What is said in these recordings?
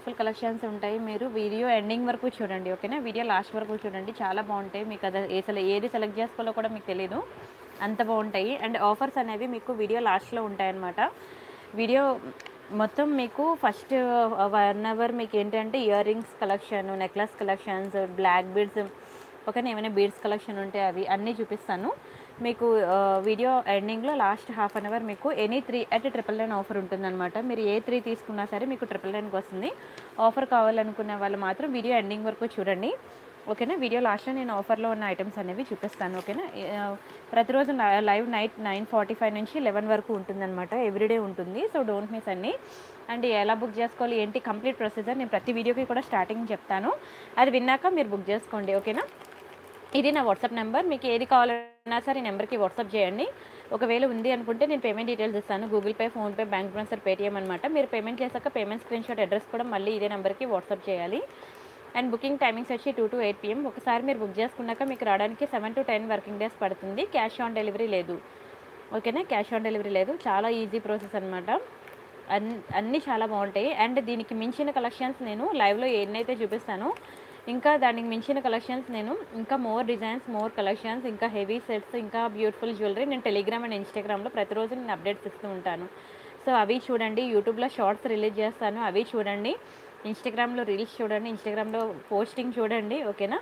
Full collections ఉంటాయి మీరు video ending వరకు చూడండి ఓకేనా వీడియో లాస్ట్ వరకు చూడండి చాలా బాగుంటాయి మీకు అది అసలు ఏది సెలెక్ట్ చేసుకోవాలో కూడా మీకు తెలియదు అంత బాగుంటాయి అండ్ ఆఫర్స్ అనేవి మీకు వీడియో లాస్ట్లో ఉంటాయన్నమాట వీడియో మొత్తం మీకు ఫస్ట్ వన్ అవర్ మీకు ఏంటంటే ear rings collection necklace collections black beads ఓకేనా ఏమైనా బీడ్స్ కలెక్షన్ ఉంటే అవి అన్నీ చూపిస్తాను మీకు ఆ, వీడియో ఎండింగ్లో లాస్ట్ హాఫ్ అన్ అవర్ మీకు any three at triple nine offer ఉంటుందన్నమాట మీరు ఏ త్రీ తీసుకున్నా సరే మీకు ట్రిపుల్ నైన్కి వస్తుంది ఆఫర్ కావాలనుకునే వాళ్ళు మాత్రం వీడియో ఎండింగ్ వరకు చూడండి ఓకేనా వీడియో లాస్ట్లో నేను ఆఫర్లో ఉన్న ఐటమ్స్ అనేవి చూపిస్తాను ఓకేనా ఆ, ప్రతిరోజు లై- live night nine forty five నుంచి లెవెన్ వరకు ఉంటుందన్నమాట ఎవ్రీడే ఉంటుంది సో డోంట్ మిస్ అన్ని అండ్ ఎలా బుక్ చేసుకోవాలి ఏంటి కంప్లీట్ ప్రొసీజర్ నేను ప్రతి వీడియోకి కూడా స్టార్టింగ్ చెప్తాను అది విన్నాక మీరు బుక్ చేసుకోండి ఓకేనా ఇది నా వాట్సాప్ నెంబర్ మీకు ఏది కావాలన్నా సరే ఈ నెంబర్కి వాట్సాప్ చేయండి ఒకవేళ ఉంది అనుకుంటే నేను పేమెంట్ డీటెయిల్స్ ఇస్తాను Google Pay PhonePe bank transfer Paytm అనమాట మీరు పేమెంట్ చేశాక పేమెంట్ స్క్రీన్ షాట్ అడ్రస్ కూడా మళ్ళీ ఇదే నెంబర్కి వాట్సాప్ చేయాలి అండ్ బుకింగ్ టైమింగ్స్ వచ్చి టూ టు ఎయిట్ పిఎం ఒకసారి మీరు బుక్ చేసుకున్నాక మీకు రావడానికి seven to ten working days పడుతుంది క్యాష్ ఆన్ డెలివరీ లేదు ఓకేనా క్యాష్ ఆన్ డెలివరీ లేదు చాలా ఈజీ ప్రాసెస్ అనమాట అన్ అన్నీ చాలా బాగుంటాయి అండ్ దీనికి మించిన కలెక్షన్స్ నేను లైవ్లో ఎన్నైతే చూపిస్తానో ఇంకా దానికి మించిన కలెక్షన్స్ నేను ఇంకా మోర్ డిజైన్స్ మోర్ కలెక్షన్స్ ఇంకా హెవీ సెట్స్ ఇంకా బ్యూటిఫుల్ జ్యువెలరీ నేను టెలిగ్రామ్ అండ్ ఇన్స్టాగ్రామ్లో ప్రతిరోజు నేను అప్డేట్స్ ఇస్తూ ఉంటాను సో అవి చూడండి యూట్యూబ్లో షార్ట్స్ రిలీజ్ చేస్తాను అవి చూడండి ఇన్స్టాగ్రామ్లో రీల్స్ చూడండి ఇన్స్టాగ్రామ్లో పోస్టింగ్ చూడండి ఓకేనా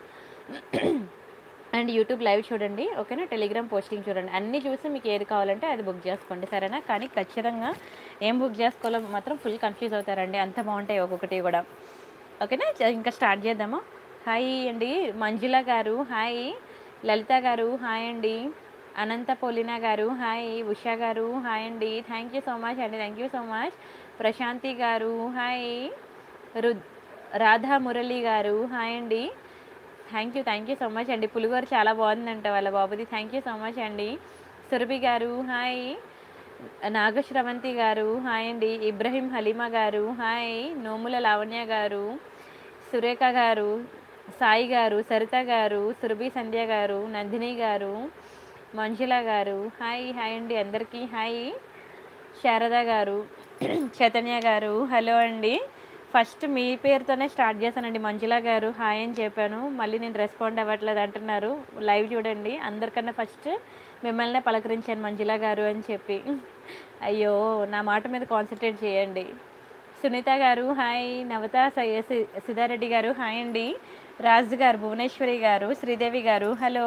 అండ్ యూట్యూబ్ లైవ్ చూడండి ఓకేనా టెలిగ్రామ్ పోస్టింగ్ చూడండి అన్నీ చూసి మీకు ఏది కావాలంటే అది బుక్ చేసుకోండి సరేనా కానీ ఖచ్చితంగా ఏం బుక్ చేసుకోవాలో మాత్రం ఫుల్ కన్ఫ్యూజ్ అవుతారండి అంత బాగుంటాయి ఒక్కొక్కటి కూడా ఓకేనా చ- ఇంకా స్టార్ట్ చేద్దామా హాయ్ అండి మంజుల గారు హాయ్ లలిత గారు హాయ్ అండి అనంత పోలినా గారు హాయ్ ఉషా గారు హాయ్ అండి థ్యాంక్ యూ సో మచ్ అండి thank you so much Prashanthi గారు హాయ్ రు రాధా మురళి గారు హాయ్ అండి thank you thank you so much అండి పులిగోర చాలా బాగుందంట వాళ్ళ బాబుది థ్యాంక్ యూ సో మచ్ అండి సురభి గారు హాయ్ నాగశ్రవంతి గారు హాయ్ అండి ఇబ్రహీం హలీమా గారు హాయ్ నోముల లావణ్య గారు సురేఖ గారు సాయి గారు సరిత గారు సురభి సంధ్య గారు నందిని గారు మంజుల గారు హాయ్ హాయ్ అండి అందరికీ హాయ్ శారద గారు చైతన్య గారు హలో అండి ఫస్ట్ మీ పేరుతోనే స్టార్ట్ చేశానండి మంజుల గారు హాయ్ అని చెప్పాను మళ్ళీ నేను రెస్పాండ్ అవ్వట్లేదు అంటున్నారు లైవ్ చూడండి అందరికన్నా ఫస్ట్ మిమ్మల్నే పలకరించాను మంజుల గారు అని చెప్పి అయ్యో నా మాట మీద కాన్సన్ట్రేట్ చేయండి సునీత గారు హాయ్ నవత సయ్య- సి- సిద్ధారెడ్డి గారు హాయ్ అండి రాజు గారు భువనేశ్వరి గారు శ్రీదేవి గారు హలో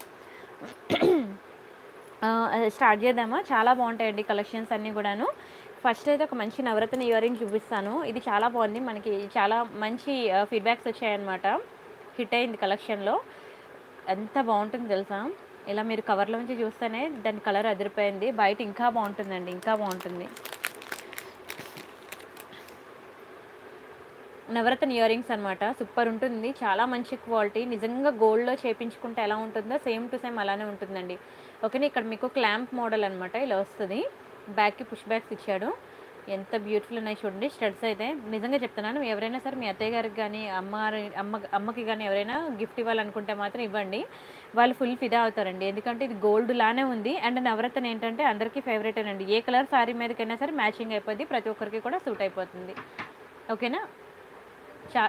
ఆ, స్టార్ట్ చేద్దామా చాలా బాగుంటాయండి కలెక్షన్స్ అన్నీ కూడాను ఫస్ట్ అయితే ఒక మంచి నవరత్న ఇయర్ రింగ్ చూపిస్తాను ఇది చాలా బాగుంది మనకి చాలా మంచి ఫీడ్బ్యాక్స్ వచ్చాయన్నమాట హిట్ అయింది కలెక్షన్లో ఎంత బాగుంటుంది తెలుసా ఇలా మీరు కవర్లో నుంచి చూస్తేనే దాని కలర్ అదిరిపోయింది బయట ఇంకా బాగుంటుందండి ఇంకా బాగుంటుంది నవరత్న ఇయర్ రింగ్స్ అనమాట సూపర్ ఉంటుంది చాలా మంచి క్వాలిటీ నిజంగా గోల్డ్లో చేపించుకుంటే ఎలా ఉంటుందో సేమ్ టు సేమ్ అలానే ఉంటుందండి ఓకేనా ఇక్కడ మీకు క్లాంప్ మోడల్ అనమాట ఇలా వస్తుంది బ్యాక్కి పుష్ బ్యాక్స్ ఇచ్చాడు ఎంత బ్యూటిఫుల్ ఉన్నాయి చూడండి స్టడ్స్ అయితే నిజంగా చెప్తున్నాను ఎవరైనా సరే మీ అత్తయ్య గారికి కానీ అమ్మ అమ్మ అమ్మకి కానీ ఎవరైనా గిఫ్ట్ ఇవ్వాలనుకుంటే మాత్రం ఇవ్వండి వాళ్ళు ఫుల్ ఫిదా అవుతారండి ఎందుకంటే ఇది గోల్డ్ లానే ఉంది అండ్ నవరత్న ఏంటంటే అందరికీ ఫేవరెట్ అండి ఏ కలర్ సారీ మీదకైనా సరే మ్యాచింగ్ అయిపోద్ది ప్రతి ఒక్కరికి కూడా సూట్ అయిపోతుంది ఓకేనా చా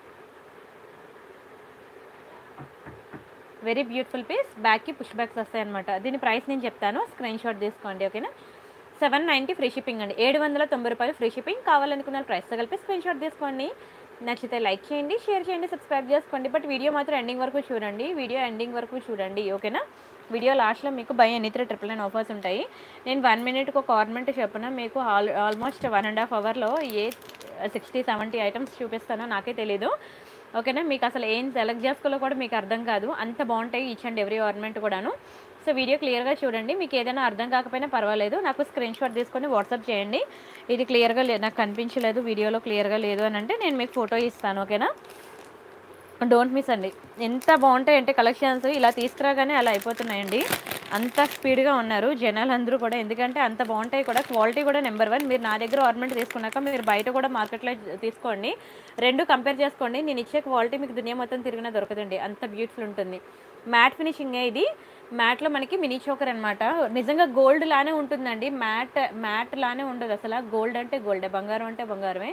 వెరీ బ్యూటిఫుల్ పీస్ బ్యాక్కి పుష్ బ్యాక్స్ వస్తాయి అనమాట దీని ప్రైస్ నేను చెప్తాను స్క్రీన్ షాట్ తీసుకోండి ఓకేనా సెవెన్ నైంటీ ఫ్రీ షిప్పింగ్ అండి ఏడు వందల తొంభై రూపాయలు ఫ్రీ షిప్పింగ్ కావాలనుకున్న ప్రైస్తో కలిపి స్క్రీన్ షాట్ తీసుకోండి నచ్చితే లైక్ చేయండి షేర్ చేయండి సబ్స్క్రైబ్ చేసుకోండి బట్ వీడియో మాత్రం ఎండింగ్ వరకు చూడండి వీడియో ఎండింగ్ వరకు చూడండి ఓకేనా వీడియో లాస్ట్లో మీకు by any three triple nine offers ఉంటాయి నేను వన్ మినిట్కి ఒక ఆర్నమెంట్ చెప్పిన మీకు all almost one and half అవర్లో ఏ సిక్స్టీ సెవెంటీ ఐటమ్స్ చూపిస్తానో నాకే తెలీదు ఓకేనా మీకు అసలు ఏం సెలెక్ట్ చేసుకోవాలో కూడా మీకు అర్థం కాదు అంత బాగుంటాయి ఈచ్ అండ్ ఎవ్రీ ఆర్నమెంట్ కూడాను సో వీడియో క్లియర్గా చూడండి మీకు ఏదైనా అర్థం కాకపోయినా పర్వాలేదు నాకు స్క్రీన్ షాట్ తీసుకొని వాట్సాప్ చేయండి ఇది క్లియర్గా లే నాకు కనిపించలేదు వీడియోలో క్లియర్గా లేదు అని అంటే నేను మీకు ఫోటో ఇస్తాను ఓకేనా డోంట్ మిస్ అండి ఎంత బాగుంటాయంటే కలెక్షన్స్ ఇలా తీసుకురాగానే అలా అయిపోతున్నాయండి అంత స్పీడ్గా ఉన్నారు జనాలు అందరూ కూడా ఎందుకంటే అంత బాగుంటాయి కూడా క్వాలిటీ కూడా నెంబర్ వన్ మీరు నా దగ్గర ఆర్నమెంట్ తీసుకున్నాక మీరు బయట కూడా మార్కెట్లో తీసుకోండి రెండు కంపేర్ చేసుకోండి నేను ఇచ్చే క్వాలిటీ మీకు దునియా మొత్తం తిరిగినా దొరకదండి అంత బ్యూటిఫుల్ ఉంటుంది మ్యాట్ ఫినిషింగ్ ఇది మ్యాట్లో మనకి మినీ చోకర్ అనమాట నిజంగా గోల్డ్ లానే ఉంటుందండి మ్యాట్ మ్యాట్ లానే ఉండదు అసలు గోల్డ్ అంటే గోల్డే బంగారం అంటే బంగారమే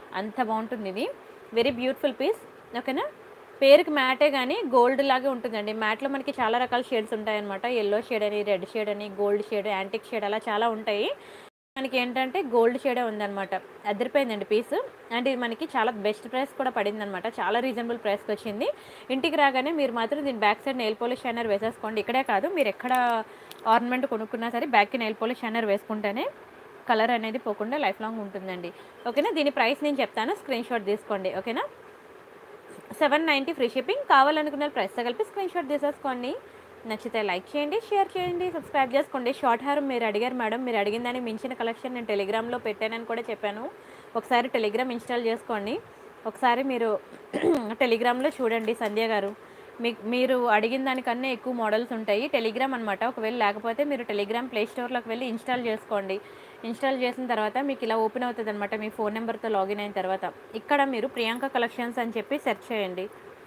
అంత బాగుంటుంది ఇది వెరీ బ్యూటిఫుల్ పీస్ ఓకేనా పేరుకి మ్యాటే కానీ గోల్డ్ లాగే ఉంటుందండి మ్యాట్లో మనకి చాలా రకాల షేడ్స్ ఉంటాయన్నమాట ఎల్లో షేడ్ అని రెడ్ షేడ్ అని గోల్డ్ షేడ్ యాంటిక్ షేడ్ అలా చాలా ఉంటాయి మనకి ఏంటంటే గోల్డ్ షేడే ఉందన్నమాట అదిరిపోయిందండి పీస్ అండ్ ఇది మనకి చాలా బెస్ట్ ప్రైస్ కూడా పడింది అనమాట చాలా రీజనబుల్ ప్రైస్కి వచ్చింది ఇంటికి రాగానే మీరు మాత్రం దీని back side nail polish shiner వేసేసుకోండి ఇక్కడే కాదు మీరు ఎక్కడ ఆర్నమెంట్ కొనుక్కున్నా సరే బ్యాక్కి నెయిల్ పాలిష్ షైనర్ వేసుకుంటేనే కలర్ అనేది పోకుండా లైఫ్ లాంగ్ ఉంటుందండి ఓకేనా దీని ప్రైస్ నేను చెప్తాను స్క్రీన్ షాట్ తీసుకోండి ఓకేనా సెవెన్ నైంటీ ఫ్రీ షిప్పింగ్ కావాలనుకున్న ప్రైస్తో కలిపి స్క్రీన్ షాట్ తీసేసుకోండి నచ్చితే లైక్ చేయండి షేర్ చేయండి సబ్స్క్రైబ్ చేసుకోండి షార్ట్ హెయిర్ మీరు అడిగారు మేడం మీరు అడిగిన దానికి మించిన కలెక్షన్ నేను టెలిగ్రామ్లో పెట్టానని కూడా చెప్పాను ఒకసారి టెలిగ్రామ్ ఇన్స్టాల్ చేసుకోండి ఒకసారి మీరు టెలిగ్రామ్లో చూడండి సంధ్య గారు మీ మీరు అడిగిన దానికన్నా ఎక్కువ మోడల్స్ ఉంటాయి టెలిగ్రామ్ అనమాట ఒకవేళ లేకపోతే మీరు టెలిగ్రామ్ ప్లే స్టోర్లోకి వెళ్ళి ఇన్స్టాల్ చేసుకోండి ఇన్స్టాల్ చేసిన తర్వాత మీకు ఇలా ఓపెన్ అవుతుంది అనమాట మీ ఫోన్ నెంబర్తో లాగిన్ అయిన తర్వాత ఇక్కడ మీరు ప్రియాంక కలెక్షన్స్ అని చెప్పి సెర్చ్ చేయండి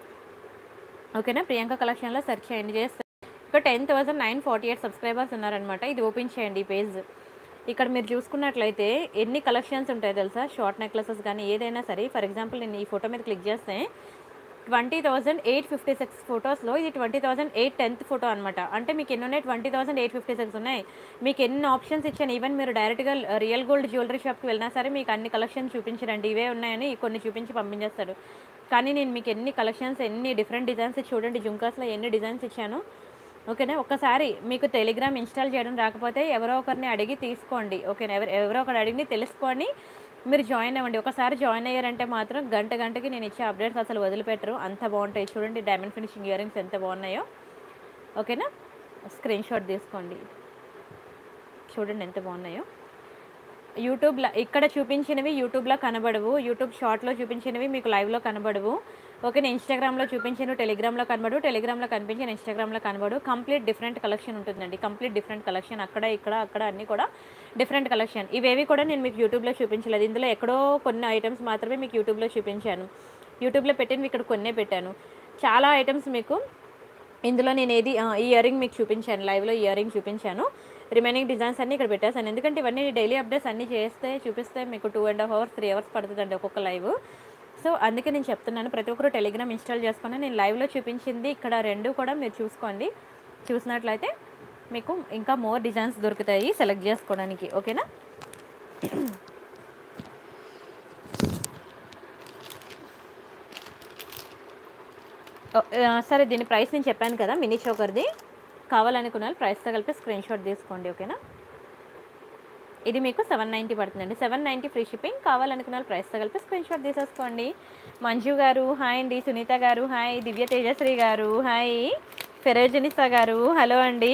ఓకేనా ప్రియాంక కలెక్షన్లో సెర్చ్ చేయండి చేస్తే ఇక్కడ ten thousand nine forty eight subscribers ఉన్నారనమాట ఇది ఓపెన్ చేయండి ఈ పేజ్ ఇక్కడ మీరు చూసుకున్నట్లయితే ఎన్ని కలెక్షన్స్ ఉంటాయి తెలుసా షార్ట్ నెక్లెసెస్ కానీ ఏదైనా సరే ఫర్ ఎగ్జాంపుల్ నేను ఈ ఫోటో మీద క్లిక్ చేస్తే twenty thousand eight fifty six ఫొటోస్లో ఇది twenty thousand eight tenth photo అనమాట అంటే మీకు ఎన్ని ఉన్నాయి twenty thousand eight fifty six ఉన్నాయి మీకు ఎన్ని ఆప్షన్స్ ఇచ్చాను ఈవెన్ మీరు డైరెక్ట్గా రియల్ గోల్డ్ జ్యువెలరీ షాప్కి వెళ్ళినా సరే మీకు అన్ని కలెక్షన్స్ చూపించరండి ఇవే ఉన్నాయని కొన్ని చూపించి పంపించేస్తాడు కానీ నేను మీకు ఎన్ని కలెక్షన్స్ ఎన్ని డిఫరెంట్ డిజైన్స్ చూడండి జుంకాస్లో ఎన్ని డిజైన్స్ ఇచ్చాను ఓకేనా ఒక్కసారి మీకు టెలిగ్రామ్ ఇన్స్టాల్ చేయడం రాకపోతే ఎవరో ఒకరిని అడిగి తీసుకోండి ఓకేనా ఎవరు ఎవరో ఒకరు అడిగి తెలుసుకొని మీరు జాయిన్ అవ్వండి ఒకసారి జాయిన్ అయ్యారంటే మాత్రం గంట గంటకి నేను ఇచ్చే అప్డేట్స్ అసలు వదిలిపెట్టరు అంత బాగుంటాయి చూడండి డైమండ్ ఫినిషింగ్ ఇయర్ రింగ్స్ ఎంత బాగున్నాయో ఓకేనా స్క్రీన్ షాట్ తీసుకోండి చూడండి ఎంత బాగున్నాయో యూట్యూబ్లో ఇక్కడ చూపించినవి యూట్యూబ్లో కనబడవు యూట్యూబ్ షార్ట్లో చూపించినవి మీకు లైవ్లో కనబడవు ఓకే ఇన్స్టాగ్రామ్లో చూపించిన టెలిగ్రామ్లో కనబడు టెలిగ్రామ్లో కనిపించిన ఇన్స్టాగ్రామ్లో కనబడు కంప్లీట్ డిఫరెంట్ కలెక్షన్ ఉంటుందండి కంప్లీట్ డిఫరెంట్ కలెక్షన్ అక్కడ ఇక్కడ అక్కడ అన్నీ కూడా డిఫరెంట్ కలెక్షన్ ఇవేవి కూడా నేను మీకు యూట్యూబ్లో చూపించలేదు ఇందులో ఎక్కడో కొన్ని ఐటమ్స్ మాత్రమే మీకు యూట్యూబ్లో చూపించాను యూట్యూబ్లో పెట్టినవి ఇక్కడ కొన్నే పెట్టాను చాలా ఐటమ్స్ మీకు ఇందులో నేను ఏది ఆ, ఈ ఇయర్ రింగ్ మీకు చూపించాను లైవ్లో ఇయర్ రింగ్ చూపించాను రిమైనింగ్ డిజైన్స్ అన్ని ఇక్కడ పెట్టేశాను ఎందుకంటే ఇవన్నీ డైలీ అప్డేట్స్ అన్ని చేస్తే చూపిస్తే మీకు two and half hours three hours పడుతుందండి ఒక్కొక్క లైవ్ సో అందుకే నేను చెప్తున్నాను ప్రతి ఒక్కరు టెలిగ్రామ్ ఇన్స్టాల్ చేసుకుని నేను లైవ్లో చూపించింది ఇక్కడ రెండు కూడా మీరు చూసుకోండి చూసినట్లయితే మీకు ఇంకా మోర్ డిజైన్స్ దొరుకుతాయి సెలెక్ట్ చేసుకోవడానికి ఓకేనా ఓ, ఆ, సరే దీని ప్రైస్ నేను చెప్పాను కదా మినీ చోకర్ది కావాలనుకున్న వాళ్ళు ప్రైస్తో కలిపి స్క్రీన్ షాట్ తీసుకోండి ఓకేనా ఇది మీకు సెవెన్ నైంటీ పడుతుందండి సెవెన్ నైంటీ ఫ్రీ షిప్పింగ్ కావాలనుకున్న వాళ్ళు ప్రైస్తో కలిపి స్క్రీన్ షాట్ తీసేసుకోండి మంజు గారు హాయ్ అండి సునీత గారు హాయ్ దివ్య తేజశ్రీ గారు హాయ్ ఫెరోజనిసా గారు హలో అండి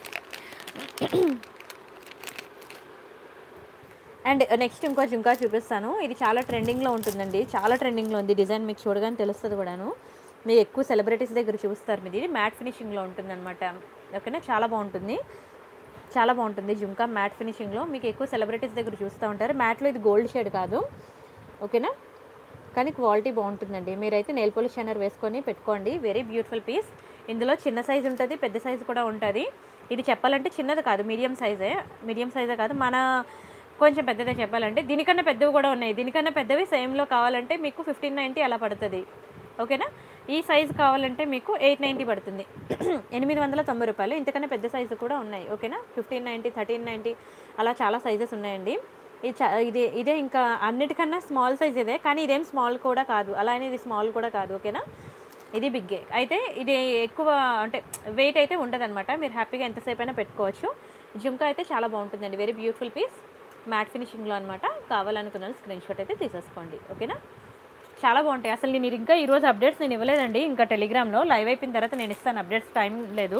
అండ్ నెక్స్ట్ ఇంకో జుంకా చూపిస్తాను ఇది చాలా ట్రెండింగ్లో ఉంటుందండి చాలా ట్రెండింగ్లో ఉంది డిజైన్ మీకు చూడగానే తెలుస్తుంది కూడాను మీరు ఎక్కువ సెలబ్రిటీస్ దగ్గర చూస్తారు మీది ఇది మ్యాట్ ఫినిషింగ్లో ఉంటుందన్నమాట ఓకేనా చాలా బాగుంటుంది చాలా బాగుంటుంది జుంకా మ్యాట్ ఫినిషింగ్లో మీకు ఎక్కువ సెలబ్రిటీస్ దగ్గర చూస్తూ ఉంటారు మ్యాట్లో ఇది గోల్డ్ షేడ్ కాదు ఓకేనా కానీ క్వాలిటీ బాగుంటుందండి మీరైతే నెయిల్ పాలిష్ షైనర్ వేసుకొని పెట్టుకోండి వెరీ బ్యూటిఫుల్ పీస్ ఇందులో చిన్న సైజు ఉంటుంది పెద్ద సైజు కూడా ఉంటుంది ఇది చెప్పాలంటే చిన్నది కాదు మీడియం సైజే మీడియం సైజే కాదు మన కొంచెం పెద్దదే చెప్పాలంటే దీనికన్నా పెద్దవి కూడా ఉన్నాయి దీనికన్నా పెద్దవి సేమ్లో కావాలంటే మీకు ఫిఫ్టీన్ నైంటీ అలా పడుతుంది ఓకేనా ఈ సైజు కావాలంటే మీకు ఎయిట్ నైంటీ పడుతుంది ఎనిమిది వందల తొంభై రూపాయలు ఇంతకన్నా పెద్ద సైజు కూడా ఉన్నాయి ఓకేనా ఫిఫ్టీన్ నైంటీ థర్టీన్ నైంటీ అలా చాలా సైజెస్ ఉన్నాయండి ఇది చా- ఇది ఇదే ఇంకా అన్నిటికన్నా స్మాల్ సైజ్ ఇదే కానీ ఇదేం స్మాల్ కూడా కాదు అలానే ఇది స్మాల్ కూడా కాదు ఓకేనా ఇది బిగ్గే అయితే ఇది ఎక్కువ అంటే వెయిట్ అయితే ఉండదన్నమాట మీరు హ్యాపీగా ఎంతసేపు అయినా పెట్టుకోవచ్చు జుంకా అయితే చాలా బాగుంటుందండి వెరీ బ్యూటిఫుల్ పీస్ మ్యాట్ ఫినిషింగ్లో అనమాట కావాలనుకున్న స్క్రీన్ షాట్ అయితే తీసేసుకోండి ఓకేనా చాలా బాగుంటాయి అసలు నేను మీరు ఇంకా ఈరోజు అప్డేట్స్ నేను ఇవ్వలేదండి ఇంకా టెలిగ్రామ్లో లైవ్ అయిపోయిన తర్వాత నేను ఇస్తాను అప్డేట్స్ టైం లేదు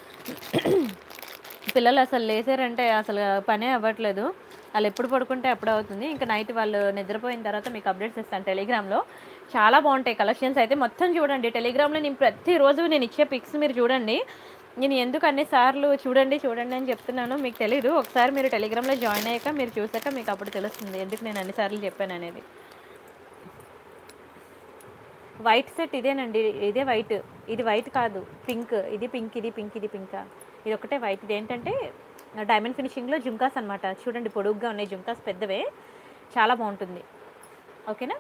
పిల్లలు అసలు లేచారంటే అసలు పనే అవ్వట్లేదు వాళ్ళు ఎప్పుడు పడుకుంటే అప్పుడు అవుతుంది ఇంకా నైట్ వాళ్ళు నిద్రపోయిన తర్వాత మీకు అప్డేట్స్ ఇస్తాను టెలిగ్రామ్లో చాలా బాగుంటాయి కలెక్షన్స్ అయితే మొత్తం చూడండి టెలిగ్రామ్లో నేను ప్రతిరోజు నేను ఇచ్చే పిక్స్ మీరు చూడండి నేను ఎందుకు అన్ని సార్లు చూడండి చూడండి అని చెప్తున్నాను మీకు తెలీదు ఒకసారి మీరు టెలిగ్రామ్లో జాయిన్ అయ్యాక మీరు చూసాక మీకు అప్పుడు తెలుస్తుంది ఎందుకు నేను అన్నిసార్లు చెప్పాను అనేది వైట్ సెట్ ఇదేనండి ఇదే వైట్ ఇది వైట్ కాదు పింక్ ఇది పింక్ ఇది పింక్ ఇది పింక్ ఇది ఒకటే వైట్ ఇది ఏంటంటే డైమండ్ ఫినిషింగ్లో జుంకాస్ అనమాట చూడండి పొడుగ్గా ఉన్నాయి జుంకాస్ పెద్దవే చాలా బాగుంటుంది ఓకేనా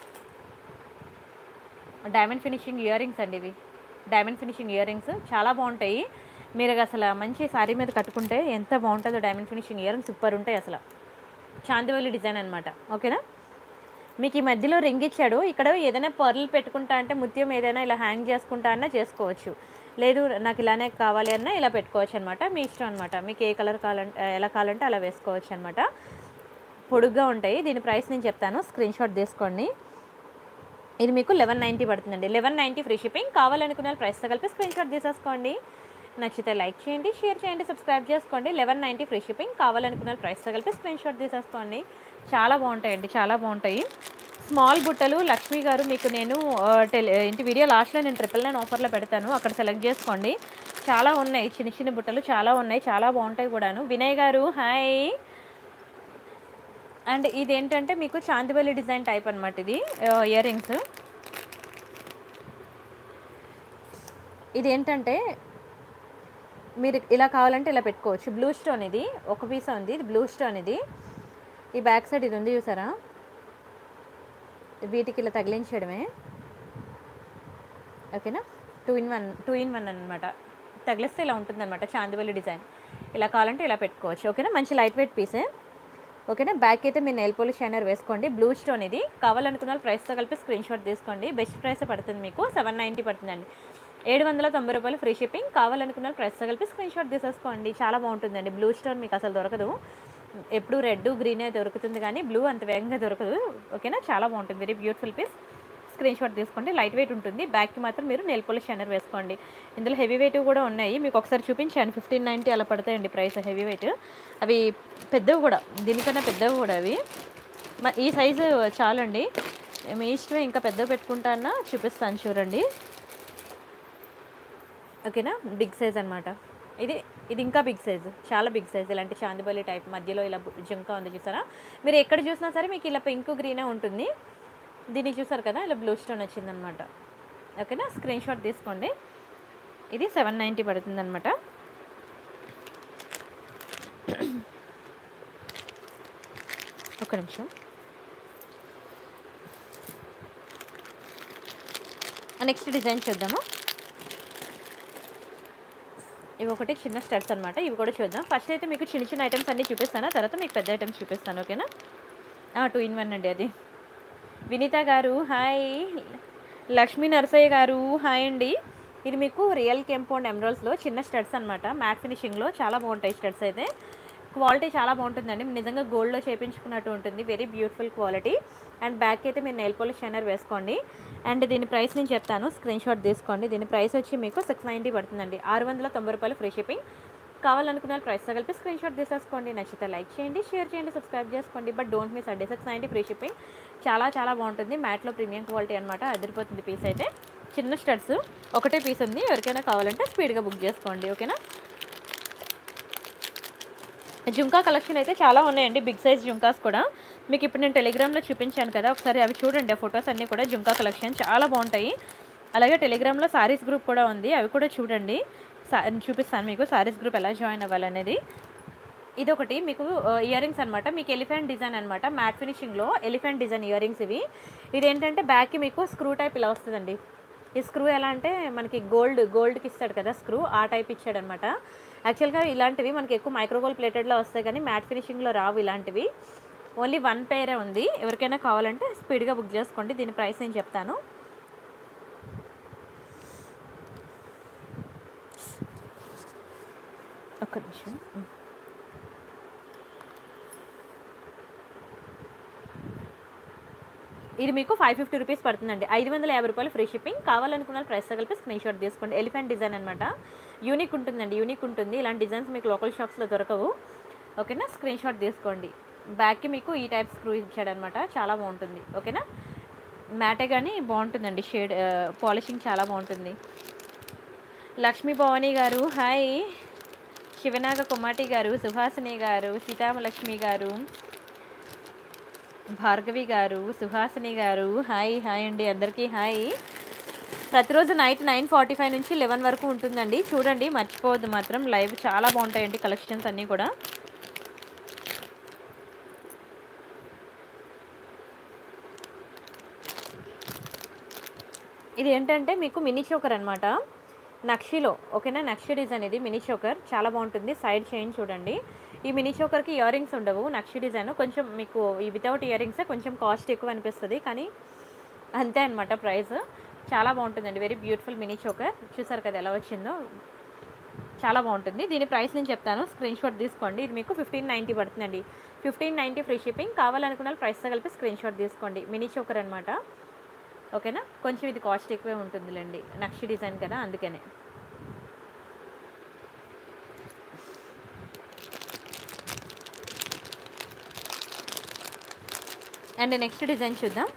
డైమండ్ ఫినిషింగ్ ఇయర్ రింగ్స్ అండి ఇవి డైమండ్ ఫినిషింగ్ ఇయర్ రింగ్స్ చాలా బాగుంటాయి మీరు అసలు మంచి శారీ మీద కట్టుకుంటే ఎంత బాగుంటుందో diamond finishing ear rings super ఉంటాయి అసలు చాందివల్లి డిజైన్ అనమాట ఓకేనా మీకు ఈ మధ్యలో రింగ్ ఇచ్చాడు ఇక్కడ ఏదైనా పర్లు పెట్టుకుంటా అంటే ముత్యం ఏదైనా ఇలా హ్యాంగ్ చేసుకుంటా అన్నా చేసుకోవచ్చు లేదు నాకు ఇలానే కావాలి అన్నా ఇలా పెట్టుకోవచ్చు అనమాట మీ ఇష్టం అనమాట మీకు ఏ కలర్ కావాలంటే ఎలా కావాలంటే అలా వేసుకోవచ్చు అనమాట పొడుగ్గా ఉంటాయి దీని ప్రైస్ నేను చెప్తాను స్క్రీన్ షాట్ తీసుకోండి ఇది మీకు లెవెన్ నైంటీ పడుతుందండి లెవెన్ నైంటీ ఫ్రీ షిప్పింగ్ కావాలనుకున్న ప్రైస్తో కలిపి స్క్రీన్ షాట్ తీసేసుకోండి నచ్చితే లైక్ చేయండి షేర్ చేయండి సబ్స్క్రైబ్ చేసుకోండి లెవెన్ నైంటీ ఫ్రీ షిప్పింగ్ కావాలనుకున్న ప్రైస్తో కలిపి స్క్రీన్ షాట్ తీసేసుకోండి చాలా బాగుంటాయండి చాలా బాగుంటాయి స్మాల్ బుట్టలు లక్ష్మి గారు మీకు నేను ఆ, టెలి ఇంటి వీడియో లాస్ట్లో నేను ట్రిపుల్ నైన్ ఆఫర్లో పెడతాను అక్కడ సెలెక్ట్ చేసుకోండి చాలా ఉన్నాయి చిన్న చిన్న బుట్టలు చాలా ఉన్నాయి చాలా బాగుంటాయి కూడాను వినయ్ గారు హాయ్ అండ్ ఇది ఏంటంటే మీకు చాందివల్లి డిజైన్ టైప్ అనమాట ఇది ఇయర్ రింగ్స్ ఇది ఏంటంటే మీరు ఇలా కావాలంటే ఇలా పెట్టుకోవచ్చు బ్లూ స్టోన్ ఇది ఒక పీస్ ఉంది ఇది బ్లూ స్టోన్ ఇది ఈ బ్యాక్ సైడ్ ఇది ఉంది చూసారా వీటికి ఇలా తగిలించడమే ఓకేనా two in one two in one అనమాట తగిలిస్తే ఇలా ఉంటుందన్నమాట చాందివల్లి డిజైన్ ఇలా కావాలంటే ఇలా పెట్టుకోవచ్చు ఓకేనా మంచి లైట్ వెయిట్ పీసే ఓకేనా బ్యాక్ అయితే మీరు నెయిల్ పోలిష్ షైనర్ వేసుకోండి బ్లూ స్టోన్ ఇది కావాలనుకున్న వాళ్ళు ప్రైస్తో కలిపి స్క్రీన్ షాట్ తీసుకోండి బెస్ట్ ప్రైస్ పడుతుంది మీకు సెవెన్ నైంటీ పడుతుందండి ఏడు వందల తొంభై రూపాయలు ఫ్రీ షిప్పింగ్ కావాలనుకున్న వాళ్ళు ప్రైస్తో కలిపి స్క్రీన్ షాట్ తీసేసుకోండి చాలా బాగుంటుందండి బ్లూ స్టోన్ మీకు అసలు దొరకదు ఎప్పుడు రెడ్ గ్రీనే దొరుకుతుంది కానీ బ్లూ అంత వేగంగా దొరకదు ఓకేనా చాలా బాగుంటుంది very beautiful piece screen shot తీసుకోండి లైట్ వెయిట్ ఉంటుంది బ్యాక్కి మాత్రం మీరు నెయిల్ పోలిష్ షైనర్ వేసుకోండి ఇందులో హెవీ వెయిట్ కూడా ఉన్నాయి మీకు ఒకసారి చూపించాను ఫిఫ్టీన్ నైంటీ అలా పడతాయండి ప్రైస్ హెవీ వెయిట్ అవి పెద్దవి కూడా దీనికన్నా పెద్దవి కూడా అవి మ- ఈ సైజు చాలండి మీ ఇష్టమే ఇంకా పెద్దవి పెట్టుకుంటా అన్నా చూపిస్తాను చూడండి ఓకేనా బిగ్ సైజ్ అనమాట ఇది ఇది ఇంకా బిగ్ సైజ్ చాలా బిగ్ సైజ్ ఇలాంటి చాందిబల్లి టైప్ మధ్యలో ఇలా బు- జుంకా ఉంది చూసారా మీరు ఎక్కడ చూసినా సరే మీకు ఇలా పింక్ గ్రీనే ఉంటుంది దీన్ని చూసారు కదా ఇలా బ్లూ స్టోన్ వచ్చిందనమాట ఓకేనా స్క్రీన్ షాట్ తీసుకోండి ఇది సెవెన్ నైంటీ పడుతుంది అనమాట ఒక నిమిషం నెక్స్ట్ డిజైన్ చూద్దాము ఇవి ఒకటి చిన్న స్టెప్స్ అనమాట ఇవి కూడా చూద్దాం ఫస్ట్ అయితే మీకు చిన్న చిన్న ఐటమ్స్ అన్నీ చూపిస్తాను తర్వాత మీకు పెద్ద ఐటమ్స్ చూపిస్తాను ఓకేనా టూ ఇన్ వన్ అండి అది వినీత గారు హాయ్ లక్ష్మీ నరసయ్య గారు హాయ్ అండి ఇది మీకు రియల్ కెంపౌండ్ ఎమరాల్స్లో చిన్న స్టడ్స్ అనమాట మ్యాట్ ఫినిషింగ్లో చాలా బాగుంటాయి స్టడ్స్ అయితే క్వాలిటీ చాలా బాగుంటుందండి నిజంగా గోల్డ్లో చేపించుకున్నట్టు ఉంటుంది very beautiful quality and back అయితే మీరు నెయిల్ పాలిష్ షైనర్ వేసుకోండి అండ్ దీని ప్రైస్ నేను చెప్తాను స్క్రీన్ షాట్ తీసుకోండి దీని ప్రైస్ వచ్చి మీకు సిక్స్ నైంటీ పడుతుందండి ఆరు వందల తొంభై రూపాయలు ఫ్రీ షిప్పింగ్ కావాలనుకున్న ప్రైస్ కలిపి స్క్రీన్ షాట్ తీసేసుకోండి నచ్చితే లైక్ చేయండి షేర్ చేయండి సబ్స్క్రైబ్ చేసుకోండి బట్ డోంట్ మిస్ అండి సిక్స్ నైంటీ ఫ్రీ షిప్పింగ్ చాలా చాలా బాగుంటుంది మ్యాట్లో ప్రీమియం క్వాలిటీ అనమాట అదిరిపోతుంది పీస్ అయితే చిన్న స్టడ్స్ ఒకటే పీస్ ఉంది ఎవరికైనా కావాలంటే స్పీడ్గా బుక్ చేసుకోండి ఓకేనా జుంకా కలెక్షన్ అయితే చాలా ఉన్నాయండి బిగ్ సైజ్ జుంకాస్ కూడా మీకు ఇప్పుడు నేను టెలిగ్రామ్లో చూపించాను కదా ఒకసారి అవి చూడండి ఆ ఫొటోస్ అన్నీ కూడా జుంకా కలెక్షన్ చాలా బాగుంటాయి అలాగే టెలిగ్రామ్లో సారీస్ గ్రూప్ కూడా ఉంది అవి కూడా చూడండి సా- చూపిస్తాను మీకు సారీస్ గ్రూప్ ఎలా జాయిన్ అవ్వాలనేది ఇది ఒకటి మీకు ఇయర్ రింగ్స్ అనమాట మీకు ఎలిఫెంట్ డిజైన్ అనమాట మ్యాట్ ఫినిషింగ్లో ఎలిఫెంట్ డిజైన్ ఇయర్ రింగ్స్ ఇవి ఇది ఏంటంటే బ్యాక్కి మీకు స్క్రూ టైప్ ఇలా వస్తుందండి ఈ స్క్రూ ఎలా అంటే మనకి గోల్డ్ గోల్డ్కి ఇస్తాడు కదా స్క్రూ ఆ టైప్ ఇచ్చాడు అనమాట యాక్చువల్గా ఇలాంటివి మనకి ఎక్కువ మైక్రోగోల్ ప్లేటెడ్లో వస్తాయి కానీ మ్యాట్ ఫినిషింగ్లో రావు ఇలాంటివి ఓన్లీ వన్ పేరే ఉంది ఎవరికైనా కావాలంటే స్పీడ్గా బుక్ చేసుకోండి దీని ప్రైస్ నేను చెప్తాను ఒక్క నిమిషం ఇది మీకు ఫైవ్ ఫిఫ్టీ రూపీస్ పడుతుందండి ఐదు వందల యాభై రూపాయలు ఫ్రీ షిప్పింగ్ కావాలనుకున్న ప్రైస్ కలిపి స్క్రీన్ షాట్ తీసుకోండి ఎలిఫెంట్ డిజైన్ అనమాట యూనిక్ ఉంటుందండి యూనిక్ ఉంటుంది ఇలాంటి డిజైన్స్ మీకు లోకల్ షాప్స్లో దొరకవు ఓకేనా స్క్రీన్ షాట్ తీసుకోండి బ్యాక్కి మీకు ఈ టైప్ స్క్రూ ఇచ్చాడనమాట చాలా బాగుంటుంది ఓకేనా మ్యాటే కానీ బాగుంటుందండి షేడ్ పాలిషింగ్ చాలా బాగుంటుంది లక్ష్మీ భవానీ గారు హాయ్ శివనాగ కుమాటి గారు సుహాసిని గారు సీతామలక్ష్మి గారు భార్గవి గారు సుహాసిని గారు హాయ్ హాయ్ అండి అందరికీ హాయ్ ప్రతిరోజు నైట్ నైన్ ఫార్టీ ఫైవ్ నుంచి లెవెన్ వరకు ఉంటుందండి చూడండి మర్చిపోవద్దు మాత్రం లైవ్ చాలా బాగుంటాయండి కలెక్షన్స్ అన్నీ కూడా ఇది ఏంటంటే మీకు మినీ చోకర్ అనమాట నక్షిలో ఓకేనా నక్షి డిజైన్ ఇది మినీ చోకర్ చాలా బాగుంటుంది సైడ్ చైన్ చూడండి ఈ మినీ చోకర్కి ఇయర్ రింగ్స్ ఉండవు నక్షి డిజైన్ కొంచెం మీకు ఈ వితౌట్ ఇయర్ రింగ్స్ కొంచెం కాస్ట్ ఎక్కువ అనిపిస్తుంది కానీ అంతే అనమాట ప్రైస్ చాలా బాగుంటుందండి వెరీ బ్యూటిఫుల్ మినీ చోకర్ చూసారు కదా ఎలా వచ్చిందో చాలా బాగుంటుంది దీని ప్రైస్ నేను చెప్తాను స్క్రీన్ షాట్ తీసుకోండి ఇది మీకు ఫిఫ్టీన్ నైంటీ పడుతుందండి ఫిఫ్టీన్ నైంటీ ఫ్రీ షిప్పింగ్ కావాలనుకున్న వాళ్ళు ప్రైస్తో కలిపి స్క్రీన్ షాట్ తీసుకోండి మినీ చోకర్ అనమాట ఓకేనా కొంచెం ఇది కాస్ట్ ఎక్కువే ఉంటుందిలేండి నక్షి డిజైన్ కదా అందుకనే అండ్ నెక్స్ట్ డిజైన్ చూద్దాం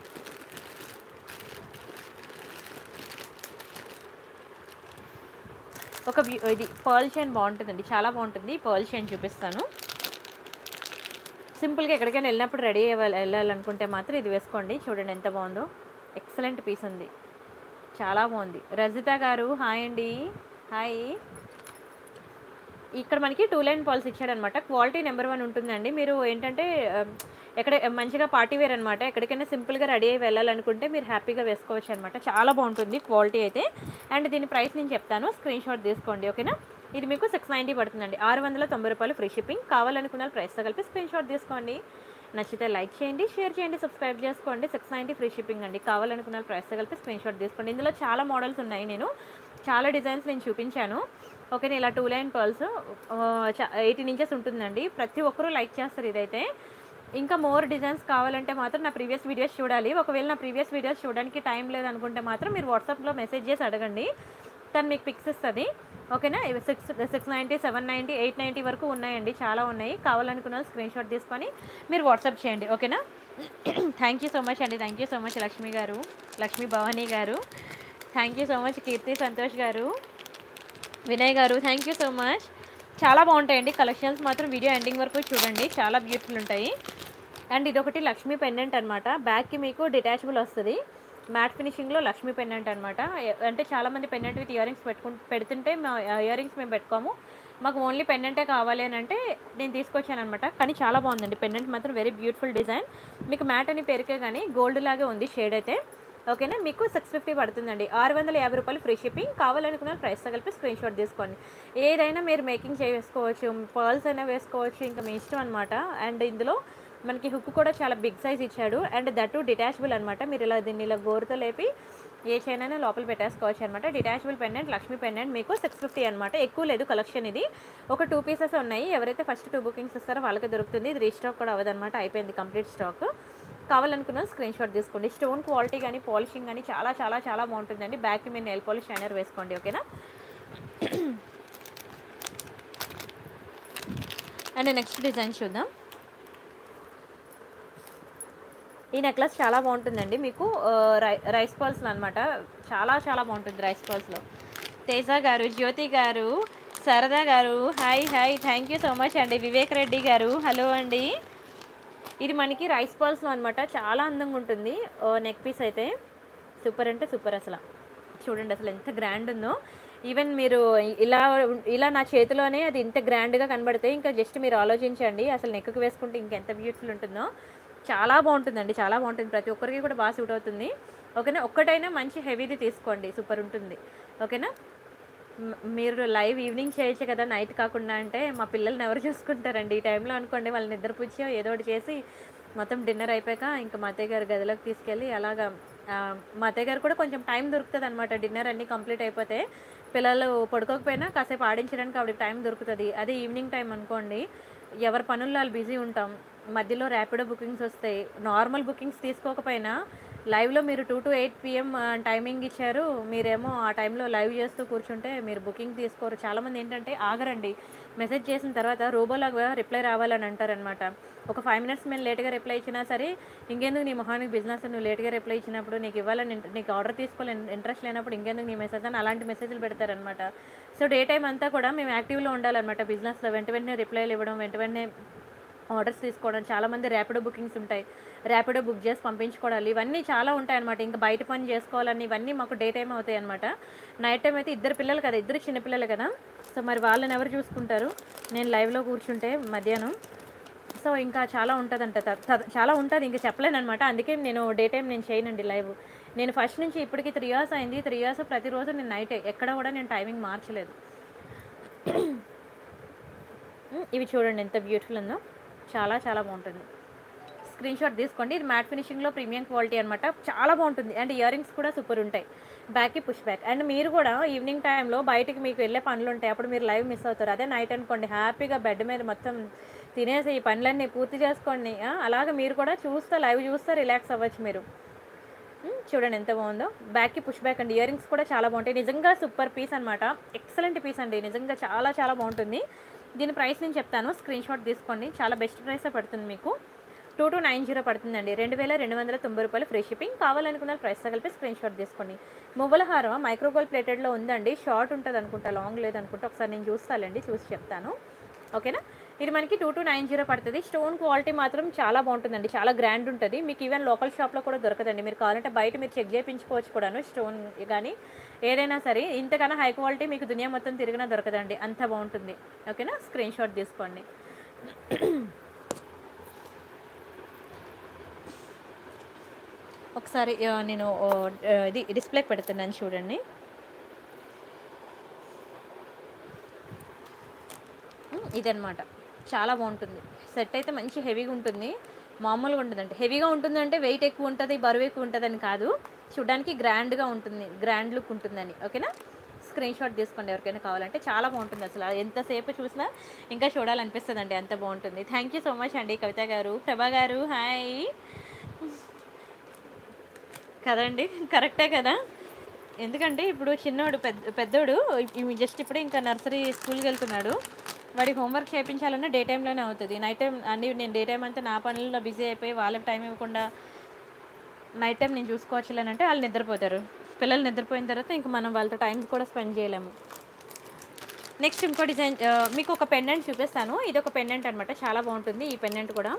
ఒక వ్యూ- ఇది పర్ల్ చైన్ బాగుంటుందండి చాలా బాగుంటుంది పర్ల్ చైన్ చూపిస్తాను సింపుల్గా ఎక్కడికైనా వెళ్ళినప్పుడు రెడీ అవ్వాలి వెళ్ళాలనుకుంటే మాత్రం ఇది వేసుకోండి చూడండి ఎంత బాగుందో ఎక్సలెంట్ పీస్ ఉంది చాలా బాగుంది రజిత గారు హాయ్ అండి హాయ్ ఇక్కడ మనకి టూ లైన్ పాల్స్ ఇచ్చాడనమాట క్వాలిటీ నెంబర్ వన్ ఉంటుందండి మీరు ఏంటంటే ఆ, ఎక్కడ మంచిగా పార్టీ వేర్ అనమాట ఎక్కడికైనా సింపుల్గా రెడీ అయ్యి వెళ్ళాలనుకుంటే మీరు హ్యాపీగా వేసుకోవచ్చు అనమాట చాలా బాగుంటుంది క్వాలిటీ అయితే అండ్ దీని ప్రైస్ నేను చెప్తాను స్క్రీన్ షాట్ తీసుకోండి ఓకేనా ఇది మీకు సిక్స్ నైంటీ పడుతుందండి ఆరు వందల తొంభై రూపాయలు ఫ్రీ షిప్పింగ్ కావాలనుకున్న ప్రైస్తో కలిపి స్క్రీన్ షాట్ తీసుకోండి నచ్చితే లైక్ చేయండి షేర్ చేయండి సబ్స్క్రైబ్ చేసుకోండి సిక్స్ నైంటీ ఫ్రీ షిప్పింగ్ అండి కావాలనుకున్న ప్రైస్తో కలిపి స్క్రీన్ షాట్ తీసుకోండి ఇందులో చాలా మోడల్స్ ఉన్నాయి నేను చాలా డిజైన్స్ నేను చూపించాను ఓకేనా ఇలా two line pearls eighteen inches ఉంటుందండి ప్రతి ఒక్కరూ లైక్ చేస్తారు ఇదైతే ఇంకా మోర్ డిజైన్స్ కావాలంటే మాత్రం నా ప్రీవియస్ వీడియోస్ చూడాలి ఒకవేళ నా ప్రీవియస్ వీడియోస్ చూడడానికి టైం లేదనుకుంటే మాత్రం మీరు వాట్సాప్లో మెసేజ్ చేసి అడగండి తను మీకు పిక్స్ ఇస్తుంది ఓకేనా ఇవి six six ninety seven ninety eight ninety వరకు ఉన్నాయండి చాలా ఉన్నాయి కావాలనుకున్న స్క్రీన్ షాట్ తీసుకొని మీరు వాట్సాప్ చేయండి ఓకేనా థ్యాంక్ యూ సో మచ్ అండి thank you so much Lakshmi గారు లక్ష్మీ భవానీ గారు thank you so much Keerthi Santosh గారు వినయ్ గారు థ్యాంక్ యూ సో మచ్ చాలా బాగుంటాయండి కలెక్షన్స్ మాత్రం వీడియో ఎండింగ్ వరకు చూడండి చాలా బ్యూటిఫుల్ ఉంటాయి అండ్ ఇదొకటి లక్ష్మీ పెండెంట్ అనమాట బ్యాక్కి మీకు డిటాచబుల్ వస్తుంది మ్యాట్ ఫినిషింగ్లో లక్ష్మీ పెండెంట్ అనమాట అంటే చాలామంది పెండెంట్ విత్ ఇయర్ రింగ్స్ పెట్టుకు పెడుతుంటే మా ఇయర్ రింగ్స్ మేము పెట్టుకోము మాకు ఓన్లీ పెండెంటే కావాలి అని అంటే నేను తీసుకొచ్చాను అనమాట కానీ చాలా బాగుందండి పెండెంట్ మాత్రం వెరీ బ్యూటిఫుల్ డిజైన్ మీకు మ్యాట్ అని పేరుకే కానీ గోల్డ్ లాగే ఉంది షేడ్ అయితే ఓకేనా మీకు సిక్స్ ఫిఫ్టీ పడుతుందండి ఆరు వందల యాభై రూపాయలు ఫ్రీ షిప్పింగ్ కావాలనుకున్న ప్రైస్తో కలిపి స్క్రీన్ షాట్ తీసుకోండి ఏదైనా మీరు మేకింగ్ చేసుకోవచ్చు పర్ల్స్ అయినా వేసుకోవచ్చు ఇంకా మీ ఇష్టం అనమాట అండ్ ఇందులో మనకి హుక్ కూడా చాలా బిగ్ సైజ్ ఇచ్చాడు అండ్ దట్ డిటాచబుల్ అనమాట మీరు ఇలా దీన్ని ఇలా గోరుతో లేపి ఏ చైన్ అయినా లోపల పెట్టేసుకోవచ్చు అనమాట డిటాచబుల్ పెండెంట్ లక్ష్మీ పెండెంట్ మీకు సిక్స్ ఫిఫ్టీ అనమాట ఎక్కువ లేదు కలెక్షన్ ఇది ఒక టూ పీసెస్ ఉన్నాయి ఎవరైతే ఫస్ట్ టూ బుకింగ్స్ ఇస్తారో వాళ్ళకి దొరుకుతుంది ఇది రీస్టాక్ కూడా అవ్వదన్నమాట అయిపోయింది కంప్లీట్ స్టాక్ కావాలనుకున్న స్క్రీన్ షాట్ తీసుకోండి స్టోన్ క్వాలిటీ కానీ పాలిషింగ్ కానీ చాలా చాలా చాలా బాగుంటుందండి బ్యాక్కి మీరు నెయిల్ పాలిష్ షైనర్ వేసుకోండి ఓకేనా అండ్ నెక్స్ట్ డిజైన్ చూద్దాం ఈ నెక్లెస్ చాలా బాగుంటుందండి మీకు ఆ, రై రైస్ పర్ల్స్లో అనమాట చాలా చాలా బాగుంటుంది రైస్ పర్ల్స్లో తేజ గారు జ్యోతి గారు సరదా గారు hi hi thank you so much అండి వివేక్ రెడ్డి గారు హలో అండి ఇది మనకి రైస్ పర్ల్స్లో అనమాట చాలా అందంగా ఉంటుంది నెక్ పీస్ అయితే సూపర్ అంటే సూపర్ అసలు చూడండి అసలు ఎంత గ్రాండ్ ఉందో ఈవెన్ మీరు ఇలా ఇలా నా చేతిలోనే అది ఇంత గ్రాండ్గా కనబడితే ఇంకా జస్ట్ మీరు ఆలోచించండి అసలు నెక్కి వేసుకుంటే ఇంకెంత బ్యూటిఫుల్ ఉంటుందో చాలా బాగుంటుందండి చాలా బాగుంటుంది ప్రతి ఒక్కరికి కూడా బాగా సూట్ అవుతుంది ఓకేనా ఒక్కటైనా మంచి హెవీది తీసుకోండి సూపర్ ఉంటుంది ఓకేనా మ్- మీరు లైవ్ ఈవినింగ్ చేయొచ్చు కదా నైట్ కాకుండా అంటే మా పిల్లల్ని ఎవరు చూసుకుంటారండి ఈ టైంలో అనుకోండి వాళ్ళని నిద్రపుచ్చో ఏదో ఒకటి చేసి మొత్తం డిన్నర్ అయిపోయాక ఇంకా మా అత్తయ్య గారు గదిలోకి తీసుకెళ్ళి అలాగా ఆ, మా అత్తయ్య గారు కూడా కొంచెం టైం దొరుకుతుంది అనమాట డిన్నర్ అన్నీ కంప్లీట్ అయిపోతే పిల్లలు పడుకోకపోయినా కాసేపు ఆడించడానికి ఆవిడకి టైం దొరుకుతుంది అదే ఈవినింగ్ టైం అనుకోండి ఎవరి పనుల్లో వాళ్ళు బిజీ ఉంటాం మధ్యలో ర్యాపిడో బుకింగ్స్ వస్తాయి నార్మల్ బుకింగ్స్ తీసుకోకపోయినా లైవ్లో మీరు two to eight PM timing ఇచ్చారు మీరేమో ఆ టైంలో లైవ్ చేస్తూ కూర్చుంటే మీరు బుకింగ్ తీసుకోరు చాలామంది ఏంటంటే ఆగరండి మెసేజ్ చేసిన తర్వాత రోబోలాగా రిప్లై రావాలని అంటారనమాట ఒక ఫైవ్ మినిట్స్ మేము లేట్గా రిప్లై ఇచ్చినా సరే ఇంకెందుకు నీ మొహానికి బిజినెస్ నువ్వు లేట్గా రిప్లై ఇచ్చినప్పుడు నీకు ఇవ్వాలని ఇంట- నీకు ఆర్డర్ తీసుకోవాలని ఇంట్రెస్ట్ లేనప్పుడు ఇంకెందుకు నీ మెసేజ్ అని అలాంటి మెసేజ్లు పెడతారనమాట సో డే టైం అంతా కూడా మేము యాక్టివ్లో ఉండాలన్నమాట బిజినెస్లో వెంట వెంటనే రిప్లైలు ఇవ్వడం వెంట వెంటనే ఆర్డర్స్ తీసుకోవడం చాలామంది ర్యాపిడో బుకింగ్స్ ఉంటాయి ర్యాపిడో బుక్ చేసి పంపించుకోవాలి ఇవన్నీ చాలా ఉంటాయి అనమాట ఇంకా బయట పని చేసుకోవాలని ఇవన్నీ మాకు డే టైం అవుతాయి అనమాట నైట్ టైం అయితే ఇద్దరు పిల్లలు కదా ఇద్దరు చిన్న పిల్లలు కదా సో మరి వాళ్ళని ఎవరు చూసుకుంటారు నేను లైవ్లో కూర్చుంటే మధ్యాహ్నం సో ఇంకా చాలా ఉంటుందంట త- త- చాలా ఉంటుంది ఇంకా చెప్పలేను అనమాట అందుకే నేను డే టైం నేను చేయనండి లైవ్ నేను ఫస్ట్ నుంచి ఇప్పటికి త్రీ ఇయర్స్ అయింది త్రీ ఇయర్స్ ప్రతిరోజు నేను నైట్ ఎక్కడ కూడా నేను టైమింగ్ మార్చలేదు ఉమ్, ఇవి చూడండి ఎంత బ్యూటిఫుల్ ఉందో చాలా చాలా బాగుంటుంది స్క్రీన్ షాట్ తీసుకోండి ఇది మ్యాట్ ఫినిషింగ్లో ప్రీమియం క్వాలిటీ అనమాట చాలా బాగుంటుంది అండ్ ఇయర్ రింగ్స్ కూడా సూపర్ ఉంటాయి బ్యాక్కి పుష్ బ్యాక్ అండ్ మీరు కూడా ఈవినింగ్ టైంలో బయటికి మీకు వెళ్ళే పనులు ఉంటాయి అప్పుడు మీరు లైవ్ మిస్ అవుతారు అదే నైట్ అనుకోండి హ్యాపీగా బెడ్ మీద మొత్తం తినేసి ఈ పనులన్నీ పూర్తి చేసుకోండి ఆ, అలాగే మీరు కూడా చూస్తే లైవ్ చూస్తే రిలాక్స్ అవ్వచ్చు మీరు మ్మ్, చూడండి ఎంత బాగుందో బ్యాక్కి పుష్ బ్యాక్ అండి ఇయర్ రింగ్స్ కూడా చాలా బాగుంటాయి నిజంగా సూపర్ పీస్ అనమాట ఎక్సలెంట్ పీస్ అండి నిజంగా చాలా చాలా బాగుంటుంది దీని ప్రైస్ నేను చెప్తాను స్క్రీన్ షాట్ తీసుకోండి చాలా బెస్ట్ ప్రైసే పడుతుంది మీకు టూ టూ నైన్ జీరో పడుతుందండి రెండు వేల రెండు వందల తొంభై రూపాయలు ఫ్రీ షిప్పింగ్ కావాలనుకున్న ప్రైస్తో కలిపి స్క్రీన్ షాట్ తీసుకోండి మువ్వల హారం మైక్రోగోల్ ప్లేటెడ్లో ఉందండి షార్ట్ ఉంటుంది అనుకుంటా లాంగ్ లేదనుకుంటా ఒకసారి నేను చూస్తానండి చూసి చెప్తాను ఓకేనా ఇది మనకి టూ టూ నైన్ జీరో పడుతుంది స్టోన్ క్వాలిటీ మాత్రం చాలా బాగుంటుందండి చాలా గ్రాండ్ ఉంటుంది మీకు ఈవెన్ లోకల్ షాప్లో కూడా దొరకదండి మీరు కావాలంటే బయట మీరు చెక్ చేయించుకోవచ్చు కూడాను స్టోన్ కానీ ఏదైనా సరే ఇంతకన్నా హై క్వాలిటీ మీకు దునియా మొత్తం తిరిగినా దొరకదండి అంత బాగుంటుంది ఓకేనా స్క్రీన్ షాట్ తీసుకోండి ఒకసారి ఆ, నేను ఓ, ఆ, ఇది డిస్ప్లే పెడుతున్నాను చూడండి ఉమ్, ఇదన్నమాట చాలా బాగుంటుంది సెట్ అయితే మంచి హెవీగా ఉంటుంది మామూలుగా ఉంటుందంటే హెవీగా ఉంటుందంటే వెయిట్ ఎక్కువ ఉంటుంది బరువు ఎక్కువ ఉంటుందని కాదు చూడడానికి గ్రాండ్గా ఉంటుంది గ్రాండ్ లుక్ ఉంటుందని ఓకేనా స్క్రీన్ షాట్ తీసుకోండి ఎవరికైనా కావాలంటే చాలా బాగుంటుంది అసలు ఎంతసేపు చూసినా ఇంకా చూడాలనిపిస్తుంది అండి అంత బాగుంటుంది థ్యాంక్ యూ సో మచ్ అండి కవిత గారు ప్రభా గారు హాయ్ కదండి కరెక్టే కదా ఎందుకంటే ఇప్పుడు చిన్నోడు పెద్ద పెద్దోడు జస్ట్ ఇప్పుడే ఇంకా నర్సరీ స్కూల్కి వెళ్తున్నాడు వాడి హోంవర్క్ చేయించాలన్నా డే టైంలోనే అవుతుంది నైట్ టైం అన్ని నేను డే టైం అంతా నా పనుల్లో బిజీ అయిపోయి వాళ్ళకి టైం ఇవ్వకుండా నైట్ టైం నేను చూసుకోవచ్చులేనంటే వాళ్ళు నిద్రపోతారు పిల్లలు నిద్రపోయిన తర్వాత ఇంక మనం వాళ్ళతో టైం కూడా స్పెండ్ చేయలేము నెక్స్ట్ ఇంకో డిజైన్ ఆ, మీకు ఒక పెండెంట్ చూపిస్తాను ఇది ఒక పెండెంట్ అనమాట చాలా బాగుంటుంది ఈ పెండెంట్ కూడా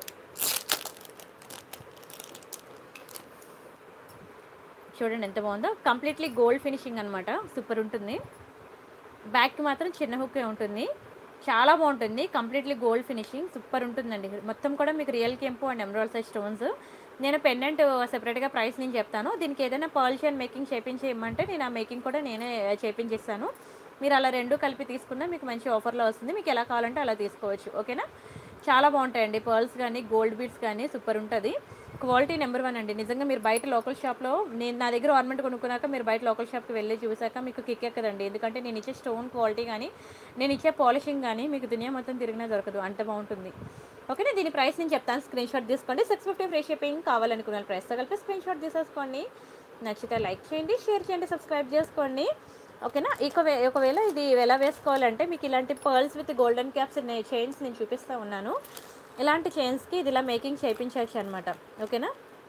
చూడండి ఎంత బాగుందో కంప్లీట్లీ గోల్డ్ ఫినిషింగ్ అనమాట సూపర్ ఉంటుంది బ్యాక్ మాత్రం చిన్న హుక్కే ఉంటుంది చాలా బాగుంటుంది కంప్లీట్లీ గోల్డ్ ఫినిషింగ్ సూపర్ ఉంటుందండి మొత్తం కూడా మీకు రియల్ కెంపు అండ్ ఎమరాల్డ్ సైజ్ స్టోన్స్ నేను పెండెంట్ సెపరేట్గా ప్రైస్ నేను చెప్తాను దీనికి ఏదైనా పర్ల్షన్ మేకింగ్ చేపించి ఇమ్మంటే నేను ఆ మేకింగ్ కూడా నేనే చేపించిస్తాను మీరు అలా రెండు కలిపి తీసుకున్నా మీకు మంచి ఆఫర్లో వస్తుంది మీకు ఎలా కావాలంటే అలా తీసుకోవచ్చు ఓకేనా చాలా బాగుంటాయండి పర్ల్స్ కానీ గోల్డ్ బీడ్స్ కానీ సూపర్ ఉంటుంది క్వాలిటీ నెంబర్ వన్ అండి నిజంగా మీరు బయట లోకల్ షాప్లో నేను నా దగ్గర ఆర్నమెంట్ కొనుక్కున్నాక మీరు బయట లోకల్ షాప్కి వెళ్ళి చూసాక మీకు కిక్ ఎక్కదండి ఎందుకంటే నేను ఇచ్చే స్టోన్ క్వాలిటీ కానీ నేను ఇచ్చే పాలిషింగ్ కానీ మీకు దునియా మొత్తం తిరిగినా దొరకదు అంత బాగుంటుంది ఓకేనా దీని ప్రైస్ నేను చెప్తాను స్క్రీన్ షాట్ తీసుకోండి సిక్స్ ఫిఫ్టీ ఫ్రీ షిప్పింగ్ కావాలనుకున్న ప్రైస్తో కలిపి స్క్రీన్ షాట్ తీసేసుకోండి నచ్చితే లైక్ చేయండి షేర్ చేయండి సబ్స్క్రైబ్ చేసుకోండి ఓకేనా ఇక వే- ఒకవేళ ఇది ఎలా వేసుకోవాలంటే మీకు ఇలాంటి pearls with golden caps chains నేను చూపిస్తూ ఉన్నాను ఇలాంటి చైన్స్కి ఇది ఇలా మేకింగ్ చేయించవచ్చు అనమాట ఓకేనా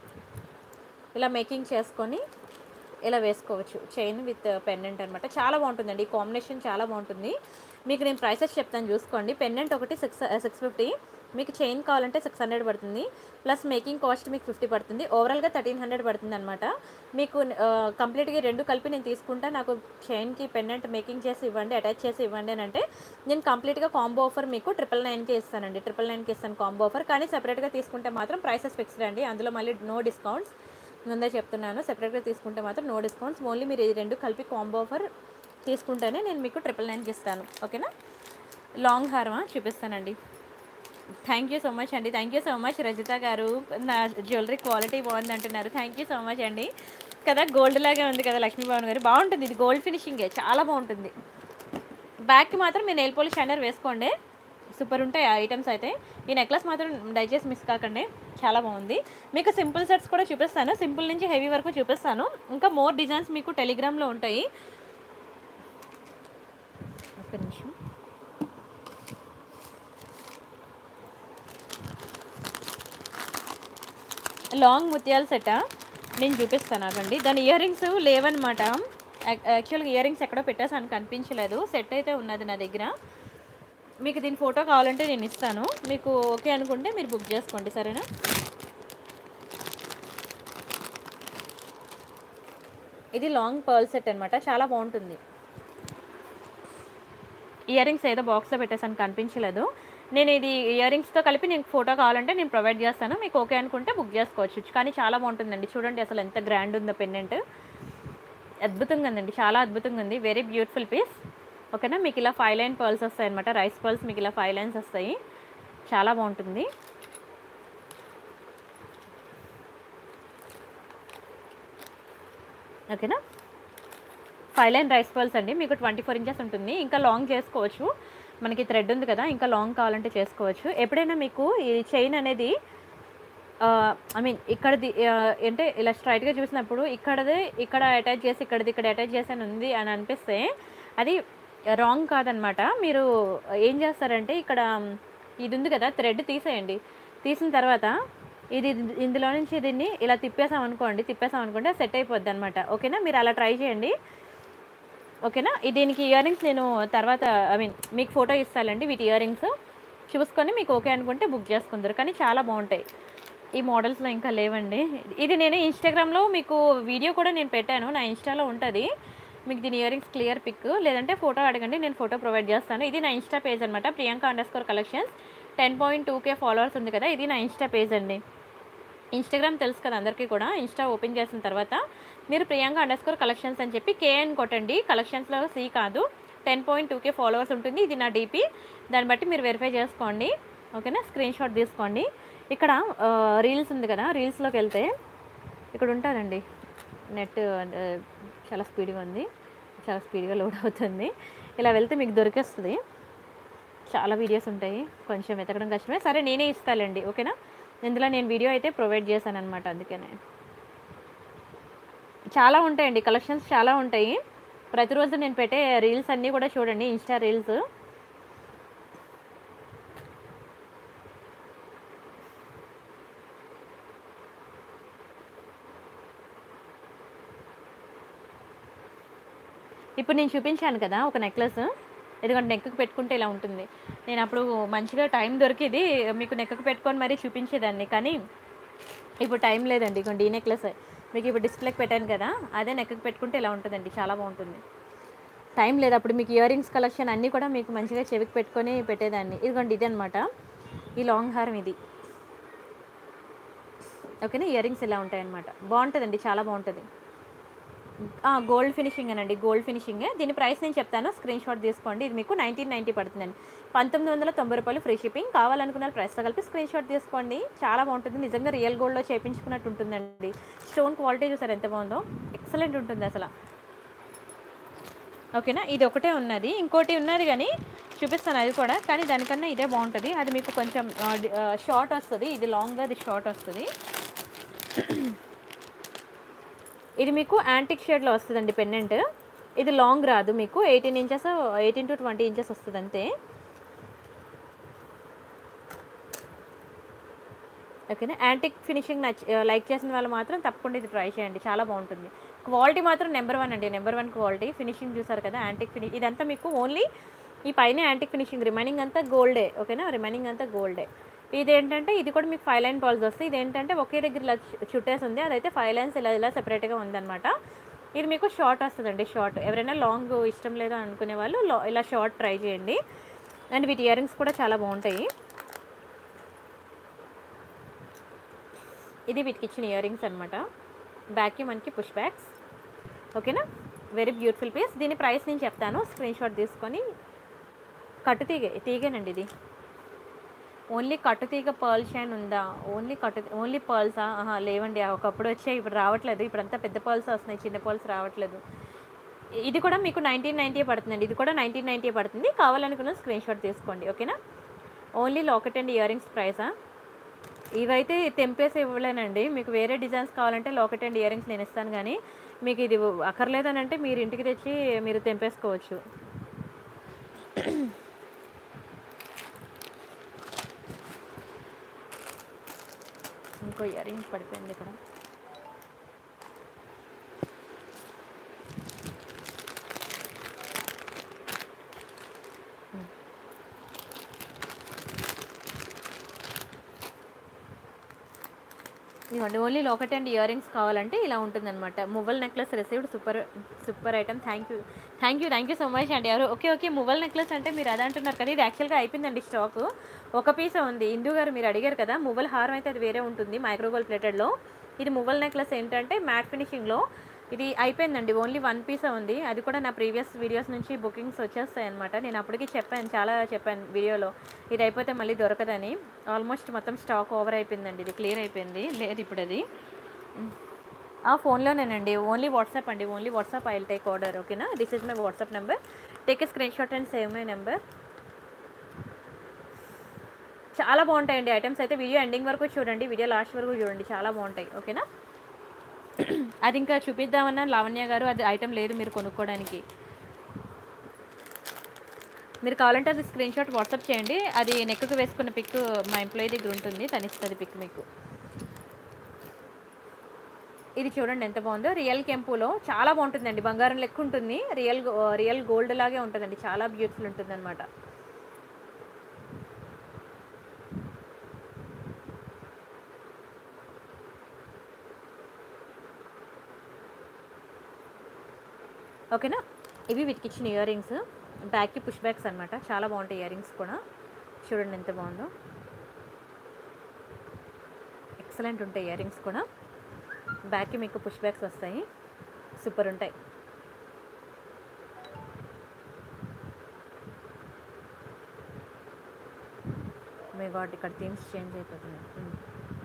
ఇలా మేకింగ్ చేసుకొని ఇలా వేసుకోవచ్చు చైన్ విత్ పెండెంట్ అనమాట చాలా బాగుంటుందండి ఈ కాంబినేషన్ చాలా బాగుంటుంది మీకు నేను ప్రైసెస్ చెప్తాను చూసుకోండి పెండెంట్ ఒకటి సిక్స్ సిక్స్ ఫిఫ్టీ మీకు చైన్ కావాలంటే సిక్స్ హండ్రెడ్ పడుతుంది ప్లస్ మేకింగ్ కాస్ట్ మీకు ఫిఫ్టీ పడుతుంది ఓవరాల్గా థర్టీన్ హండ్రెడ్ పడుతుంది అనమాట మీకు కంప్లీట్గా రెండు కలిపి నేను తీసుకుంటా నాకు చైన్కి పెండెంట్ మేకింగ్ చేసి ఇవ్వండి అటాచ్ చేసి ఇవ్వండి అని అంటే నేను కంప్లీట్గా కాంబో ఆఫర్ మీకు ట్రిపుల్ నైన్కి ఇస్తానండి ట్రిపుల్ నైన్కి ఇస్తాను కాంబో ఆఫర్ కానీ సెపరేట్గా తీసుకుంటే మాత్రం ప్రైసెస్ ఫిక్స్డ్ అండి అందులో మళ్ళీ నో డిస్కౌంట్స్ ముందే చెప్తున్నాను సెపరేట్గా తీసుకుంటే మాత్రం నో డిస్కౌంట్స్ ఓన్లీ మీరు ఈ రెండు కలిపి కాంబో ఆఫర్ తీసుకుంటేనే నేను మీకు ట్రిపుల్ నైన్కి ఇస్తాను ఓకేనా లాంగ్ హారమా చూపిస్తానండి థ్యాంక్ యూ సో మచ్ అండి thank you so much Rajitha గారు నా జ్యువెలరీ క్వాలిటీ బాగుంది అంటున్నారు థ్యాంక్ యూ సో మచ్ అండి కదా గోల్డ్ లాగే ఉంది కదా లక్ష్మీభవన్ గారు బాగుంటుంది ఇది గోల్డ్ ఫినిషింగే చాలా బాగుంటుంది బ్యాక్కి మాత్రం మీరు నెయిల్ పాలిష్ షైనర్ వేసుకోండి సూపర్ ఉంటాయి ఆ ఐటమ్స్ అయితే ఈ నెక్లెస్ మాత్రం దయచేసి మిస్ కాకండి చాలా బాగుంది మీకు సింపుల్ సెట్స్ కూడా చూపిస్తాను సింపుల్ నుంచి హెవీ వరకు చూపిస్తాను ఇంకా మోర్ డిజైన్స్ మీకు టెలిగ్రామ్లో ఉంటాయి ఒక్క నిమిషం లాంగ్ ముత్యాల సెట్ నేను చూపిస్తాను ఆగండి దాని ఇయర్ రింగ్స్ లేవన్నమాట యాక్చువల్గా ఇయర్ రింగ్స్ ఎక్కడో పెట్టేసాను కనిపించలేదు సెట్ అయితే ఉన్నది నా దగ్గర మీకు దీని ఫోటో కావాలంటే నేను ఇస్తాను మీకు ఓకే అనుకుంటే మీరు బుక్ చేసుకోండి సరేనా ఇది లాంగ్ పర్ల్ సెట్ అనమాట చాలా బాగుంటుంది ఇయర్ రింగ్స్ ఏదో బాక్స్లో పెట్టేసాను కనిపించలేదు నేను ఇది ఇయర్ రింగ్స్తో కలిపి నేను ఫోటో కావాలంటే నేను ప్రొవైడ్ చేస్తాను మీకు ఓకే అనుకుంటే బుక్ చేసుకోవచ్చు కానీ చాలా బాగుంటుందండి చూడండి అసలు ఎంత గ్రాండ్ ఉందో పెండెంట్ అద్భుతంగా ఉందండి చాలా అద్భుతంగా ఉంది వెరీ బ్యూటిఫుల్ పీస్ ఓకేనా మీకు ఇలా ఫైవ్ లైన్ పర్ల్స్ వస్తాయి అనమాట రైస్ పర్ల్స్ మీకు ఇలా ఫైవ్ లైన్స్ వస్తాయి చాలా బాగుంటుంది ఓకేనా ఫైవ్ లైన్ రైస్ పర్ల్స్ అండి మీకు ట్వంటీ ఫోర్ ఇంచెస్ ఉంటుంది ఇంకా లాంగ్ చేసుకోవచ్చు మనకి థ్రెడ్ ఉంది కదా ఇంకా లాంగ్ కావాలంటే చేసుకోవచ్చు ఎప్పుడైనా మీకు ఈ చైన్ అనేది ఐ మీన్ ఇక్కడది ఆ, అంటే ఇలా స్ట్రైట్గా చూసినప్పుడు ఇక్కడది ఇక్కడ అటాచ్ చేసి ఇక్కడది ఇక్కడ అటాచ్ చేసి అని ఉంది అని అనిపిస్తే అది రాంగ్ కాదనమాట మీరు ఏం చేస్తారంటే ఇక్కడ ఇది ఉంది కదా థ్రెడ్ తీసేయండి తీసిన తర్వాత ఇది ఇందులో నుంచి దీన్ని ఇలా తిప్పేసాం అనుకోండి తిప్పేసాం అనుకోండి సెట్ అయిపోద్ది అనమాట ఓకేనా మీరు అలా ట్రై చేయండి ఓకేనా ఈ దీనికి ఇయర్ రింగ్స్ నేను తర్వాత ఐ మీన్ మీకు ఫోటో ఇస్తానండి వీటి ఇయర్ రింగ్స్ చూసుకొని మీకు ఓకే అనుకుంటే బుక్ చేసుకుందరు కానీ చాలా బాగుంటాయి ఈ మోడల్స్లో ఇంకా లేవండి ఇది నేను ఇన్స్టాగ్రామ్లో మీకు వీడియో కూడా నేను పెట్టాను నా ఇన్స్టాలో ఉంటుంది మీకు దీని ఇయర్ రింగ్స్ క్లియర్ పిక్ లేదంటే ఫోటో అడగండి నేను ఫోటో ప్రొవైడ్ చేస్తాను ఇది నా ఇన్స్టా పేజ్ అనమాట Priyanka underscore collections ten point two K followers ఉంది కదా ఇది నా ఇన్స్టా పేజ్ అండి ఇన్స్టాగ్రామ్ తెలుసు కదా అందరికీ కూడా ఇన్స్టా ఓపెన్ చేసిన తర్వాత మీరు ప్రియాంక అండర్ స్కోర్ కలెక్షన్స్ అని చెప్పి కేఎన్ కొట్టండి కలెక్షన్స్లో సి కాదు ten point two K followers ఉంటుంది ఇది నా డీపీ దాన్ని బట్టి మీరు వెరిఫై చేసుకోండి ఓకేనా స్క్రీన్ షాట్ తీసుకోండి ఇక్కడ రీల్స్ ఉంది కదా రీల్స్లోకి వెళ్తే ఇక్కడ ఉంటుందండి నెట్ చాలా స్పీడ్గా ఉంది చాలా స్పీడ్గా లోడ్ అవుతుంది ఇలా వెళ్తే మీకు దొరికేస్తుంది చాలా వీడియోస్ ఉంటాయి కొంచెం వెతకడం కష్టమే సరే నేనే ఇస్తానండి ఓకేనా ఇందులో నేను వీడియో అయితే ప్రొవైడ్ చేశాను అనమాట అందుకనే చాలా ఉంటాయండి కలెక్షన్స్ చాలా ఉంటాయి ప్రతిరోజు నేను పెట్టే రీల్స్ అన్నీ కూడా చూడండి ఇన్స్టా రీల్స్ ఇప్పుడు నేను చూపించాను కదా ఒక నెక్లెస్ ఎందుకంటే నెక్కు పెట్టుకుంటే ఇలా ఉంటుంది నేను అప్పుడు మంచిగా టైం దొరికింది మీకు నెక్కు పెట్టుకొని మరీ చూపించేదాన్ని కానీ ఇప్పుడు టైం లేదండి ఇదిగోండి ఈ నెక్లెస్ మీకు ఇప్పుడు డిస్ప్లేకి పెట్టాను కదా అదే నెక్కు పెట్టుకుంటే ఇలా ఉంటుందండి చాలా బాగుంటుంది టైం లేదు అప్పుడు మీకు ఇయర్ రింగ్స్ కలెక్షన్ అన్నీ కూడా మీకు మంచిగా చెవికి పెట్టుకొని పెట్టేదాన్ని ఇదిగోండి ఇది అనమాట ఈ లాంగ్ హారం ఇది ఓకేనా ఇయర్ రింగ్స్ ఇలా ఉంటాయి అనమాట బాగుంటుందండి చాలా బాగుంటుంది గోల్డ్ ఫినిషింగ్ అనండి గోల్డ్ ఫినిషింగే దీని ప్రైస్ నేను చెప్తాను స్క్రీన్ షాట్ తీసుకోండి ఇది మీకు నైన్టీన్ నైంటీ పడుతుందండి పంతొమ్మిది వందల తొంభై రూపాయలు ఫ్రీ షిప్పింగ్ కావాలనుకున్న ప్రైస్తో కలిపి స్క్రీన్ షాట్ తీసుకోండి చాలా బాగుంటుంది నిజంగా రియల్ గోల్డ్లో చేయించుకున్నట్టు ఉంటుందండి స్టోన్ క్వాలిటీ చూసారు ఎంత బాగుందో ఎక్సలెంట్ ఉంటుంది అసలు ఓకేనా ఇది ఒకటే ఉన్నది ఇంకోటి ఉన్నది కానీ చూపిస్తాను అది కూడా కానీ దానికన్నా ఇదే బాగుంటుంది అది మీకు కొంచెం షార్ట్ వస్తుంది ఇది లాంగ్గా అది షార్ట్ వస్తుంది ఇది మీకు యాంటిక్ షేడ్లో వస్తుందండి పెండెంట్ ఇది లాంగ్ రాదు మీకు eighteen inches eighteen to twenty inches వస్తుంది అంతే ఓకేనా యాంటిక్ ఫినిషింగ్ నచ్ లైక్ చేసిన వాళ్ళు మాత్రం తప్పకుండా ఇది ట్రై చేయండి చాలా బాగుంటుంది క్వాలిటీ మాత్రం నెంబర్ వన్ అండి నెంబర్ వన్ క్వాలిటీ ఫినిషింగ్ చూసారు కదా యాంటిక్ ఫినిష్ ఇదంతా మీకు ఓన్లీ ఈ పైన యాంటిక్ ఫినిషింగ్ రిమైనింగ్ అంతా గోల్డే ఓకేనా రిమైనింగ్ అంతా గోల్డే ఇది ఏంటంటే ఇది కూడా మీకు ఫైవ్ లైన్ బాల్స్ వస్తాయి ఇది ఏంటంటే ఒకే దగ్గర ఇలా చు- చుట్టేసి ఉంది అదైతే ఫైవ్ లైన్స్ ఇలా ఇలా సెపరేట్గా ఉందన్నమాట ఇది మీకు షార్ట్ వస్తుందండి షార్ట్ ఎవరైనా లాంగ్ ఇష్టం లేదు అనుకునే వాళ్ళు లా- ఇలా షార్ట్ ట్రై చేయండి అండ్ వీటి ఇయర్ రింగ్స్ కూడా చాలా బాగుంటాయి ఇది వీటికి ఇచ్చిన ఇయర్ రింగ్స్ అనమాట బ్యాక్కి మనకి పుష్ బ్యాగ్స్ ఓకేనా వెరీ బ్యూటిఫుల్ పీస్ దీని ప్రైస్ నేను చెప్తాను స్క్రీన్ షాట్ తీసుకొని కట్టు తీగే తీగేనండి ఇది ఓన్లీ కట్టు తీగ పర్ల్ షైన్ ఉందా ఓన్లీ కట్టు ఓన్లీ పర్ల్సా ఆహా లేవండి ఒకప్పుడు వచ్చాయి ఇప్పుడు రావట్లేదు ఇప్పుడంతా పెద్ద పర్ల్స్ వస్తున్నాయి చిన్న పర్ల్స్ రావట్లేదు ఇది కూడా మీకు నైన్టీన్ నైంటీ పడుతుందండి ఇది కూడా నైన్టీన్ నైంటీ పడుతుంది కావాలనుకున్న స్క్రీన్ షాట్ తీసుకోండి ఓకేనా only locket and year earrings ప్రైసా ఇవైతే తెంపేసి ఇవ్వలేనండి మీకు వేరే డిజైన్స్ కావాలంటే లాకెట్ అండ్ ఇయర్ రింగ్స్ నేను ఇస్తాను కానీ మీకు ఇది అక్కర్లేదని అంటే మీరు ఇంటికి తెచ్చి మీరు తెంపేసుకోవచ్చు ఇంకో ఇయర్ రింగ్స్ పడిపోయింది ఇక్కడ ఇదిగోండి only locket and year earrings కావాలంటే ఇలా ఉంటుందన్నమాట మువ్వల్ necklace received super super item thank you thank you thank you so much అండి ఎవరు ఓకే ఓకే మువ్వల్ నెక్లెస్ అంటే మీరు అదే అంటున్నారు కదా ఇది యాక్చువల్గా అయిపోయిందండి స్టాక్ ఒక పీస్ ఉంది ఇందు గారు మీరు అడిగారు కదా మువ్వల్ హారం అయితే అది వేరే ఉంటుంది మైక్రోగోల్ ప్లేటెడ్లో ఇది మువ్వల్ నెక్లెస్ ఏంటంటే మ్యాట్ ఫినిషింగ్లో ఇది అయిపోయిందండి ఓన్లీ వన్ పీస్ ఉంది అది కూడా నా ప్రీవియస్ వీడియోస్ నుంచి బుకింగ్స్ వచ్చేస్తాయి అనమాట నేను అప్పటికి చెప్పాను చాలా చెప్పాను వీడియోలో ఇది అయిపోతే మళ్ళీ దొరకదని ఆల్మోస్ట్ మొత్తం స్టాక్ ఓవర్ అయిపోయిందండి ఇది క్లియర్ అయిపోయింది లేదు ఇప్పుడు అది ఆ ఫోన్లోనేనండి ఓన్లీ వాట్సాప్ అండి only WhatsApp I'll take order ఓకేనా this is my WhatsApp number take a screenshot and save my number చాలా బాగుంటాయండి ఐటమ్స్ అయితే వీడియో ఎండింగ్ వరకు చూడండి వీడియో లాస్ట్ వరకు చూడండి చాలా బాగుంటాయి ఓకేనా అది ఇంకా చూపిద్దామన్నా లావణ్య గారు అది ఐటెం లేదు మీరు కొనుక్కోవడానికి మీరు కావాలంటే అది స్క్రీన్ షాట్ వాట్సాప్ చేయండి అది నెక్కు వేసుకున్న పిక్ మా ఎంప్లాయీ దగ్గర ఉంటుంది తను ఇస్తుంది పిక్ మీకు ఇది చూడండి ఎంత బాగుందో రియల్ కెంపులో చాలా బాగుంటుందండి బంగారం లెక్క ఉంటుంది రియల్ గో- రియల్ గోల్డ్ లాగే ఉంటుందండి చాలా బ్యూటిఫుల్ ఉంటుంది అనమాట ఓకేనా ఇవి వీటికి ఇచ్చిన ఇయర్ రింగ్స్ బ్యాక్కి పుష్ బ్యాక్స్ అనమాట చాలా బాగుంటాయి ఇయర్ రింగ్స్ కూడా చూడండి ఎంత బాగుందో ఎక్సలెంట్ ఉంటాయి ఇయర్ రింగ్స్ కూడా బ్యాక్కి మీకు పుష్ బ్యాక్స్ వస్తాయి సూపర్ ఉంటాయి మీ గాడ్ ఇక్కడ థీమ్స్ చేంజ్ అయిపోతున్నాయి ఉమ్.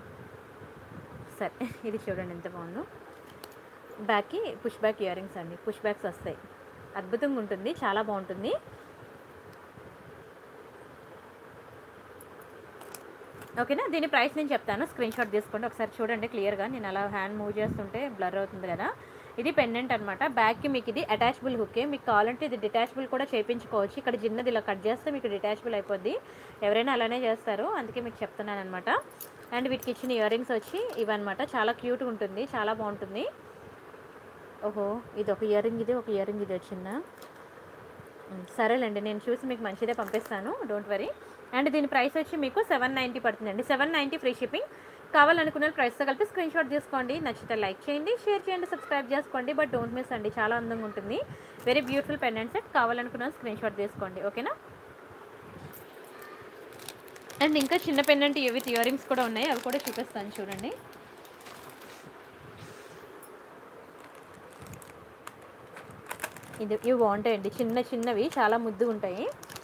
సరే ఇది చూడండి ఎంత బాగుందో బ్యాక్కి పుష్ బ్యాక్ ఇయర్ రింగ్స్ అండి పుష్ బ్యాక్స్ వస్తాయి అద్భుతంగా ఉంటుంది చాలా బాగుంటుంది ఓకేనా దీని ప్రైస్ నేను చెప్తాను స్క్రీన్ షాట్ తీసుకోండి ఒకసారి చూడండి క్లియర్గా నేను అలా హ్యాండ్ మూవ్ చేస్తుంటే బ్లర్ అవుతుంది కదా ఇది పెండెంట్ అనమాట బ్యాక్కి మీకు ఇది అటాచబుల్ హుక్కే మీకు కావాలంటే ఇది డిటాచబుల్ కూడా చేయించుకోవచ్చు ఇక్కడ చిన్నది ఇలా కట్ చేస్తే మీకు డిటాచబుల్ అయిపోద్ది ఎవరైనా అలానే చేస్తారు అందుకే మీకు చెప్తున్నాను అనమాట అండ్ వీటికి ఇచ్చిన ఇయర్ రింగ్స్ వచ్చి ఇవన్నమాట చాలా క్యూట్గా ఉంటుంది చాలా బాగుంటుంది ఓహో ఇది ఒక ఇయర్ రింగ్ ఇది ఒక ఇయర్ రింగ్ ఇది వచ్చిందా మ్, సరేలేండి నేను చూసి మీకు మంచిదే పంపిస్తాను డోంట్ వరీ అండ్ దీని ప్రైస్ వచ్చి మీకు సెవెన్ నైంటీ పడుతుందండి సెవెన్ నైంటీ ఫ్రీ షిప్పింగ్ కావాలనుకున్న ప్రైస్తో కలిపి స్క్రీన్ షాట్ తీసుకోండి నచ్చితే లైక్ చేయండి షేర్ చేయండి సబ్స్క్రైబ్ చేసుకోండి బట్ డోంట్ మిస్ అండి చాలా అందంగా ఉంటుంది వెరీ బ్యూటిఫుల్ పెండెంట్ సెట్ కావాలనుకున్న స్క్రీన్ షాట్ తీసుకోండి ఓకేనా అండ్ ఇంకా చిన్న పెండెంట్ విత్ ఇయర్ రింగ్స్ కూడా ఉన్నాయి అవి కూడా చూపిస్తాను చూడండి ఇది ఇవి బాగుంటాయండి చిన్న చిన్నవి చాలా ముద్దు ఉంటాయి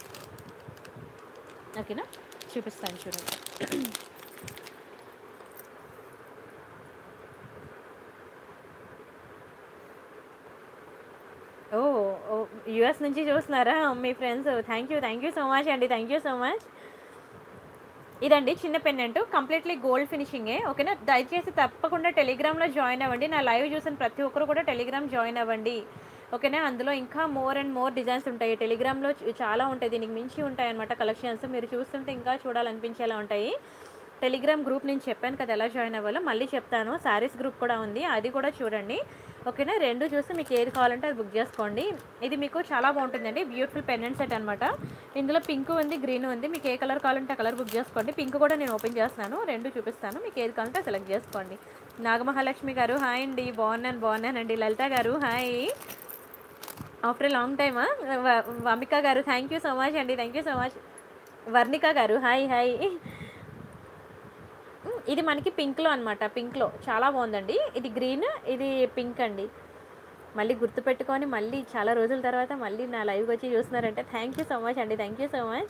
ఓకేనా చూపిస్తాను చూడండి ఓ యుఎస్ నుంచి చూస్తున్నారా మీ friends thank you thank you so much అండి థ్యాంక్ యూ సో మచ్ ఇదండి చిన్న పెన్నెంట్ కంప్లీట్లీ గోల్డ్ ఫినిషింగే ఓకేనా దయచేసి తప్పకుండా టెలిగ్రామ్లో జాయిన్ అవ్వండి నా లైవ్ చూసిన ప్రతి ఒక్కరు కూడా టెలిగ్రామ్ జాయిన్ అవ్వండి ఓకేనా అందులో ఇంకా మోర్ అండ్ మోర్ డిజైన్స్ ఉంటాయి టెలిగ్రామ్లో చ- చాలా ఉంటాయి దీనికి మించి ఉంటాయి అనమాట కలెక్షన్స్ మీరు చూస్తుంటే ఇంకా చూడాలనిపించేలా ఉంటాయి టెలిగ్రామ్ గ్రూప్ నేను చెప్పాను కదా ఎలా జాయిన్ అవ్వాలో మళ్ళీ చెప్తాను శారీస్ గ్రూప్ కూడా ఉంది అది కూడా చూడండి ఓకేనా రెండు చూసి మీకు ఏది కావాలంటే అది బుక్ చేసుకోండి ఇది మీకు చాలా బాగుంటుందండి బ్యూటిఫుల్ పెండెంట్ సెట్ అనమాట ఇందులో పింక్ ఉంది గ్రీన్ ఉంది మీకు ఏ కలర్ కావాలంటే ఆ కలర్ బుక్ చేసుకోండి పింక్ కూడా నేను ఓపెన్ చేస్తున్నాను రెండు చూపిస్తాను మీకు ఏది కావాలంటే సెలెక్ట్ చేసుకోండి నాగమహాలక్ష్మి గారు హాయ్ అండి బాగున్నాను బాగున్నానండి లలిత గారు హాయ్ ఆఫ్టర్ లాంగ్ టైమా వమిక గారు థ్యాంక్ యూ సో మచ్ అండి thank you so much Varnika గారు హాయ్ హాయ్ ఉమ్, ఇది మనకి పింక్లో అనమాట పింక్లో చాలా బాగుందండి ఇది గ్రీన్ ఇది పింక్ అండి మళ్ళీ గుర్తుపెట్టుకొని మళ్ళీ చాలా రోజుల తర్వాత మళ్ళీ నా లైవ్కి వచ్చి చూస్తున్నారంటే థ్యాంక్ యూ సో మచ్ అండి థ్యాంక్ యూ సో మచ్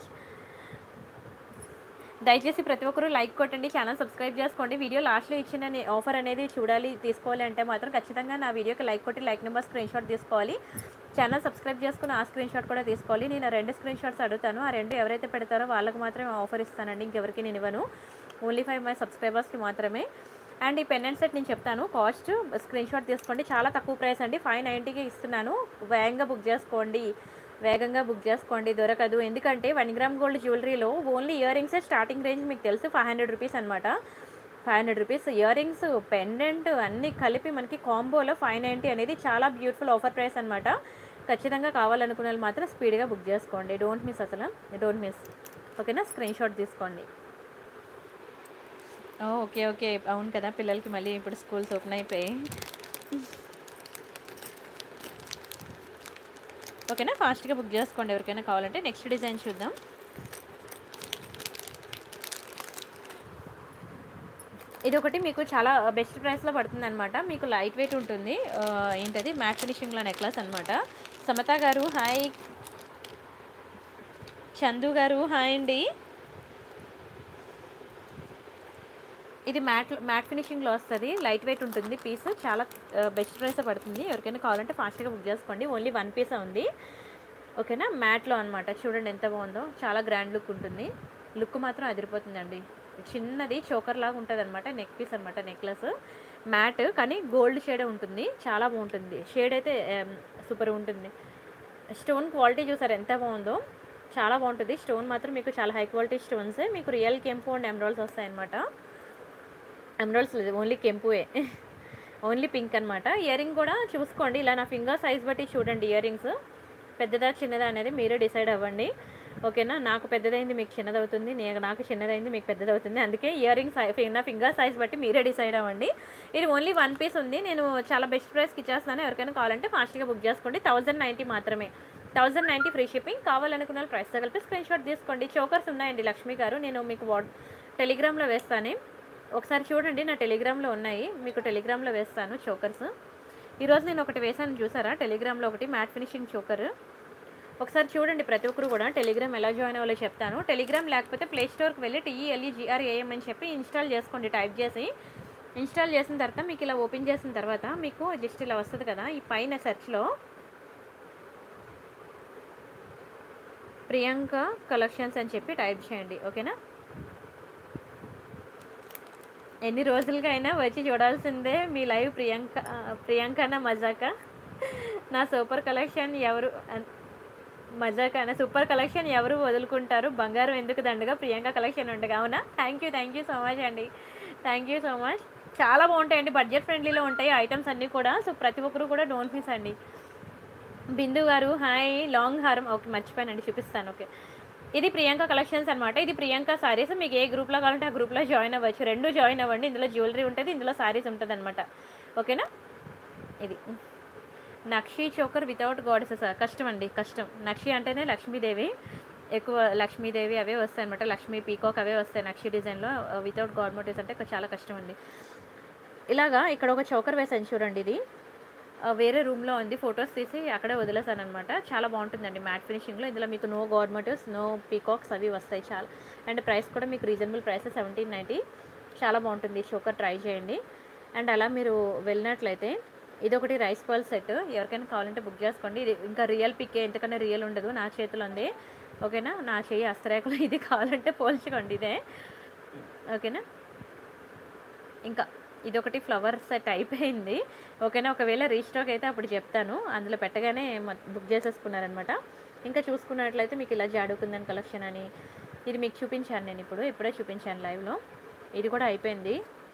దయచేసి ప్రతి ఒక్కరూ లైక్ కొట్టండి ఛానల్ సబ్స్క్రైబ్ చేసుకోండి వీడియో లాస్ట్లో ఇచ్చిన నే- ఆఫర్ అనేది చూడాలి తీసుకోవాలి అంటే మాత్రం ఖచ్చితంగా నా వీడియోకి లైక్ కొట్టి లైక్ నెంబర్ స్క్రీన్ షాట్ తీసుకోవాలి ఛానల్ సబ్స్క్రైబ్ చేసుకుని ఆ స్క్రీన్ షాట్ కూడా తీసుకోవాలి నేను ఆ రెండు స్క్రీన్ షాట్స్ అడుగుతాను ఆ రెండు ఎవరైతే పెడతారో వాళ్ళకి మాత్రమే ఆఫర్ ఇస్తానండి ఇంకెవరికి నేను ఇవ్వను ఓన్లీ ఫైవ్ మై సబ్స్క్రైబర్స్కి మాత్రమే అండ్ ఈ పెండెంట్ సెట్ నేను చెప్తాను కాస్ట్ స్క్రీన్ షాట్ తీసుకోండి చాలా తక్కువ ప్రైస్ అండి ఫైవ్ నైంటీకి ఇస్తున్నాను వేగంగా బుక్ చేసుకోండి వేగంగా బుక్ చేసుకోండి దొరకదు ఎందుకంటే వన్ గ్రామ్ గోల్డ్ జ్యువెలరీలో only earrings starting range మీకు తెలుసు ఫైవ్ హండ్రెడ్ రూపీస్ అనమాట five hundred rupees earrings pendant అన్నీ కలిపి మనకి కాంబోలో ఫైవ్ నైంటీ అనేది చాలా బ్యూటిఫుల్ ఆఫర్ ప్రైస్ అనమాట ఖచ్చితంగా కావాలనుకున్న వాళ్ళు మాత్రం స్పీడ్గా బుక్ చేసుకోండి డోంట్ మిస్ అసలు డోంట్ మిస్ ఓకేనా స్క్రీన్ షాట్ తీసుకోండి ఓ ఓకే ఓకే అవును కదా పిల్లలకి మళ్ళీ ఇప్పుడు స్కూల్స్ ఓపెన్ అయిపోయాయి ఓకేనా ఫాస్ట్గా బుక్ చేసుకోండి ఎవరికైనా కావాలంటే నెక్స్ట్ డిజైన్ చూద్దాం ఇది ఒకటి మీకు చాలా బెస్ట్ ప్రైస్లో పడుతుంది అనమాట మీకు లైట్ వెయిట్ ఉంటుంది ఆ, ఏంటది మ్యాట్ ఫినిషింగ్లో నెక్లెస్ అనమాట సమత గారు హాయ్ చందు గారు హాయ్ అండి ఇది మ్యాట్ మ్యాట్ ఫినిషింగ్లో వస్తుంది లైట్ వెయిట్ ఉంటుంది పీస్ చాలా బెస్ట్ ప్రైస్ పడుతుంది ఎవరికైనా కావాలంటే ఫాస్ట్గా బుక్ చేసుకోండి ఓన్లీ వన్ పీస్ ఉంది ఓకేనా మ్యాట్లో అనమాట చూడండి ఎంత బాగుందో చాలా గ్రాండ్ లుక్ ఉంటుంది లుక్ మాత్రం అదిరిపోతుందండి చిన్నది చోకర్ లాగా ఉంటుంది అనమాట నెక్ పీస్ అనమాట నెక్లెస్ మ్యాట్ కానీ గోల్డ్ షేడే ఉంటుంది చాలా బాగుంటుంది షేడ్ అయితే సూపర్ ఉంటుంది స్టోన్ క్వాలిటీ చూసారు ఎంత బాగుందో చాలా బాగుంటుంది స్టోన్ మాత్రం మీకు చాలా హై క్వాలిటీ స్టోన్స్ మీకు రియల్ కెంపు అండ్ ఎమరాల్స్ వస్తాయన్నమాట ఎమరాల్డ్స్ లేదు ఓన్లీ కెంపుయే ఓన్లీ పింక్ అనమాట ఇయర్ రింగ్ కూడా చూసుకోండి ఇలా నా ఫింగర్ సైజ్ బట్టి చూడండి ఇయర్ రింగ్స్ పెద్దదా చిన్నదా అనేది మీరే డిసైడ్ అవ్వండి ఓకేనా నాకు పెద్దదైంది మీకు చిన్నదవుతుంది నేను నాకు చిన్నదైంది మీకు పెద్దదవుతుంది అందుకే ఇయర్ రింగ్స్ నా ఫింగర్ సైజ్ బట్టి మీరే డిసైడ్ అవ్వండి ఇది ఓన్లీ వన్ పీస్ ఉంది నేను చాలా బెస్ట్ ప్రైస్కి ఇచ్చేస్తున్నాను ఎవరికైనా కావాలంటే ఫాస్ట్గా బుక్ చేసుకోండి థౌజండ్ నైంటీ మాత్రమే థౌజండ్ నైంటీ ఫ్రీ షిప్పింగ్ కావాలనుకున్న వాళ్ళు ప్రైస్తో కలిపి స్క్రీన్ షాట్ తీసుకోండి చోకర్స్ ఉన్నాయండి లక్ష్మి గారు నేను మీకు వాట్ టెలిగ్రామ్లో వేస్తాను ఒకసారి చూడండి నా టెలిగ్రామ్లో ఉన్నాయి మీకు టెలిగ్రామ్లో వేస్తాను చోకర్స్ ఈరోజు నేను ఒకటి వేసాను చూసారా టెలిగ్రామ్లో ఒకటి మ్యాట్ ఫినిషింగ్ చోకర్ ఒకసారి చూడండి ప్రతి ఒక్కరు కూడా టెలిగ్రామ్ ఎలా జాయిన్ అవ్వాలో చెప్తాను టెలిగ్రామ్ లేకపోతే ప్లే స్టోర్కి వెళ్ళి టీఈఎల్ఈ జిఆర్ఏఎం అని చెప్పి ఇన్స్టాల్ చేసుకోండి టైప్ చేసి ఇన్స్టాల్ చేసిన తర్వాత మీకు ఇలా ఓపెన్ చేసిన తర్వాత మీకు జస్ట్ ఇలా వస్తుంది కదా ఈ పైన సెర్చ్లో ప్రియాంక కలెక్షన్స్ అని చెప్పి టైప్ చేయండి ఓకేనా ఎన్ని రోజులుగా అయినా వచ్చి చూడాల్సిందే మీ లైవ్ ప్రియాంక ప్రియాంకన మజాక నా సూపర్ కలెక్షన్ ఎవరు అన్- మజాక అన్న సూపర్ కలెక్షన్ ఎవరు వదులుకుంటారు బంగారం ఎందుకు దండగా ప్రియాంక కలెక్షన్ ఉండగా అవునా thank you thank you so much అండి థ్యాంక్ యూ సో మచ్ చాలా బాగుంటాయండి బడ్జెట్ ఫ్రెండ్లీలో ఉంటాయి ఐటమ్స్ అన్నీ కూడా సో ప్రతి ఒక్కరు కూడా డోంట్ మిస్ అండి బిందు గారు హాయ్ లాంగ్ హారం ఓకే మర్చిపోయానండి చూపిస్తాను ఓకే ఇది ప్రియాంక కలెక్షన్స్ అనమాట ఇది ప్రియాంక సారీస్ మీకు ఏ గ్రూప్లో కావాలంటే ఆ గ్రూప్లో జాయిన్ అవ్వచ్చు రెండు జాయిన్ అవ్వండి ఇందులో జ్యువెలరీ ఉంటుంది ఇందులో సారీస్ ఉంటుంది అనమాట ఓకేనా ఇది నక్షి చోకర్ వితౌట్ గాడెసెస్ కష్టం అండి కష్టం నక్షి అంటేనే లక్ష్మీదేవి ఎక్కువ లక్ష్మీదేవి అవే వస్తాయి అనమాట లక్ష్మీ పీకాక్ అవే వస్తాయి నక్షి డిజైన్లో వితౌట్ గాడ్ మోటివ్స్ అంటే చాలా కష్టం అండి ఇలాగా ఇక్కడ ఒక చోకర్ వేసాను చూడండి ఇది ఆ, వేరే రూమ్లో ఉంది ఫొటోస్ తీసి అక్కడే వదిలేసాను అనమాట చాలా బాగుంటుందండి మ్యాట్ ఫినిషింగ్లో ఇందులో మీకు నో గవర్నమెంట్స్ నో పీకాక్స్ అవి వస్తాయి చాలా అండ్ ప్రైస్ కూడా మీకు రీజనబుల్ ప్రైస్ సెవెంటీన్ నైంటీ చాలా బాగుంటుంది షోకర్ ట్రై చేయండి అండ్ అలా మీరు వెళ్ళినట్లయితే ఇది ఒకటి రైస్ పర్ల్ సెట్ ఎవరికైనా కావాలంటే బుక్ చేసుకోండి ఇది ఇంకా రియల్ పిక్ ఎంతకన్నా రియల్ ఉండదు నా చేతిలో ఉంది ఓకేనా నా చెయ్యి అస్త్రేకలు ఇది కావాలంటే పోల్చుకోండి ఇదే ఓకేనా ఇంకా ఇది ఒకటి ఫ్లవర్ సెట్ అయిపోయింది ఓకేనా ఒకవేళ రీస్టాక్ అయితే అప్పుడు చెప్తాను అందులో పెట్టగానే మొ- బుక్ చేసేసుకున్నారనమాట ఇంకా చూసుకున్నట్లయితే మీకు ఇలా జాడుకుందని కలెక్షన్ అని ఇది మీకు చూపించాను నేను ఇప్పుడు ఇప్పుడే చూపించాను లైవ్లో ఇది కూడా అయిపోయింది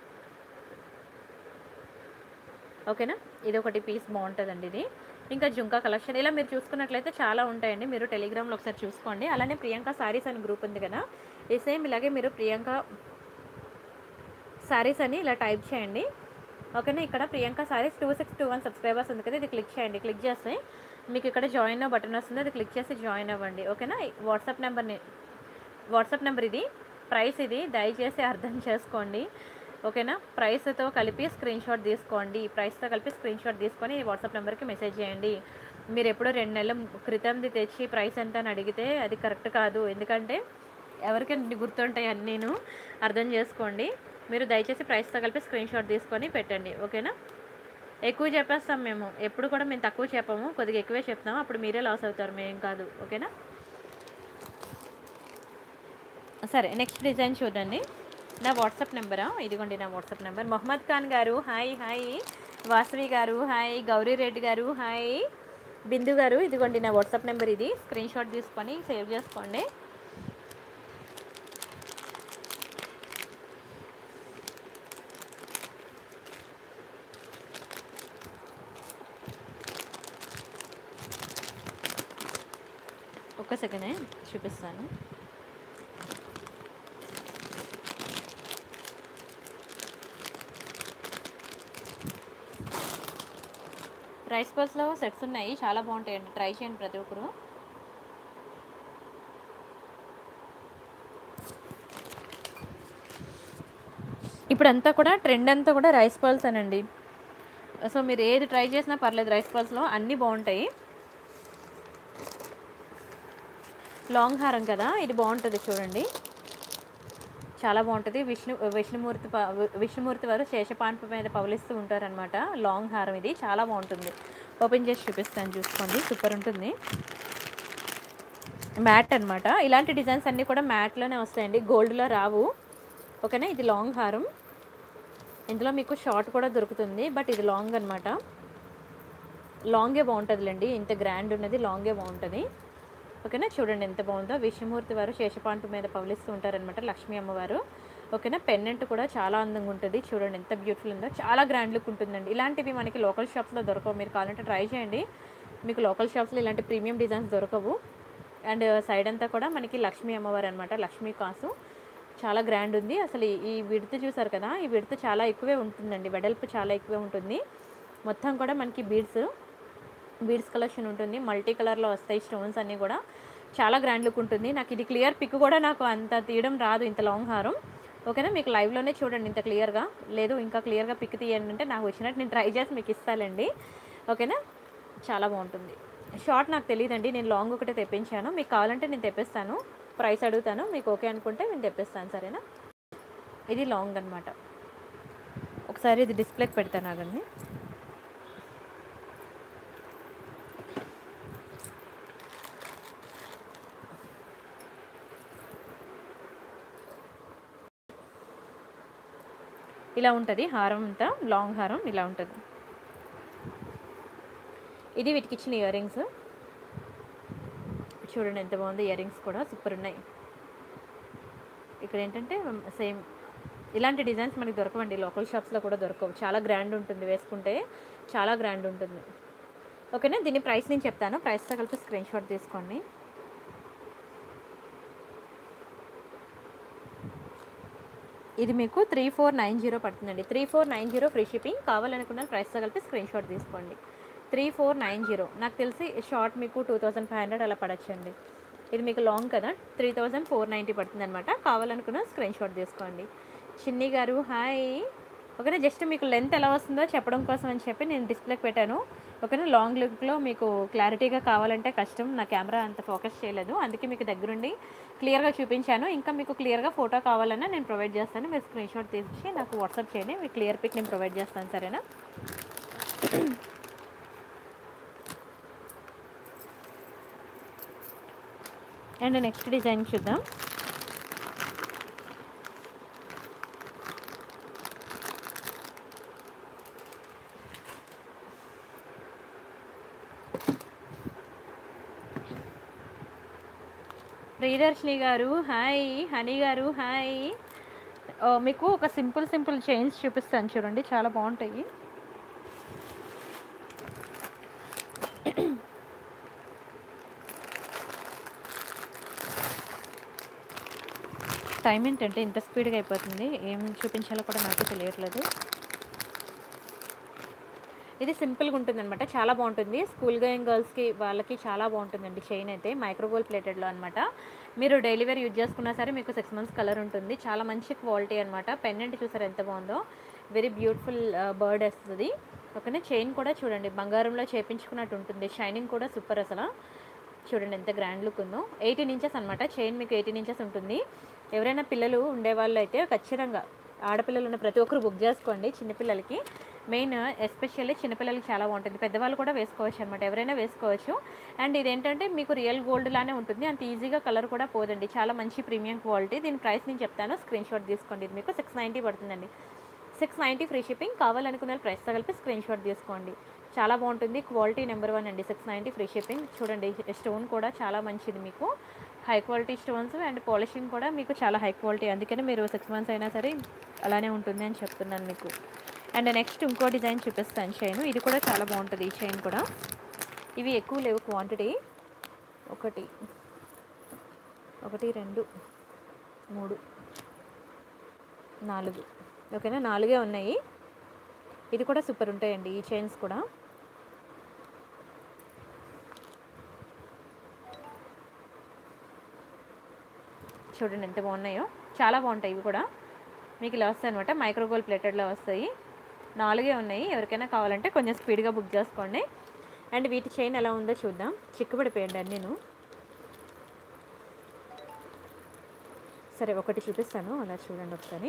ఓకేనా ఇది ఒకటి పీస్ బాగుంటుందండి ఇది ఇంకా జుంకా కలెక్షన్ ఇలా మీరు చూసుకున్నట్లయితే చాలా ఉంటాయండి మీరు టెలిగ్రామ్లో ఒకసారి చూసుకోండి అలానే ప్రియాంక సారీస్ అని గ్రూప్ ఉంది కదా ఈ సేమ్ ఇలాగే మీరు ప్రియాంక సారీస్ అని ఇలా టైప్ చేయండి ఓకేనా ఇక్కడ Priyanka sarees two six two one subscribers ఉంది కదా ఇది క్లిక్ చేయండి క్లిక్ చేస్తే మీకు ఇక్కడ జాయిన్ బటన్ వస్తుంది అది క్లిక్ చేసి జాయిన్ అవ్వండి ఓకేనా వాట్సాప్ నెంబర్ని వాట్సాప్ నెంబర్ ఇది ప్రైస్ ఇది దయచేసి అర్థం చేసుకోండి ఓకేనా ప్రైస్తో కలిపి స్క్రీన్ షాట్ తీసుకోండి ప్రైస్తో కలిపి స్క్రీన్ షాట్ తీసుకొని ఈ వాట్సాప్ నెంబర్కి మెసేజ్ చేయండి మీరు ఎప్పుడో రెండు నెలల క్రితంది తెచ్చి ప్రైస్ ఎంత అని అడిగితే అది కరెక్ట్ కాదు ఎందుకంటే ఎవరికైనా గుర్తుంటాయి అని నేను అర్థం చేసుకోండి మీరు దయచేసి ప్రైస్తో కలిపి స్క్రీన్ షాట్ తీసుకొని పెట్టండి ఓకేనా ఎక్కువ చెప్పేస్తాం మేము ఎప్పుడు కూడా మేము తక్కువ చెప్పము కొద్దిగా ఎక్కువే చెప్తాము అప్పుడు మీరే లాస్ అవుతారు మేం కాదు ఓకేనా సరే నెక్స్ట్ డిజైన్ చూడండి నా వాట్సాప్ నెంబరా ఇదిగోండి నా వాట్సాప్ నెంబర్ మొహమ్మద్ ఖాన్ గారు హాయ్ హాయ్ వాసవి గారు హాయ్ గౌరీ రెడ్డి గారు హాయ్ బిందు గారు ఇదిగోండి నా వాట్సాప్ నెంబర్ ఇది స్క్రీన్ షాట్ తీసుకొని సేవ్ చేసుకోండి ఒక్క సెకండే చూపిస్తాను రైస్ పల్స్లో సెట్స్ ఉన్నాయి చాలా బాగుంటాయండి ట్రై చేయండి ప్రతి ఒక్కరు ఇప్పుడంతా కూడా ట్రెండ్ అంతా కూడా రైస్ పల్స్ అనండి సో మీరు ఏది ట్రై చేసినా పర్లేదు రైస్ పల్స్లో అన్నీ బాగుంటాయి లాంగ్ హారం కదా ఇది బాగుంటుంది చూడండి చాలా బాగుంటుంది విష్ణు విష్ణుమూర్తి ప- విష్ణుమూర్తి వారు శేషపాన్పు మీద పవలిస్తూ ఉంటారనమాట లాంగ్ హారం ఇది చాలా బాగుంటుంది ఓపెన్ చేసి చూపిస్తాను చూసుకోండి సూపర్ ఉంటుంది మ్యాట్ అన్నమాట ఇలాంటి డిజైన్స్ అన్నీ కూడా మ్యాట్లోనే వస్తాయండి గోల్డ్లో రావు ఓకేనా ఇది లాంగ్ హారం ఇందులో మీకు షార్ట్ కూడా దొరుకుతుంది బట్ ఇది లాంగ్ అనమాట లాంగే బాగుంటుందిలేండి ఇంత గ్రాండ్ ఉన్నది లాంగే బాగుంటుంది ఓకేనా చూడండి ఎంత బాగుందో విష్ణుమూర్తి వారు శేషపాంటు మీద పవలిస్తూ ఉంటారనమాట లక్ష్మీ అమ్మవారు ఓకేనా పెన్నెంట్ కూడా చాలా అందంగా ఉంటుంది చూడండి ఎంత బ్యూటిఫుల్ ఉందో చాలా గ్రాండ్ లుక్ ఉంటుందండి ఇలాంటివి మనకి లోకల్ షాప్స్లో దొరకవు మీరు కావాలంటే ట్రై చేయండి మీకు లోకల్ షాప్స్లో ఇలాంటి ప్రీమియం డిజైన్స్ దొరకవు అండ్ సైడ్ అంతా కూడా మనకి లక్ష్మీ అమ్మవారు అనమాట లక్ష్మీ కాసు చాలా గ్రాండ్ ఉంది అసలు ఈ- ఈ విడత చూసారు కదా ఈ విడత చాలా ఎక్కువే ఉంటుందండి వెడల్పు చాలా ఎక్కువే ఉంటుంది మొత్తం కూడా మనకి బీడ్స్ బీడ్స్ కలెక్షన్ ఉంటుంది మల్టీ కలర్లో వస్తాయి స్టోన్స్ అన్నీ కూడా చాలా గ్రాండ్ లుక్ ఉంటుంది నాకు ఇది క్లియర్ పిక్ కూడా నాకు అంత తీయడం రాదు ఇంత లాంగ్ హారం ఓకేనా మీకు లైవ్లోనే చూడండి ఇంత క్లియర్గా లేదు ఇంకా క్లియర్గా పిక్ తీయండి అంటే నాకు వచ్చినట్టు నేను ట్రై చేసి మీకు ఇస్తానండి ఓకేనా చాలా బాగుంటుంది షార్ట్ నాకు తెలియదండి నేను లాంగ్ ఒకటే తెప్పించాను మీకు కావాలంటే నేను తెప్పిస్తాను ప్రైస్ అడుగుతాను మీకు ఓకే అనుకుంటే నేను తెప్పిస్తాను సరేనా ఇది లాంగ్ అనమాట ఒకసారి ఇది డిస్ప్లేకి పెడతాను ఆగండి ఇలా ఉంటుంది హారం అంతా లాంగ్ హారం ఇలా ఉంటుంది ఇది వీటికి ఇచ్చిన ఇయర్ రింగ్స్ చూడండి ఎంత బాగుంది ఇయర్ రింగ్స్ కూడా సూపర్ ఉన్నాయి ఇక్కడ ఏంటంటే సేమ్ ఇలాంటి డిజైన్స్ మనకి దొరకవండి లోకల్ షాప్స్లో కూడా దొరకవు చాలా గ్రాండ్ ఉంటుంది వేసుకుంటే చాలా గ్రాండ్ ఉంటుంది ఓకేనా దీని ప్రైస్ నేను చెప్తాను ప్రైస్తో కలిపి స్క్రీన్ షాట్ తీసుకోండి ఇది మీకు త్రీ ఫోర్ నైన్ జీరో పడుతుందండి three four nine zero free shipping కావాలనుకున్న ప్రైస్తో కలిపి స్క్రీన్ షాట్ తీసుకోండి త్రీ ఫోర్ నైన్ జీరో నాకు తెలిసి షార్ట్ మీకు టూ థౌజండ్ ఫైవ్ హండ్రెడ్ అలా పడచ్చండి ఇది మీకు లాంగ్ కదా త్రీ థౌజండ్ ఫోర్ నైంటీ పడుతుంది అనమాట కావాలనుకున్న స్క్రీన్ షాట్ తీసుకోండి చిన్ని గారు హాయ్ ఓకేనా జస్ట్ మీకు లెంత్ ఎలా వస్తుందో చెప్పడం కోసం అని చెప్పి నేను డిస్ప్లేకి పెట్టాను ఓకేనా లాంగ్ లుక్లో మీకు క్లారిటీగా కావాలంటే కష్టం నా కెమెరా అంత ఫోకస్ చేయలేదు అందుకే మీకు దగ్గరుండి క్లియర్గా చూపించాను ఇంకా మీకు క్లియర్గా ఫోటో కావాలన్నా నేను ప్రొవైడ్ చేస్తాను మీరు స్క్రీన్ షాట్ తీసి నాకు వాట్సాప్ చేయండి మీకు క్లియర్ పిక్ నేను ప్రొవైడ్ చేస్తాను సరేనా అండ్ నెక్స్ట్ డిజైన్ చూద్దాం ప్రియదర్శిని గారు హాయ్ హనీ గారు హాయ్ ఓ, మీకు ఒక సింపుల్ సింపుల్ చైన్స్ చూపిస్తాను చూడండి చాలా బాగుంటాయి టైం ఏంటంటే ఇంత స్పీడ్గా అయిపోతుంది ఏం చూపించాలో కూడా నాకు తెలియట్లేదు ఇది సింపుల్గా ఉంటుంది అనమాట చాలా బాగుంటుంది స్కూల్ గోయింగ్ గర్ల్స్కి వాళ్ళకి చాలా బాగుంటుందండి చైన్ అయితే మైక్రోగోల్ ప్లేటెడ్లో అనమాట మీరు డైలీ వేర్ యూజ్ చేసుకున్నా సరే మీకు సిక్స్ మంత్స్ కలర్ ఉంటుంది చాలా మంచి క్వాలిటీ అనమాట పెన్నెంట్ చూసారు ఎంత బాగుందో వెరీ బ్యూటిఫుల్ బర్డ్ వస్తుంది ఓకేనా చైన్ కూడా చూడండి బంగారంలో చేపించుకున్నట్టు ఉంటుంది షైనింగ్ కూడా సూపర్ అసలు చూడండి ఎంత గ్రాండ్ లుక్ ఉందో ఎయిటీన్ ఇంచెస్ అనమాట చైన్ మీకు ఎయిటీన్ ఇంచెస్ ఉంటుంది ఎవరైనా పిల్లలు ఉండేవాళ్ళు అయితే ఖచ్చితంగా ఆడపిల్లలు ఉన్న ప్రతి ఒక్కరు బుక్ చేసుకోండి చిన్నపిల్లలకి మెయిన్ ఎస్పెషల్లీ చిన్నపిల్లలకి చాలా బాగుంటుంది పెద్దవాళ్ళు కూడా వేసుకోవచ్చు అనమాట ఎవరైనా వేసుకోవచ్చు అండ్ ఇదేంటంటే మీకు రియల్ గోల్డ్ లానే ఉంటుంది అంత ఈజీగా కలర్ కూడా పోదండి చాలా మంచి ప్రీమియం క్వాలిటీ దీని ప్రైస్ నేను చెప్తాను స్క్రీన్ షాట్ తీసుకోండి ఇది మీకు సిక్స్ నైంటీ పడుతుందండి సిక్స్ నైంటీ ఫ్రీ షిప్పింగ్ కావాలనుకున్న ప్రైస్తో కలిపి స్క్రీన్ షాట్ తీసుకోండి చాలా బాగుంటుంది క్వాలిటీ నెంబర్ వన్ అండి సిక్స్ నైంటీ ఫ్రీ షిప్పింగ్ చూడండి స్టోన్ కూడా చాలా మంచిది మీకు high quality stones and polishing కూడా మీకు చాలా హై క్వాలిటీ అందుకని మీరు సిక్స్ మంత్స్ అయినా సరే అలానే ఉంటుంది అని చెప్తున్నాను మీకు అండ్ నెక్స్ట్ ఇంకో డిజైన్ చూపిస్తాను చైన్ ఇది కూడా చాలా బాగుంటుంది ఈ చైన్ కూడా ఇవి ఎక్కువ లేవు క్వాంటిటీ ఒకటి ఒకటి రెండు మూడు నాలుగు ఓకేనా నాలుగే ఉన్నాయి ఇది కూడా సూపర్ ఉంటాయండి ఈ చైన్స్ కూడా చూడండి ఎంత బాగున్నాయో చాలా బాగుంటాయి ఇవి కూడా మీకు ఇలా వస్తాయి అనమాట మైక్రోగోల్ ప్లేటెడ్లో వస్తాయి నాలుగే ఉన్నాయి ఎవరికైనా కావాలంటే కొంచెం స్పీడ్గా బుక్ చేసుకోండి అండ్ వీటి చైన్ ఎలా ఉందో చూద్దాం చిక్కుపడిపోయండి అన్నీ నేను సరే ఒకటి చూపిస్తాను అలా చూడండి ఒకసారి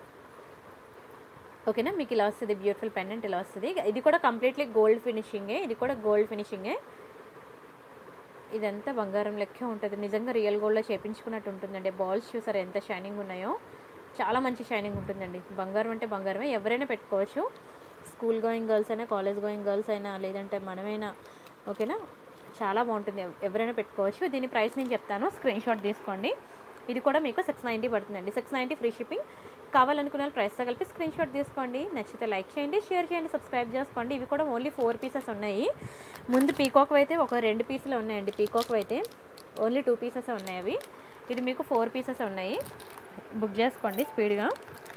ఓకేనా మీకు ఇలా వస్తుంది బ్యూటిఫుల్ పెండెంట్ ఇలా వస్తుంది ఇది కూడా కంప్లీట్లీ గోల్డ్ ఫినిషింగే ఇది కూడా గోల్డ్ ఫినిషింగే ఇదంతా బంగారం లెక్క ఉంటుంది నిజంగా రియల్ గోల్డ్లో చేపించుకున్నట్టు ఉంటుందండి బాల్స్ చూసారు ఎంత షైనింగ్ ఉన్నాయో చాలా మంచి షైనింగ్ ఉంటుందండి బంగారం అంటే బంగారమే ఎవరైనా పెట్టుకోవచ్చు స్కూల్ గోయింగ్ గర్ల్స్ అయినా కాలేజ్ గోయింగ్ గర్ల్స్ అయినా లేదంటే మనమైనా ఓకేనా చాలా బాగుంటుంది ఎవ- ఎవరైనా పెట్టుకోవచ్చు దీని ప్రైస్ నేను చెప్తాను స్క్రీన్ షాట్ తీసుకోండి ఇది కూడా మీకు సిక్స్ నైంటీ పడుతుందండి సిక్స్ నైంటీ ఫ్రీ షిప్పింగ్ కావాలనుకున్న వాళ్ళు ప్రైస్తో కలిపి స్క్రీన్ షాట్ తీసుకోండి నచ్చితే లైక్ చేయండి షేర్ చేయండి సబ్స్క్రైబ్ చేసుకోండి ఇవి కూడా ఓన్లీ ఫోర్ పీసెస్ ఉన్నాయి ముందు పీకాక్ అయితే ఒక రెండు పీసులు ఉన్నాయండి పీకాక్ అయితే ఓన్లీ టూ పీసెస్ ఉన్నాయి అవి ఇది మీకు ఫోర్ పీసెస్ ఉన్నాయి బుక్ చేసుకోండి స్పీడ్గా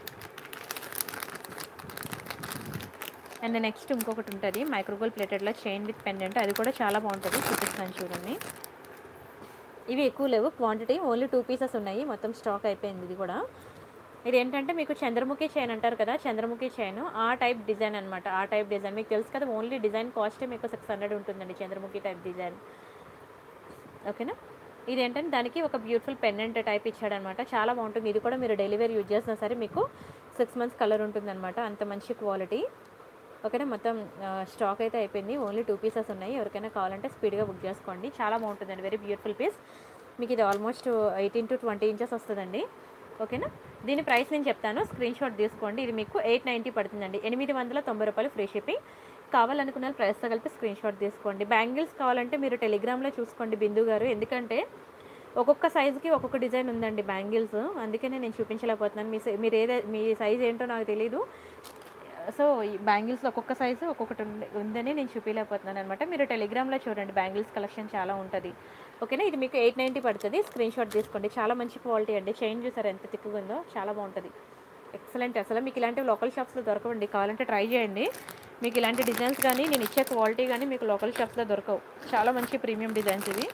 అండ్ నెక్స్ట్ ఇంకొకటి ఉంటుంది మైక్రోగోల్ ప్లేటెడ్లో చైన్ విత్ పెండెంట్ అది కూడా చాలా బాగుంటుంది చూపిస్తాను చూడండి ఇవి ఎక్కువ లేవు క్వాంటిటీ ఓన్లీ టూ పీసెస్ ఉన్నాయి మొత్తం స్టాక్ అయిపోయింది ఇది కూడా ఇది ఏంటంటే మీకు చంద్రముఖి చైన్ అంటారు కదా చంద్రముఖి చైన్ ఆ టైప్ డిజైన్ అనమాట ఆ టైప్ డిజైన్ మీకు తెలుసు కదా ఓన్లీ డిజైన్ కాస్ట్ మీకు సిక్స్ హండ్రెడ్ ఉంటుందండి చంద్రముఖి టైప్ డిజైన్ ఓకేనా ఇది ఏంటంటే దానికి ఒక బ్యూటిఫుల్ పెండెంట్ టైప్ ఇచ్చాడనమాట చాలా బాగుంటుంది ఇది కూడా మీరు డెలివరీ యూజ్ చేసినా సరే మీకు సిక్స్ మంత్స్ కలర్ ఉంటుందన్నమాట అంత మంచి క్వాలిటీ ఓకేనా మొత్తం స్టాక్ అయితే అయిపోయింది ఓన్లీ టూ పీసెస్ ఉన్నాయి ఎవరికైనా కావాలంటే స్పీడ్గా బుక్ చేసుకోండి చాలా బాగుంటుందండి వెరీ బ్యూటిఫుల్ పీస్ మీకు ఇది almost eighteen to twenty inches వస్తుందండి ఓకేనా దీని ప్రైస్ నేను చెప్తాను స్క్రీన్ షాట్ తీసుకోండి ఇది మీకు ఎయిట్ నైంటీ పడుతుందండి ఎనిమిది వందల తొంభై రూపాయలు ఫ్రీ షిప్పింగ్ కావాలనుకున్న వాళ్ళు ప్రైస్తో కలిపి స్క్రీన్ షాట్ తీసుకోండి బ్యాంగిల్స్ కావాలంటే మీరు టెలిగ్రామ్లో చూసుకోండి బిందు గారు ఎందుకంటే ఒక్కొక్క సైజుకి ఒక్కొక్క డిజైన్ ఉందండి బ్యాంగిల్స్ అందుకనే నేను చూపించలేకపోతున్నాను మీ సై- మీరు ఏదే మీ సైజ్ ఏంటో నాకు తెలియదు సో ఈ బ్యాంగిల్స్లో ఒక్కొక్క సైజు ఒక్కొక్కటి ఉంది- ఉందని నేను చూపించలేకపోతున్నాను అనమాట మీరు టెలిగ్రామ్లో చూడండి బ్యాంగిల్స్ కలెక్షన్ చాలా ఉంటుంది ఓకేనా ఇది మీకు ఎయిట్ నైంటీ పడుతుంది స్క్రీన్ షాట్ తీసుకోండి చాలా మంచి క్వాలిటీ అండి చైన్ చూసారు ఎంత తిక్కుగా ఉందో చాలా బాగుంటుంది ఎక్సలెంట్ అసలు మీకు ఇలాంటివి లోకల్ షాప్స్లో దొరకవండి కావాలంటే ట్రై చేయండి మీకు ఇలాంటి డిజైన్స్ కానీ నేను ఇచ్చే క్వాలిటీ కానీ మీకు లోకల్ షాప్స్లో దొరకవు చాలా మంచి ప్రీమియం డిజైన్స్ ఇవి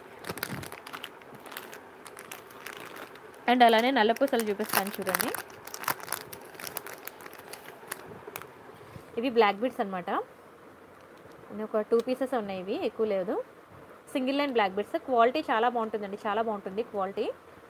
అండ్ అలానే నల్ల పూసలు చూపిస్తాను చూడండి ఇవి బ్లాక్ బీడ్స్ అనమాట ఒక టూ పీసెస్ ఉన్నాయి ఇవి ఎక్కువ లేదు single line black beads quality చాలా బాగుంటుందండి చాలా బాగుంటుంది క్వాలిటీ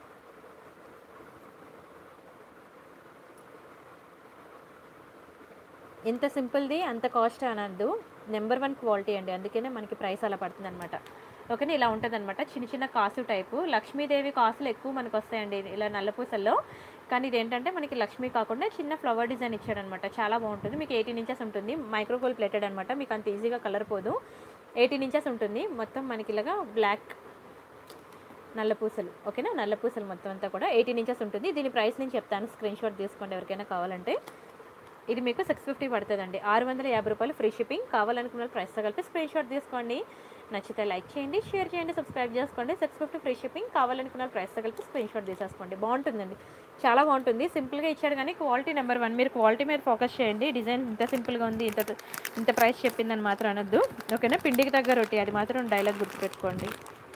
ఎంత సింపుల్ది అంత కాస్ట్ అనద్దు నెంబర్ వన్ క్వాలిటీ అండి అందుకనే మనకి ప్రైస్ అలా పడుతుంది అనమాట ఓకేనా ఇలా ఉంటుంది అనమాట చిన్న చిన్న కాసు టైపు లక్ష్మీదేవి కాసులు ఎక్కువ మనకు వస్తాయండి ఇలా నల్లపూసల్లో కానీ ఇది ఏంటంటే మనకి లక్ష్మీ కాకుండా చిన్న ఫ్లవర్ డిజైన్ ఇచ్చాడనమాట చాలా బాగుంటుంది మీకు ఎయిటీన్ ఇంచెస్ ఉంటుంది మైక్రోగోల్ ప్లేటెడ్ అనమాట మీకు అంత ఈజీగా కలర్ పోదు ఎయిటీన్ ఇంచెస్ ఉంటుంది మొత్తం మనకి ఇలాగా బ్లాక్ నల్ల పూసలు ఓకేనా నల్ల పూసలు మొత్తం అంతా కూడా ఎయిటీన్ ఇంచెస్ ఉంటుంది దీని ప్రైస్ నేను చెప్తాను స్క్రీన్ షాట్ తీసుకోండి ఎవరికైనా కావాలంటే ఇది మీకు సిక్స్ ఫిఫ్టీ పడుతుందండి ఆరు వందల యాభై రూపాయలు ఫ్రీ షిప్పింగ్ కావాలనుకున్న ప్రైస్తో కలిపి స్క్రీన్ షాట్ తీసుకోండి నచ్చితే లైక్ చేయండి షేర్ చేయండి సబ్స్క్రైబ్ చేసుకోండి సిక్స్ ఫిఫ్టీ ఫ్రీ షిప్పింగ్ కావాలనుకున్న ప్రైస్తో కలిపి స్క్రీన్ షాట్ తీసేసుకోండి బాగుంటుందండి చాలా బాగుంటుంది సింపుల్గా ఇచ్చాడు కానీ క్వాలిటీ నెంబర్ వన్ మీరు క్వాలిటీ మీద ఫోకస్ చేయండి డిజైన్ ఇంత సింపుల్గా ఉంది ఇంత ఇంత ప్రైస్ చెప్పిందని మాత్రం అనొద్దు ఓకేనా పిండికి తగ్గ రొట్టి అది మాత్రం డైలాగ్ గుర్తుపెట్టుకోండి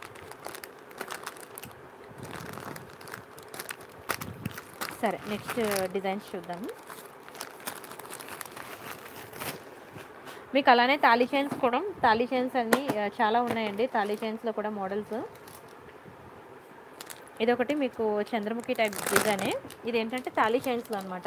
సరే నెక్స్ట్ డిజైన్స్ చూద్దాము మీకు అలానే తాళీ చైన్స్ కూడా తాళీ చైన్స్ అన్ని ఆ, చాలా ఉన్నాయండి తాళీ చైన్స్లో కూడా మోడల్స్ ఇదొకటి మీకు చంద్రముఖి టైప్ డిజైనే ఇది ఏంటంటే తాళీ చైన్స్లో అనమాట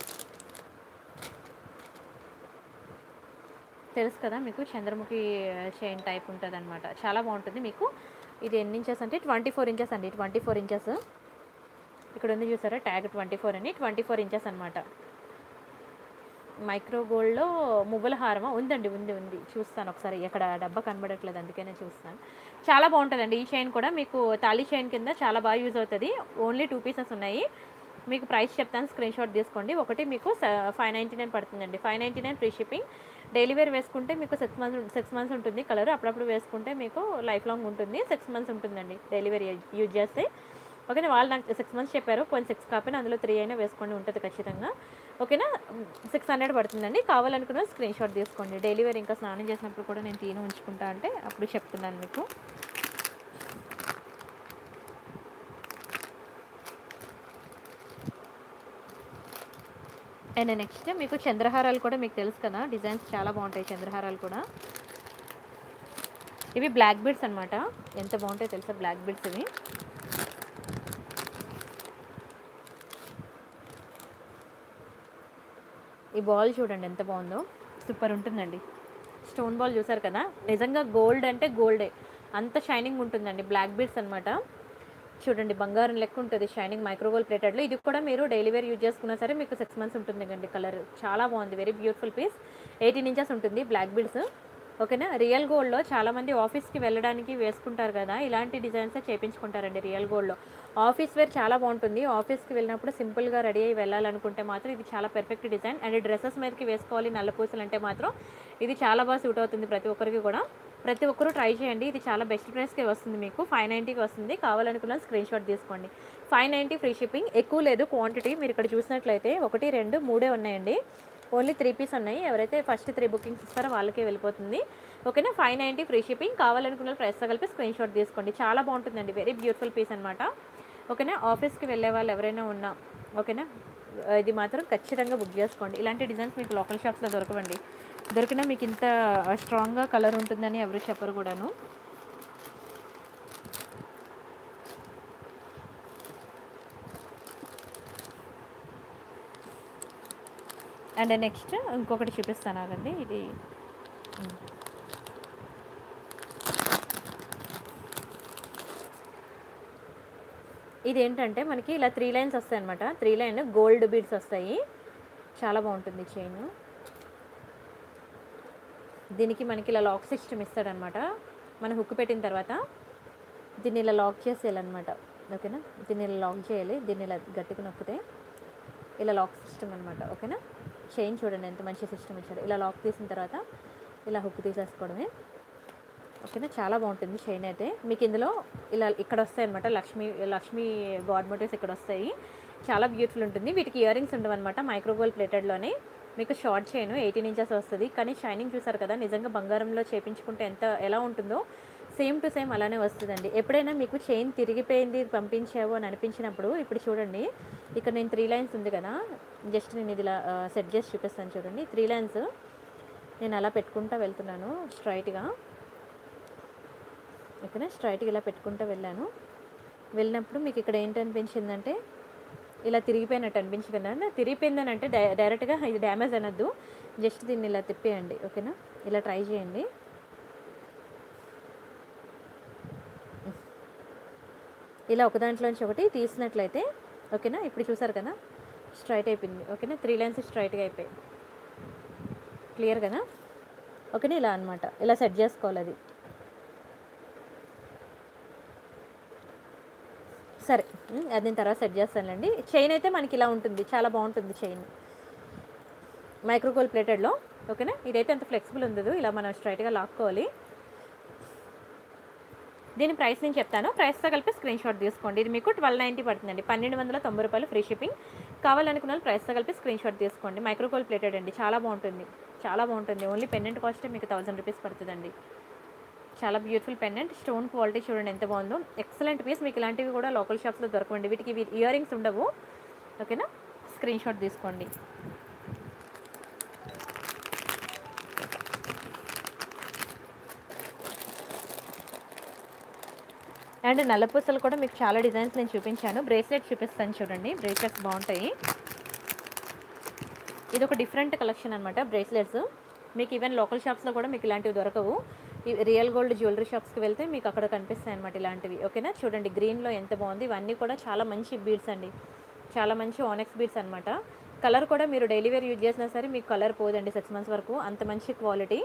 తెలుసు కదా మీకు చంద్రముఖి చైన్ టైప్ ఉంటుంది అనమాట చాలా బాగుంటుంది మీకు ఇది ఎన్ని ఇంచెస్ అంటే ట్వంటీ ఫోర్ ఇంచెస్ అండి ట్వంటీ ఫోర్ ఇంచెస్ ఇక్కడ ఉంది చూసారా ట్యాగ్ ట్వంటీ ఫోర్ అని ట్వంటీ ఫోర్ ఇంచెస్ అనమాట మైక్రో గోల్డ్లో మువ్వల హారమా ఉందండి ఉంది ఉంది చూస్తాను ఒకసారి ఎక్కడ డబ్బా కనబడట్లేదు అందుకనే చూస్తాను చాలా బాగుంటుందండి ఈ చైన్ కూడా మీకు తాళీ చైన్ కింద చాలా బాగా యూజ్ అవుతుంది ఓన్లీ టూ పీసెస్ ఉన్నాయి మీకు ప్రైస్ చెప్తాను స్క్రీన్ షాట్ తీసుకోండి ఒకటి మీకు ఫైవ్ నైంటీ నైన్ పడుతుందండి five ninety nine free shipping daily wear వేసుకుంటే మీకు సిక్స్ మంత్స్ సిక్స్ మంత్స్ ఉంటుంది కలర్ అప్పుడప్పుడు వేసుకుంటే మీకు లైఫ్ లాంగ్ ఉంటుంది సిక్స్ మంత్స్ ఉంటుందండి డైలీ వేర్ యూజ్ చేస్తే ఓకేనా వాళ్ళు నాకు సిక్స్ మంత్స్ చెప్పారు కొన్ని సిక్స్ కాకపోయినా అందులో త్రీ అయినా వేసుకోండి ఉంటుంది ఖచ్చితంగా ఓకేనా సిక్స్ హండ్రెడ్ పడుతుందండి కావాలనుకున్న స్క్రీన్ షాట్ తీసుకోండి డైలీ వేర్ ఇంకా స్నానం చేసినప్పుడు కూడా నేను తీను ఉంచుకుంటా అంటే అప్పుడు చెప్తున్నాను మీకు అండ్ నెక్స్ట్ మీకు చంద్రహారాలు కూడా మీకు తెలుసు కదా డిజైన్స్ చాలా బాగుంటాయి చంద్రహారాలు కూడా ఇవి బ్లాక్ బీడ్స్ అనమాట ఎంత బాగుంటాయి తెలుసా బ్లాక్ బీడ్స్ ఇవి ఈ బాల్ చూడండి ఎంత బాగుందో సూపర్ ఉంటుందండి స్టోన్ బాల్ చూసారు కదా నిజంగా గోల్డ్ అంటే గోల్డే అంత షైనింగ్ ఉంటుందండి బ్లాక్ బీడ్స్ అనమాట చూడండి బంగారం లెక్క ఉంటుంది షైనింగ్ మైక్రోవేవ్ ప్లేటెడ్లో ఇది కూడా మీరు డైలీ వేర్ యూజ్ చేసుకున్నా సరే మీకు సిక్స్ మంత్స్ ఉంటుంది కండి కలర్ చాలా బాగుంది very beautiful piece eighteen inches ఉంటుంది బ్లాక్ బీడ్స్ ఓకేనా రియల్ గోల్డ్లో చాలామంది ఆఫీస్కి వెళ్ళడానికి వేసుకుంటారు కదా ఇలాంటి డిజైన్సే చేయించుకుంటారండి రియల్ గోల్డ్లో ఆఫీస్ వేర్ చాలా బాగుంటుంది ఆఫీస్కి వెళ్ళినప్పుడు సింపుల్గా రెడీ అయ్యి వెళ్ళాలనుకుంటే మాత్రం ఇది చాలా పెర్ఫెక్ట్ డిజైన్ అండ్ డ్రెస్సెస్ మీదకి వేసుకోవాలి నల్ల పూసలు అంటే మాత్రం ఇది చాలా బాగా సూట్ అవుతుంది ప్రతి ఒక్కరికి కూడా ప్రతి ఒక్కరూ ట్రై చేయండి ఇది చాలా బెస్ట్ ప్రైస్కి వస్తుంది మీకు ఫైవ్ నైంటీకి వస్తుంది కావాలనుకున్న స్క్రీన్ షాట్ తీసుకోండి ఫైవ్ నైంటీ ఫ్రీ షిప్పింగ్ ఎక్కువ లేదు క్వాంటిటీ మీరు ఇక్కడ చూసినట్లయితే ఒకటి రెండు మూడే ఉన్నాయండి ఓన్లీ త్రీ పీస్ ఉన్నాయి ఎవరైతే ఫస్ట్ త్రీ బుకింగ్స్ ఇస్తారో వాళ్ళకే వెళ్ళిపోతుంది ఓకేనా ఫైవ్ నైంటీ ఫ్రీ షిప్పింగ్ కావాలనుకున్న ప్రైస్తో కలిపి స్క్రీన్ షాట్ తీసుకోండి చాలా బాగుంటుందండి వెరీ బ్యూటిఫుల్ పీస్ అనమాట ఓకేనా ఆఫీస్కి వెళ్ళే వాళ్ళు ఎవరైనా ఉన్నా ఓకేనా ఇది మాత్రం ఖచ్చితంగా బుక్ చేసుకోండి ఇలాంటి డిజైన్స్ మీకు లోకల్ షాప్స్లో దొరకవండి దొరికినా మీకు ఇంత స్ట్రాంగ్గా కలర్ ఉంటుందని ఎవరు చెప్పరు కూడాను అండ్ నెక్స్ట్ ఇంకొకటి చూపిస్తాను ఆగండి ఇది ఉమ్. ఇది ఏంటంటే మనకి ఇలా త్రీ లైన్స్ వస్తాయి అనమాట త్రీ లైన్ గోల్డ్ బీడ్స్ వస్తాయి చాలా బాగుంటుంది చైన్ దీనికి మనకి ఇలా లాక్ సిస్టమ్ ఇస్తాడనమాట మనం హుక్ పెట్టిన తర్వాత దీన్ని ఇలా లాక్ చేసేయాలన్నమాట ఓకేనా దీన్ని ఇలా లాక్ చేయాలి దీన్ని ఇలా గట్టిగా నొక్కితే ఇలా లాక్ సిస్టమ్ అనమాట ఓకేనా చైన్ చూడండి ఎంత మంచి సిస్టమ్ ఇచ్చాడు ఇలా లాక్ తీసిన తర్వాత ఇలా హుక్ తీసేసుకోవడమే ఓకేనా చాలా బాగుంటుంది చైన్ అయితే మీకు ఇందులో ఇలా ఇక్కడ వస్తాయి అనమాట లక్ష్మీ లక్ష్మీ గాడ్ మోటివ్స్ ఇక్కడ వస్తాయి చాలా బ్యూటిఫుల్ ఉంటుంది వీటికి ఇయర్ రింగ్స్ ఉండవు అనమాట మైక్రోగోల్ ప్లేటెడ్లోనే మీకు షార్ట్ చైన్ ఎయిటీన్ ఇంచెస్ వస్తుంది కానీ షైనింగ్ చూసారు కదా నిజంగా బంగారంలో చేపించుకుంటే ఎంత ఎలా ఉంటుందో సేమ్ టు సేమ్ అలానే వస్తుందండి ఎప్పుడైనా మీకు చైన్ తిరిగిపోయింది పంపించావు అని అనిపించినప్పుడు ఇప్పుడు చూడండి ఇక్కడ నేను త్రీ లైన్స్ ఉంది కదా జస్ట్ నేను ఇది ఇలా సెట్ చేసి చూపిస్తాను చూడండి త్రీ లైన్స్ నేను అలా పెట్టుకుంటా వెళ్తున్నాను స్ట్రైట్గా ఓకేనా స్ట్రైట్గా ఇలా పెట్టుకుంటూ వెళ్ళాను వెళ్ళినప్పుడు మీకు ఇక్కడ ఏంటి అనిపించిందంటే ఇలా తిరిగిపోయినట్టు అనిపించింది కదా తిరిగిపోయిందని అంటే డై డైరెక్ట్గా ఇది డ్యామేజ్ అనొద్దు జస్ట్ దీన్ని ఇలా తిప్పేయండి ఓకేనా ఇలా ట్రై చేయండి ఇలా ఒక దాంట్లోంచి ఒకటి తీసినట్లయితే ఓకేనా ఇప్పుడు చూసారు కదా స్ట్రైట్ అయిపోయింది ఓకేనా త్రీ లైన్స్ స్ట్రైట్గా అయిపోయాయి క్లియర్ కదా ఓకేనా ఇలా అనమాట ఇలా సెట్ చేసుకోవాలి అది సరే ఉమ్, అది నేను తర్వాత సెట్ చేస్తానులేండి చైన్ అయితే మనకి ఇలా ఉంటుంది చాలా బాగుంటుంది చైన్ మైక్రోకోల్ ప్లేటెడ్లో ఓకేనా ఇదైతే అంత ఫ్లెక్సిబుల్ ఉండదు ఇలా మనం స్ట్రైట్గా లాక్కోవాలి దీని ప్రైస్ నేను చెప్తాను ప్రైస్తో కలిపి స్క్రీన్ షాట్ తీసుకోండి ఇది మీకు ట్వెల్వ్ నైంటీ పడుతుందండి పన్నెండు వందల తొంభై రూపాయలు ఫ్రీ షిప్పింగ్ కావాలనుకున్న వాళ్ళు ప్రైస్తో కలిపి స్క్రీన్ షాట్ తీసుకోండి మైక్రోకోల్ ప్లేటెడ్ అండి చాలా బాగుంటుంది చాలా బాగుంటుంది ఓన్లీ పెండెంట్ కాస్ట్ మీకు థౌసండ్ రూపీస్ పడుతుందండి చాలా బ్యూటిఫుల్ పెండెంట్ స్టోన్ క్వాలిటీ చూడండి ఎంత బాగుందో ఎక్సలెంట్ పీస్ మీకు ఇలాంటివి కూడా లోకల్ షాప్స్లో దొరకండి వీటికి ఇయర్ రింగ్స్ ఉండవు ఓకేనా స్క్రీన్ షాట్ తీసుకోండి అండ్ నల్లపూసలు కూడా మీకు చాలా డిజైన్స్ నేను చూపించాను బ్రేస్లెట్ చూపిస్తాను చూడండి బ్రేస్లెట్స్ బాగుంటాయి ఇది ఒక డిఫరెంట్ కలెక్షన్ అనమాట బ్రేస్లెట్స్ మీకు ఈవెన్ లోకల్ షాప్స్లో కూడా మీకు ఇలాంటివి దొరకవు ఈ రియల్ గోల్డ్ జ్యువెలరీ షాప్స్కి వెళ్తే మీకు అక్కడ కనిపిస్తాయి అనమాట ఇలాంటివి ఓకేనా చూడండి గ్రీన్లో ఎంత బాగుంది ఇవన్నీ కూడా చాలా మంచి బీడ్స్ అండి చాలా మంచి ఆనెక్స్ బీడ్స్ అనమాట కలర్ కూడా మీరు డైలీ వేర్ యూజ్ చేసినా సరే మీకు కలర్ పోదండి సిక్స్ మంత్స్ వరకు అంత మంచి క్వాలిటీ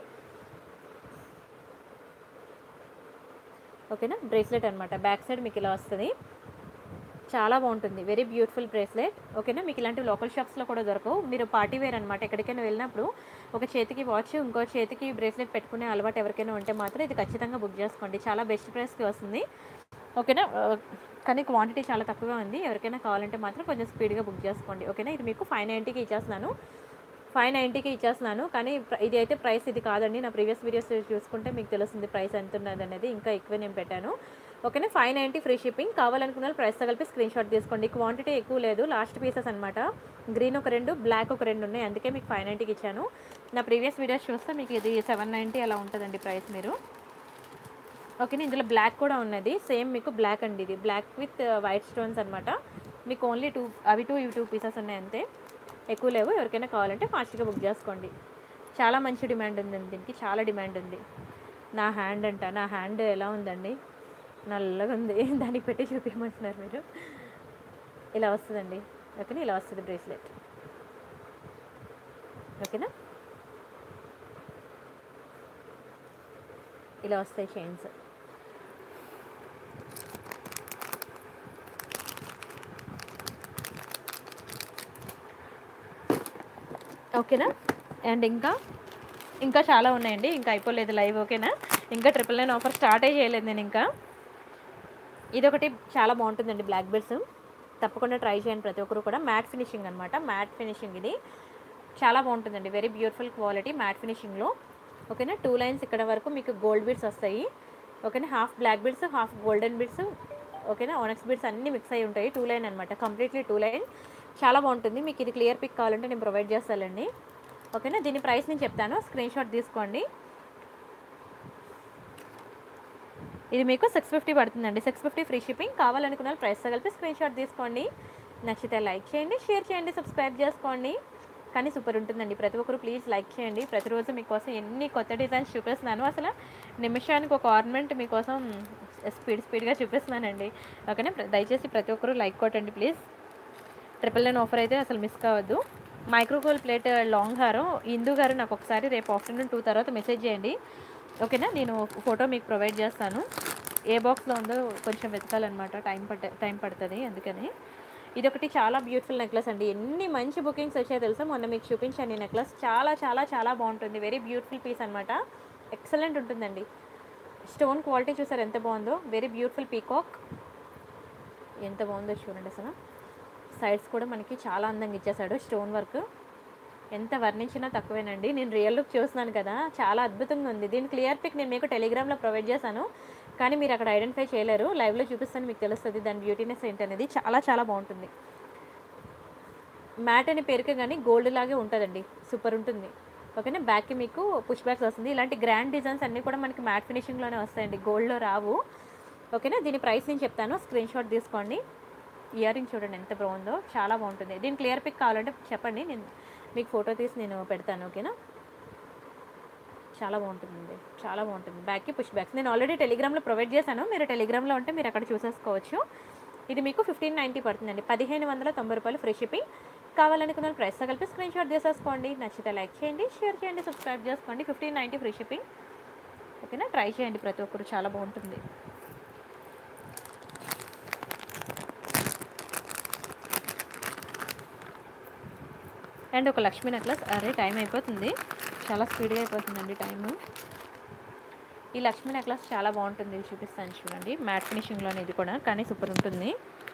ఓకేనా బ్రేస్లెట్ అనమాట బ్యాక్ సైడ్ మీకు ఇలా వస్తుంది చాలా బాగుంటుంది వెరీ బ్యూటిఫుల్ బ్రేస్లెట్ ఓకేనా మీకు ఇలాంటి లోకల్ షాప్స్లో కూడా దొరకవు మీరు పార్టీ వేర్ అనమాట ఎక్కడికైనా వెళ్ళినప్పుడు ఒక చేతికి వాచ్ ఇంకో చేతికి బ్రేస్లెట్ పెట్టుకునే అలవాటు ఎవరికైనా ఉంటే మాత్రం ఇది ఖచ్చితంగా బుక్ చేసుకోండి చాలా బెస్ట్ ప్రైస్కి వస్తుంది ఓకేనా ఆ, కానీ క్వాంటిటీ చాలా తక్కువగా ఉంది ఎవరికైనా కావాలంటే మాత్రం కొంచెం స్పీడ్గా బుక్ చేసుకోండి ఓకేనా ఇది మీకు ఫైవ్ నైంటీకి ఇచ్చేస్తున్నాను ఫైవ్ నైంటీకి ఇచ్చేస్తున్నాను కానీ ప్ర- ఇది అయితే ప్రైస్ ఇది కాదండి నా ప్రీవియస్ వీడియోస్ చూసుకుంటే మీకు తెలుస్తుంది ప్రైస్ ఎంత ఉన్నది అనేది ఇంకా ఎక్కువ నేను పెట్టాను ఓకేనా ఫైవ్ నైంటీ ఫ్రీ షిప్పింగ్ కావాలనుకున్న వాళ్ళు ప్రైస్తో కలిపి స్క్రీన్ షాట్ తీసుకోండి క్వాంటిటీ ఎక్కువ లేదు లాస్ట్ పీసెస్ అనమాట గ్రీన్ ఒక రెండు బ్లాక్ ఒక రెండు ఉన్నాయి అందుకే మీకు ఫైవ్ నైంటీకి ఇచ్చాను నా ప్రీవియస్ వీడియోస్ చూస్తే మీకు ఇది సెవెన్ నైంటీ అలా ఉంటుందండి ప్రైస్ మీరు ఓకేనా ఇందులో బ్లాక్ కూడా ఉన్నది సేమ్ మీకు బ్లాక్ అండి ఇది బ్లాక్ విత్ వైట్ స్టోన్స్ అనమాట మీకు ఓన్లీ టూ అవి టూ ఇవి టూ పీసెస్ ఉన్నాయి అంతే ఎక్కువ లేవు ఎవరికైనా కావాలంటే ఫాస్ట్గా బుక్ చేసుకోండి చాలా మంచి డిమాండ్ ఉందండి దీనికి చాలా డిమాండ్ ఉంది నా హ్యాండ్ అంట నా హ్యాండ్ ఎలా ఉందండి నల్లగా ఉంది దానికి పెట్టి చూపించమంటున్నారు మీరు ఇలా వస్తుందండి ఓకేనా ఇలా వస్తుంది బ్రేస్లెట్ ఓకేనా ఇలా వస్తాయి చైన్స్ ఓకేనా అండ్ ఇంకా ఇంకా చాలా ఉన్నాయండి ఇంకా అయిపోలేదు లైవ్ ఓకేనా ఇంకా ట్రిపుల్ నైన్ ఆఫర్ స్టార్టే చేయలేదు నేను ఇంకా ఇదొకటి చాలా బాగుంటుందండి బ్లాక్ బెల్ట్స్ తప్పకుండా ట్రై చేయండి ప్రతి ఒక్కరు కూడా మ్యాట్ ఫినిషింగ్ అనమాట మ్యాట్ ఫినిషింగ్ ఇది చాలా బాగుంటుందండి వెరీ బ్యూటిఫుల్ క్వాలిటీ మ్యాట్ ఫినిషింగ్లో ఓకేనా టూ లైన్స్ ఇక్కడ వరకు మీకు గోల్డ్ బీడ్స్ వస్తాయి ఓకేనా half black beads half golden beads ఓకేనా ఓనక్స్ బీడ్స్ అన్నీ మిక్స్ అయి ఉంటాయి టూ లైన్ అనమాట కంప్లీట్లీ టూ లైన్ చాలా బాగుంటుంది మీకు ఇది క్లియర్ పిక్ కావాలంటే నేను ప్రొవైడ్ చేస్తానండి ఓకేనా దీని ప్రైస్ నేను చెప్తాను స్క్రీన్ షాట్ తీసుకోండి ఇది మీకు సిక్స్ ఫిఫ్టీ పడుతుందండి సిక్స్ ఫిఫ్టీ ఫ్రీ షిప్పింగ్ కావాలనుకున్న వాళ్ళు ప్రైస్తో కలిపి స్క్రీన్ షాట్ తీసుకోండి నచ్చితే లైక్ చేయండి షేర్ చేయండి సబ్స్క్రైబ్ చేసుకోండి కానీ సూపర్ ఉంటుందండి ప్రతి ఒక్కరు ప్లీజ్ లైక్ చేయండి ప్రతిరోజు మీకోసం ఎన్ని కొత్త డిజైన్స్ చూపిస్తున్నాను అసలు నిమిషానికి ఒక ఆర్నమెంట్ మీకోసం స్పీడ్ స్పీడ్గా చూపిస్తున్నానండి ఓకేనా ప్ర- దయచేసి ప్రతి ఒక్కరు లైక్ కొట్టండి ప్లీజ్ ట్రిపుల్ నైన్ ఆఫర్ అయితే అసలు మిస్ కావద్దు మైక్రోకోల్ ప్లేట్ లాంగ్ హారం ఇందు గారు నాకు ఒకసారి రేపు ఆఫ్టర్నూన్ టూ తర్వాత మెసేజ్ చేయండి ఓకేనా నేను ఫోటో మీకు ప్రొవైడ్ చేస్తాను ఏ బాక్స్లో ఉందో కొంచెం వెతకాలన్నమాట టైం పట్ట టైం పడుతుంది అందుకని ఇది ఒకటి చాలా బ్యూటిఫుల్ నెక్లెస్ అండి ఎన్ని మంచి బుకింగ్స్ వచ్చాయో తెలుసా మొన్న మీకు చూపించాను ఈ నెక్లెస్ చాలా చాలా చాలా బాగుంటుంది వెరీ బ్యూటిఫుల్ పీస్ అనమాట ఎక్సలెంట్ ఉంటుందండి స్టోన్ క్వాలిటీ చూసారు ఎంత బాగుందో వెరీ బ్యూటిఫుల్ పీకాక్ ఎంత బాగుందో చూడండి అసలు సైడ్స్ కూడా మనకి చాలా అందంగా ఇచ్చేసాడు స్టోన్ వర్క్ ఎంత వర్ణించినా తక్కువేనండి నేను రియల్ లుక్ చూస్తున్నాను కదా చాలా అద్భుతంగా ఉంది దీని క్లియర్ పిక్ నేను మీకు టెలిగ్రామ్లో ప్రొవైడ్ చేశాను కానీ మీరు అక్కడ ఐడెంటిఫై చేయలేరు లైవ్లో చూపిస్తాను మీకు తెలుస్తుంది దాని బ్యూటీనెస్ ఏంటనేది చాలా చాలా బాగుంటుంది మ్యాట్ అనే పేరుకే కానీ గోల్డ్ లాగే ఉంటుందండి సూపర్ ఉంటుంది ఓకేనా బ్యాక్కి మీకు పుష్ బ్యాక్స్ వస్తుంది ఇలాంటి గ్రాండ్ డిజైన్స్ అన్నీ కూడా మనకి మ్యాట్ ఫినిషింగ్లోనే వస్తాయండి గోల్డ్లో రావు ఓకేనా దీని ప్రైస్ నేను చెప్తాను స్క్రీన్ షాట్ తీసుకోండి ఇయర్ రింగ్ చూడండి ఎంత బాగుందో చాలా బాగుంటుంది దీని క్లియర్ పిక్ కావాలంటే చెప్పండి నేను మీకు ఫోటో తీసి నేను పెడతాను ఓకేనా చాలా బాగుంటుందండి చాలా బాగుంటుంది బ్యాక్కి పుష్ బ్యాక్స్ నేను ఆల్రెడీ టెలిగ్రామ్లో ప్రొవైడ్ చేశాను మీరు టెలిగ్రామ్లో ఉంటే మీరు అక్కడ చూసేసుకోవచ్చు ఇది మీకు ఫిఫ్టీన్ నైంటీ పడుతుందండి పదిహేను వందల తొంభై రూపాయలు ఫ్రీ షిప్పింగ్ కావాలనుకున్న ప్రైస్తో కలిపి స్క్రీన్ షాట్ చేసేసుకోండి నచ్చితే లైక్ చేయండి షేర్ చేయండి సబ్స్క్రైబ్ చేసుకోండి ఫిఫ్టీన్ నైంటీ ఫ్రీ షిప్పింగ్ ఓకేనా ట్రై చేయండి ప్రతి ఒక్కరు చాలా బాగుంటుంది అండ్ ఒక లక్ష్మీ నెక్లెస్ అరే టైం అయిపోతుంది చాలా స్పీడ్గా అయిపోతుందండి టైము ఈ లక్ష్మీ నెక్లెస్ చాలా బాగుంటుంది ఇది చూపిస్తాను చూడండి మ్యాట్ ఫినిషింగ్లోనే ఇది కూడా కానీ సూపర్ ఉంటుంది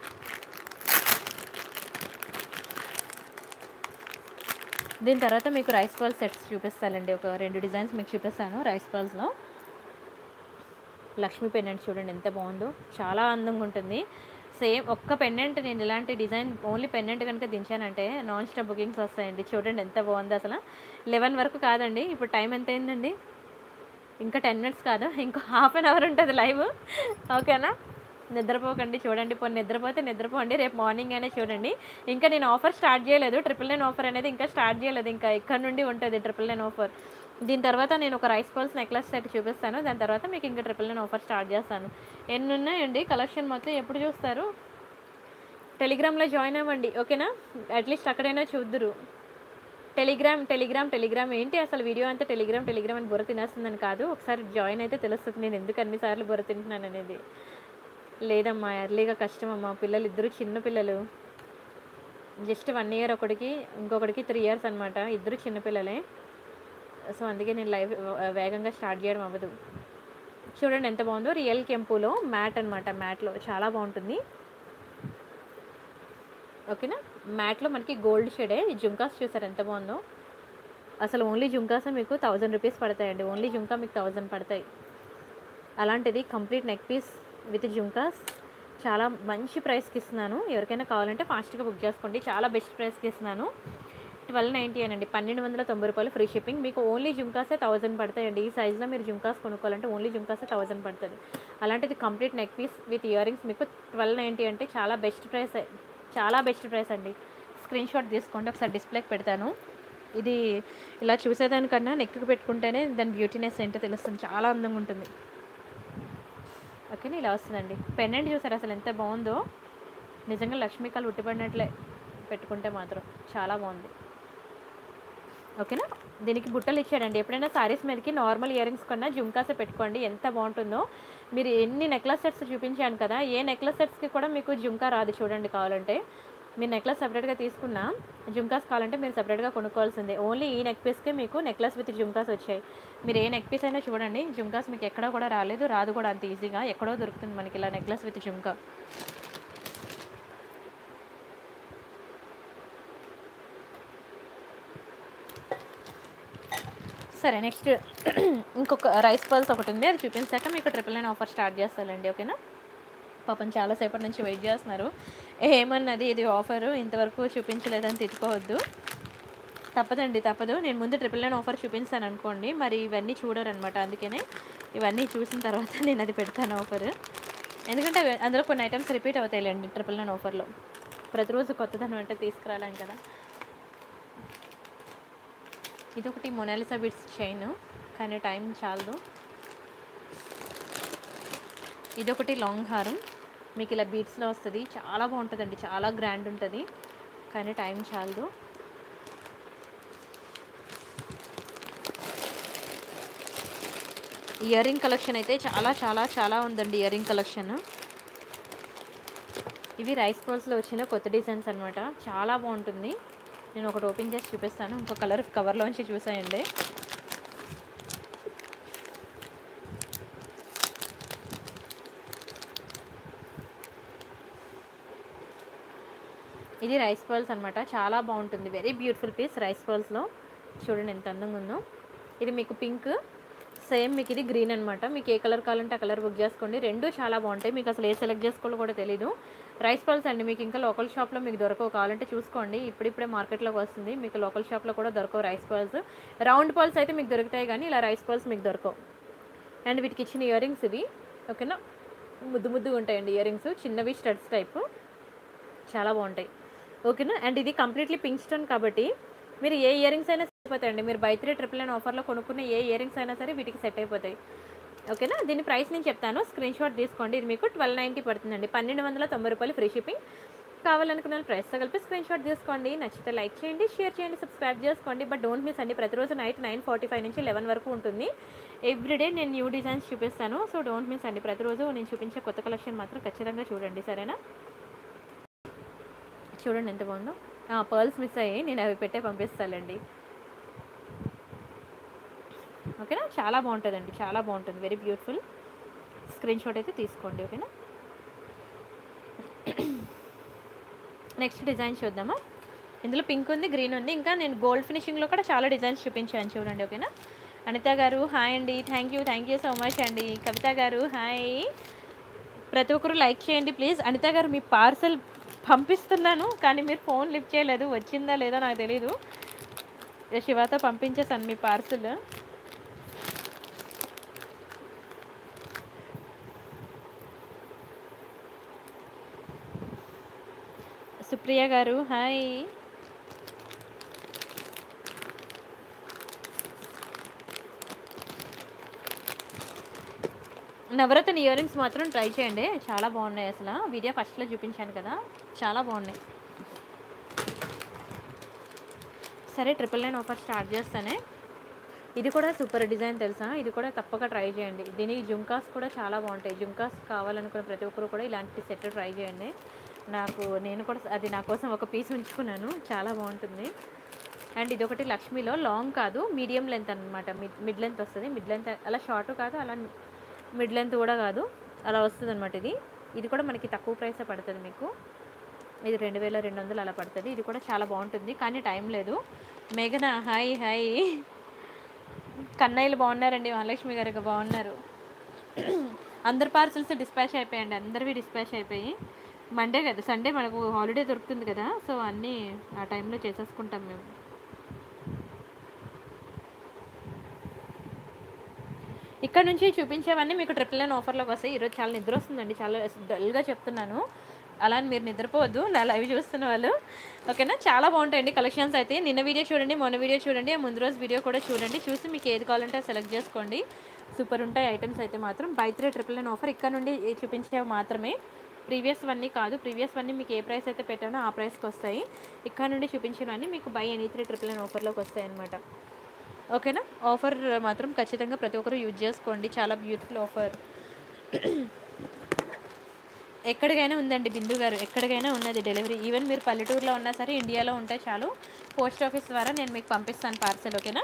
దీని తర్వాత మీకు రైస్ పర్ల్ సెట్స్ చూపిస్తానండి ఒక రెండు డిజైన్స్ మీకు చూపిస్తాను రైస్ పర్ల్స్లో లక్ష్మీ పెండెంట్ చూడండి ఎంత బాగుందో చాలా అందంగా ఉంటుంది సేమ్ ఒక్క పెండెంట్ నేను ఇలాంటి డిజైన్ ఓన్లీ పెండెంట్ కనుక దించానంటే నాన్ స్టాప్ బుకింగ్స్ వస్తాయండి చూడండి ఎంత బాగుందో అసలు లెవెన్ వరకు కాదండి ఇప్పుడు టైం ఎంత అయిందండి ఇంకా టెన్ మినిట్స్ కాదు ఇంకో హాఫ్ అన్ అవర్ ఉంటుంది లైవ్ ఓకేనా నిద్రపోకండి చూడండి పోనీ నిద్రపోతే నిద్రపోండి రేపు మార్నింగ్ అయినా చూడండి ఇంకా నేను ఆఫర్ స్టార్ట్ చేయలేదు ట్రిపుల్ నైన్ ఆఫర్ అనేది ఇంకా స్టార్ట్ చేయలేదు ఇంకా ఇక్కడ నుండి ఉంటుంది ట్రిపుల్ నైన్ ఆఫర్ దీని తర్వాత నేను ఒక రైస్ పల్స్ నెక్లెస్ సెట్ చూపిస్తాను దాని తర్వాత మీకు ఇంకా ట్రిపుల్ నైన్ ఆఫర్ స్టార్ట్ చేస్తాను ఎన్ని ఉన్నాయండి కలెక్షన్ మొత్తం ఎప్పుడు చూస్తారు టెలిగ్రామ్లో జాయిన్ అవ్వండి ఓకేనా అట్లీస్ట్ అక్కడైనా చూద్దురు టెలిగ్రామ్ టెలిగ్రామ్ టెలిగ్రామ్ ఏంటి అసలు వీడియో అంతా టెలిగ్రామ్ టెలిగ్రామ్ అని బుర్ర తినేస్తుందని కాదు ఒకసారి జాయిన్ అయితే తెలుస్తుంది నేను ఎందుకు అన్నిసార్లు బుర్ర తింటున్నాను అనేది లేదమ్మా ఎర్లీగా కష్టం అమ్మా పిల్లలు ఇద్దరు చిన్న పిల్లలు జస్ట్ వన్ ఇయర్ ఒకడికి ఇంకొకడికి త్రీ ఇయర్స్ అనమాట ఇద్దరు చిన్నపిల్లలే సో అందుకే నేను లైవ్ వేగంగా స్టార్ట్ చేయడం అవ్వదు చూడండి ఎంత బాగుందో రియల్ కెంపులో మ్యాట్ అనమాట మ్యాట్లో చాలా బాగుంటుంది ఓకేనా మ్యాట్లో మనకి గోల్డ్ షేడే ఈ జుంకాస్ చూసారు ఎంత బాగుందో అసలు ఓన్లీ జుంకాస్ మీకు థౌజండ్ రూపీస్ పడతాయండి ఓన్లీ జుంకా మీకు థౌజండ్ పడతాయి అలాంటిది complete neck piece with jhumkas చాలా మంచి ప్రైస్కి ఇస్తున్నాను ఎవరికైనా కావాలంటే ఫాస్ట్గా బుక్ చేసుకోండి చాలా బెస్ట్ ప్రైస్కి ఇస్తున్నాను ట్వెల్వ్ నైంటీ అండి పన్నెండు వందల తొంభై రూపాయలు ఫ్రీ షిప్పింగ్ మీకు ఓన్లీ జుంకాసే థౌసండ్ పడతాయండి ఈ సైజులో మీరు జుంకాస్ కొనుక్కోవాలంటే ఓన్లీ జుంకాసే థౌసండ్ పడుతుంది అలాంటిది complete neck piece with earrings మీకు ట్వెల్వ్ నైంటీ అంటే చాలా బెస్ట్ ప్రైస్ చాలా బెస్ట్ ప్రైస్ అండి స్క్రీన్ షాట్ తీసుకోండి ఒకసారి డిస్ప్లేకి పెడతాను ఇది ఇలా చూసేదానికన్నా నెక్కి పెట్టుకుంటేనే దాని బ్యూటీనెస్ ఏంటో తెలుస్తుంది చాలా అందంగా ఉంటుంది ఓకేనా ఇలా వస్తుందండి పెండెంట్ చూసారు అసలు ఎంత బాగుందో నిజంగా లక్ష్మీకాలు ఉట్టిపడినట్లే పెట్టుకుంటే మాత్రం చాలా బాగుంది ఓకేనా దీనికి బుట్టలు ఇచ్చాడండి ఎప్పుడైనా సారీస్ మీదకి నార్మల్ ఇయర్ రింగ్స్ కన్నా జుంకాసే పెట్టుకోండి ఎంత బాగుంటుందో మీరు ఎన్ని నెక్లెస్ సెట్స్ చూపించాను కదా ఏ నెక్లెస్ సెట్స్కి కూడా మీకు జుంకా రాదు చూడండి కావాలంటే మీరు నెక్లెస్ సపరేట్గా తీసుకున్నా జుంకాస్ కావాలంటే మీరు సపరేట్గా కొనుక్కోవాల్సిందే ఓన్లీ ఈ నెక్ పీస్కే మీకు నెక్లెస్ విత్ జుంకాస్ వచ్చాయి మీరు ఏ నెక్ పీస్ అయినా చూడండి జుంకాస్ మీకు ఎక్కడా కూడా రాలేదు రాదు కూడా అంత ఈజీగా ఎక్కడో దొరుకుతుంది మనకి ఇలా నెక్లెస్ విత్ జుంకా సరే నెక్స్ట్ ఇంకొక రైస్ పల్స్ ఒకటి ఉంది అది చూపించాక మీకు ట్రిపుల్ నైన్ ఆఫర్ స్టార్ట్ చేస్తానండి ఓకేనా పాపం చాలాసేపటి నుంచి వెయిట్ చేస్తున్నారు ఏమన్నది ఇది ఆఫరు ఇంతవరకు చూపించలేదని తిట్టుకోవద్దు తప్పదండి తప్పదు నేను ముందు ట్రిపుల్ నైన్ ఆఫర్ చూపించాను అనుకోండి మరి ఇవన్నీ చూడరు అనమాట అందుకనే ఇవన్నీ చూసిన తర్వాత నేను అది పెడతాను ఆఫర్ ఎందుకంటే అవి- అందులో కొన్ని ఐటమ్స్ రిపీట్ అవుతాయిలేండి ట్రిపుల్ నైన్ ఆఫర్లో ప్రతిరోజు కొత్తదనం అంటే తీసుకురాలేం కదా ఇది ఒకటి మొనాలిసా బిట్స్ చైన్ కానీ టైం చాలదు ఇదొకటి లాంగ్ హారం మీకు ఇలా బీట్స్లో వస్తుంది చాలా బాగుంటుందండి చాలా గ్రాండ్ ఉంటుంది కానీ టైం చాలదు ఇయర్ రింగ్ కలెక్షన్ అయితే చాలా చాలా చాలా ఉందండి ఇయర్ రింగ్ కలెక్షన్ ఇవి రైస్ బాల్స్లో వచ్చిన కొత్త డిజైన్స్ అనమాట చాలా బాగుంటుంది నేను ఒకటి ఓపెన్ చేసి చూపిస్తాను ఇంకో కలర్ కవర్లోంచి చూసాయండి ఇది రైస్ పర్ల్స్ అనమాట చాలా బాగుంటుంది వెరీ బ్యూటిఫుల్ పీస్ రైస్ పర్ల్స్లో చూడండి ఎంత అందంగా ఉందో ఇది మీకు పింక్ సేమ్ మీకు ఇది గ్రీన్ అనమాట మీకు ఏ కలర్ కావాలంటే ఆ కలర్ బుక్ చేసుకోండి రెండు చాలా బాగుంటాయి మీకు అసలు ఏ సెలెక్ట్ చేసుకోవాలో కూడా తెలీదు రైస్ పర్ల్స్ అండి మీకు ఇంకా లోకల్ షాప్లో మీకు దొరకవు కావాలంటే చూసుకోండి ఇప్పుడిప్పుడే మార్కెట్లోకి వస్తుంది మీకు లోకల్ షాప్లో కూడా దొరకవు రైస్ పర్ల్స్ రౌండ్ పర్ల్స్ అయితే మీకు దొరుకుతాయి కానీ ఇలా రైస్ పర్ల్స్ మీకు దొరకవు అండ్ వీటికి ఇచ్చిన ఇయర్ రింగ్స్ ఇవి ఓకేనా ముద్దు ముద్దుగా ఉంటాయండి ఇయర్ రింగ్స్ చిన్నవి స్టడ్స్ టైపు చాలా బాగుంటాయి ఓకేనా అండ్ ఇది కంప్లీట్లీ పింక్ స్టోన్ కాబట్టి మీరు ఏ ఇయర్ రింగ్స్ అయినా సరిపోతాయండి మీరు బై త్రీ ట్రిపుల్ నైన్ ఆఫర్లో కొనుక్కున్న ఏ ఇయర్ రింగ్స్ అయినా సరే వీటికి సెట్ అయిపోతాయి ఓకేనా దీని ప్రైస్ నేను చెప్తాను స్క్రీన్ షాట్ తీసుకోండి ఇది మీకు ట్వెల్వ్ నైంటీ పడుతుందండి పన్నెండు వందల తొంభై రూపాయలు ఫ్రీ షిప్పింగ్ కావాలనుకున్న ప్రైస్తో కలిపి స్క్రీన్ షాట్ తీసుకోండి నచ్చితే లైక్ చేయండి షేర్ చేయండి సబ్స్క్రైబ్ చేసుకోండి బట్ డోంట్ మిస్ అండి ప్రతిరోజు నైట్ నైన్ ఫార్టీ ఫైవ్ నుంచి లెవెన్ వరకు ఉంటుంది ఎవ్రీడే నేను న్యూ డిజైన్స్ చూపిస్తాను సో డోంట్ మిస్ అండి ప్రతిరోజు నేను చూపించే కొత్త కలెక్షన్ మాత్రం ఖచ్చితంగా చూడండి సరేనా చూడండి ఎంత బాగుందో పర్ల్స్ మిస్ అయ్యాయి నేను అవి పెట్టే పంపిస్తానండి ఓకేనా చాలా బాగుంటుందండి చాలా బాగుంటుంది వెరీ బ్యూటిఫుల్ స్క్రీన్ షాట్ అయితే తీసుకోండి ఓకేనా నెక్స్ట్ డిజైన్ చూద్దామా ఇందులో పింక్ ఉంది గ్రీన్ ఉంది ఇంకా నేను గోల్డ్ ఫినిషింగ్లో కూడా చాలా డిజైన్స్ చూపించాను చూడండి ఓకేనా అనిత గారు హాయ్ అండి thank you thank you so much అండి కవిత గారు హాయ్ ప్రతి ఒక్కరు లైక్ చేయండి ప్లీజ్ అనిత గారు మీ పార్సల్ పంపిస్తున్నాను కానీ మీరు ఫోన్ లిఫ్ట్ చేయలేదు వచ్చిందా లేదో నాకు తెలీదు శివతో పంపించేసాను మీ పార్సల్ సుప్రియ గారు హాయ్ నవరత్న ఇయర్ రింగ్స్ మాత్రం ట్రై చేయండి చాలా బాగున్నాయి అసలు వీడియో ఫస్ట్లో చూపించాను కదా చాలా బాగున్నాయి సరే ట్రిపుల్ నైన్ ఆఫర్ స్టార్ట్ చేస్తానే ఇది కూడా సూపర్ డిజైన్ తెలుసా ఇది కూడా తప్పక ట్రై చేయండి దీనికి జుంకాస్ కూడా చాలా బాగుంటాయి జుంకాస్ కావాలనుకున్న ప్రతి ఒక్కరు కూడా ఇలాంటి సెట్ ట్రై చేయండి నాకు నేను కూడా అది నా కోసం ఒక పీస్ ఉంచుకున్నాను చాలా బాగుంటుంది అండ్ ఇది ఒకటి లక్ష్మీలో లాంగ్ కాదు మీడియం లెంత్ అనమాట మిడ్ మిడ్ లెంత్ వస్తుంది మిడ్ లెంత్ అలా షార్ట్ కాదు అలా మిడ్ లెంత్ కూడా కాదు అలా వస్తుంది అనమాట ఇది ఇది కూడా మనకి తక్కువ ప్రైసే పడుతుంది మీకు ఇది రెండు వేల రెండు వందలు అలా పడుతుంది ఇది కూడా చాలా బాగుంటుంది కానీ టైం లేదు మేఘన హాయ్ హాయ్ కన్నయ్యలు బాగున్నారండి మహాలక్ష్మి గారు బాగున్నారు అందరి పార్సల్స్ డిస్పాచ్ అయిపోయాయండి అందరివి డిస్పాచ్ అయిపోయి మండే కదా సండే మనకు హాలిడే దొరుకుతుంది కదా సో అన్నీ ఆ టైంలో చేసేసుకుంటాం మేము ఇక్కడ నుంచి చూపించేవన్నీ మీకు ట్రిపుల్ నైన్ ఆఫర్లోకి వస్తాయి ఈరోజు చాలా నిద్ర వస్తుందండి చాలా డల్గా చెప్తున్నాను అలా అని మీరు నిద్రపోవద్దు నా లైవ్ చూస్తున్న వాళ్ళు ఓకేనా చాలా బాగుంటాయండి కలెక్షన్స్ అయితే నిన్న వీడియో చూడండి మొన్న వీడియో చూడండి ఆ ముందు రోజు వీడియో కూడా చూడండి చూసి మీకు ఏది కావాలంటే సెలెక్ట్ చేసుకోండి సూపర్ ఉంటాయి ఐటమ్స్ అయితే మాత్రం buy three triple nine offer ఇక్కడ నుండి చూపించేవి మాత్రమే ప్రీవియస్ వన్నీ కాదు ప్రీవియస్ వన్నీ మీకు ఏ ప్రైస్ అయితే పెట్టానో ఆ ప్రైస్కి వస్తాయి ఇక్కడ నుండి చూపించినవన్నీ మీకు by any three triple nine ఆఫర్లోకి వస్తాయి అనమాట ఓకేనా ఆఫర్ మాత్రం ఖచ్చితంగా ప్రతి ఒక్కరు యూజ్ చేసుకోండి చాలా బ్యూటిఫుల్ ఆఫర్ ఎక్కడికైనా ఉందండి బిందు గారు ఎక్కడికైనా ఉన్నది డెలివరీ ఈవెన్ మీరు పల్లెటూరులో ఉన్నా సరే ఇండియాలో ఉంటే చాలు పోస్ట్ ఆఫీస్ ద్వారా నేను మీకు పంపిస్తాను పార్సల్ ఓకేనా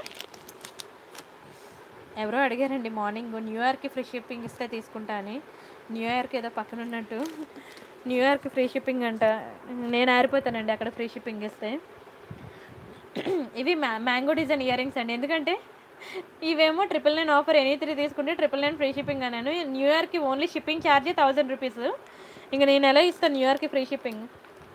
ఎవరో అడిగారండి మార్నింగ్ న్యూయార్క్కి ఫ్రీ షిప్పింగ్ ఇస్తే తీసుకుంటా అని న్యూయార్క్ ఏదో పక్కన ఉన్నట్టు న్యూయార్క్ ఫ్రీ షిప్పింగ్ అంట నేను ఆరిపోతానండి అక్కడ ఫ్రీ షిప్పింగ్ ఇస్తే ఇవి మ్యా మ్యాంగో డిజైన్ ఇయర్ రింగ్స్ అండి ఎందుకంటే ఇవేమో triple nine offer any three తీసుకుంటే ట్రిపుల్ నైన్ ఫ్రీ షిప్పింగ్ అన్నాను న్యూయార్క్కి only shipping charge thousand rupees ఇంకా నేను ఎలా ఇస్తాను న్యూయార్క్కి ఫ్రీ షిప్పింగ్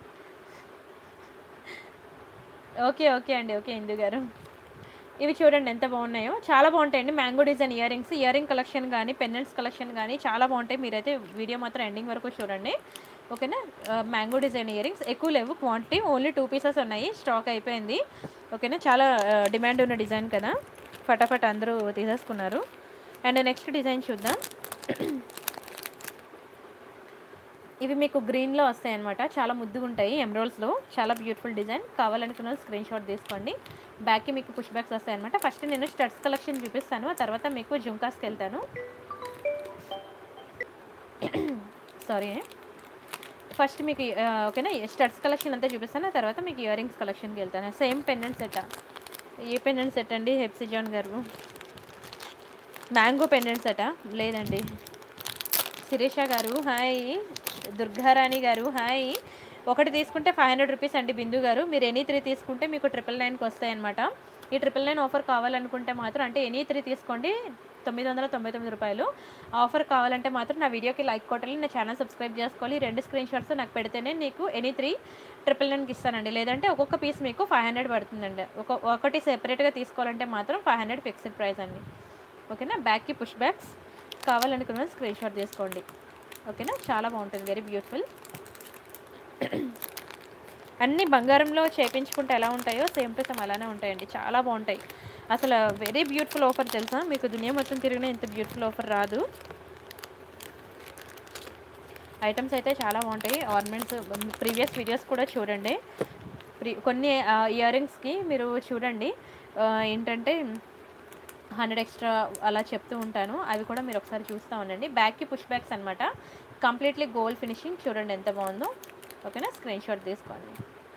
ఓకే ఓకే అండి ఓకే ఇందు గారు ఇవి చూడండి ఎంత బాగున్నాయో చాలా బాగుంటాయండి mango design year earrings earring collection కానీ పెండెంట్స్ కలెక్షన్ కానీ చాలా బాగుంటాయి మీరైతే వీడియో మాత్రం ఎండింగ్ వరకు చూడండి ఓకేనా మ్యాంగో డిజైన్ ఇయర్ రింగ్స్ ఎక్కువ లేవు క్వాంటిటీ ఓన్లీ టూ పీసెస్ ఉన్నాయి స్టాక్ అయిపోయింది ఓకేనా చాలా డిమాండ్ ఉన్న డిజైన్ కదా ఫటాఫట్ అందరూ తీసేసుకున్నారు అండ్ నెక్స్ట్ డిజైన్ చూద్దాం ఇవి మీకు గ్రీన్లో వస్తాయి అనమాట చాలా ముద్దుగా ఉంటాయి ఎమ్రోల్స్లో చాలా బ్యూటిఫుల్ డిజైన్ కావాలనుకున్న స్క్రీన్ షాట్ తీసుకోండి బ్యాక్కి మీకు పుష్ బ్యాక్స్ వస్తాయి అనమాట ఫస్ట్ నేను స్టడ్స్ కలెక్షన్ చూపిస్తాను ఆ తర్వాత మీకు జుంకాస్కి వెళ్తాను సారీ ఫస్ట్ మీకు ఆ, ఓకేనా స్టడ్స్ కలెక్షన్ అంతా చూపిస్తాను ఆ తర్వాత మీకు ఇయర్ రింగ్స్ కలెక్షన్కి వెళ్తాను సేమ్ పెండెంట్ సెట్ ఏ పెండెంట్ సెట్ అండి హెప్సిజాన్ గారు మ్యాంగో పెండెంట్ సెటా లేదండి శిరీష గారు హాయ్ దుర్గారాణి గారు హాయ్ ఒకటి తీసుకుంటే ఫైవ్ హండ్రెడ్ రూపీస్ అండి బిందు గారు మీరు ఎనీ త్రీ తీసుకుంటే మీకు ట్రిపుల్ నైన్కి వస్తాయన్నమాట ఈ ట్రిపుల్ నైన్ ఆఫర్ కావాలనుకుంటే మాత్రం అంటే ఎనీ త్రీ తీసుకోండి తొమ్మిది వందల తొంభై తొమ్మిది రూపాయలు ఆఫర్ కావాలంటే మాత్రం నా వీడియోకి లైక్ కొట్టాలి నా ఛానల్ సబ్స్క్రైబ్ చేసుకోవాలి ఈ రెండు స్క్రీన్ షాట్స్ నాకు పెడితేనే నీకు ఎనీ త్రీ ట్రిపుల్ నైన్కి ఇస్తానండి లేదంటే ఒక్కొక్క పీస్ మీకు ఫైవ్ హండ్రెడ్ పడుతుందండి ఒక ఒకటి సెపరేట్గా తీసుకోవాలంటే మాత్రం ఫైవ్ హండ్రెడ్ ఫిక్స్డ్ ప్రైస్ అండి ఓకేనా బ్యాక్కి పుష్ బ్యాక్స్ కావాలనుకున్న స్క్రీన్ షాట్ తీసుకోండి ఓకేనా చాలా బాగుంటుంది వెరీ బ్యూటిఫుల్ అన్ని బంగారంలో చేపించుకుంటే ఎలా ఉంటాయో సేమ్ టు సేమ్ అలానే ఉంటాయండి చాలా బాగుంటాయి అసలు వెరీ బ్యూటిఫుల్ ఆఫర్ తెలుసా మీకు దునియా మొత్తం తిరిగినా ఇంత బ్యూటిఫుల్ ఆఫర్ రాదు ఐటమ్స్ అయితే చాలా బాగుంటాయి ఆర్నమెంట్స్ ప్రీవియస్ వీడియోస్ కూడా చూడండి ప్రీ కొన్ని ఇయర్ రింగ్స్కి మీరు చూడండి ఆ, ఏంటంటే హండ్రెడ్ ఎక్స్ట్రా అలా చెప్తూ ఉంటాను అవి కూడా మీరు ఒకసారి చూస్తూ ఉండండి బ్యాక్కి పుష్ బ్యాక్స్ అనమాట కంప్లీట్లీ గోల్డ్ ఫినిషింగ్ చూడండి ఎంత బాగుందో ఓకేనా స్క్రీన్ షాట్ తీసుకోండి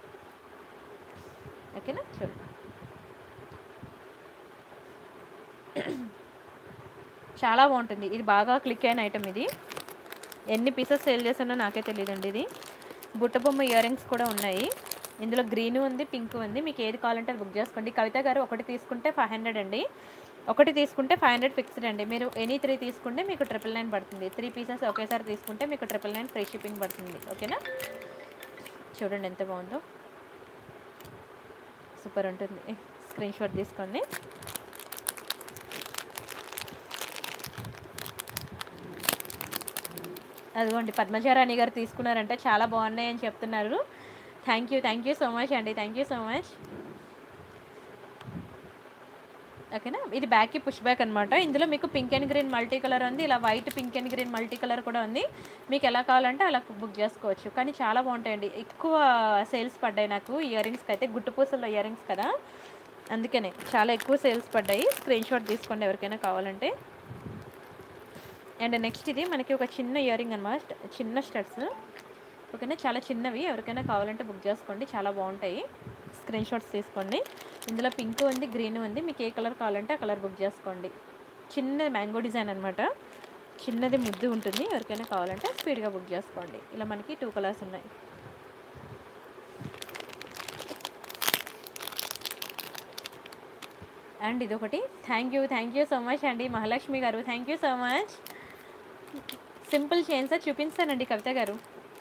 ఓకేనా చూడండి చాలా బాగుంటుంది ఇది బాగా క్లిక్ అయిన ఐటమ్ ఇది ఎన్ని పీసెస్ సేల్ చేసానో నాకే తెలియదండి ఇది బుట్ట బొమ్మ ఇయర్ రింగ్స్ కూడా ఉన్నాయి ఇందులో గ్రీన్ ఉంది పింక్ ఉంది మీకు ఏది కావాలంటే అది బుక్ చేసుకోండి కవిత గారు ఒకటి తీసుకుంటే ఫైవ్ హండ్రెడ్ అండి ఒకటి తీసుకుంటే ఫైవ్ హండ్రెడ్ ఫిక్స్డ్ అండి మీరు ఎనీ త్రీ తీసుకుంటే మీకు ట్రిపుల్ నైన్ పడుతుంది త్రీ పీసెస్ ఒకేసారి తీసుకుంటే మీకు ట్రిపుల్ నైన్ ఫ్రీ షిప్పింగ్ పడుతుంది ఓకేనా చూడండి ఎంత బాగుందో సూపర్ ఉంటుంది స్క్రీన్ షాట్ తీసుకోండి అదిగోండి పద్మచారాణి గారు తీసుకున్నారంటే చాలా బాగున్నాయి అని చెప్తున్నారు thank you thank you so much అండి థ్యాంక్ యూ సో మచ్ ఓకేనా ఇది బ్యాక్కి పుష్ బ్యాక్ అనమాట ఇందులో మీకు pink and green multi colour ఉంది ఇలా white pink and green multi colour కూడా ఉంది మీకు ఎలా కావాలంటే అలా బుక్ చేసుకోవచ్చు కానీ చాలా బాగుంటాయండి ఎక్కువ సేల్స్ పడ్డాయి నాకు ఇయర్ రింగ్స్కి అయితే గుట్టు పూసల్లో ఇయర్ రింగ్స్ కదా అందుకనే చాలా ఎక్కువ సేల్స్ పడ్డాయి స్క్రీన్ షాట్ తీసుకోండి ఎవరికైనా కావాలంటే అండ్ నెక్స్ట్ ఇది మనకి ఒక చిన్న ఇయర్ రింగ్ అనమాట చిన్న స్టడ్స్ ఓకేనా చాలా చిన్నవి ఎవరికైనా కావాలంటే బుక్ చేసుకోండి చాలా బాగుంటాయి స్క్రీన్ షాట్స్ తీసుకోండి ఇందులో పింక్ ఉంది గ్రీన్ ఉంది మీకు ఏ కలర్ కావాలంటే ఆ కలర్ బుక్ చేసుకోండి చిన్న మ్యాంగో డిజైన్ అనమాట చిన్నది ముద్దు ఉంటుంది ఎవరికైనా కావాలంటే స్పీడ్గా బుక్ చేసుకోండి ఇలా మనకి టూ కలర్స్ ఉన్నాయి అండ్ ఇదొకటి thank you thank you so much అండి మహాలక్ష్మి గారు thank you so much simple chains చూపించానండి కవిత గారు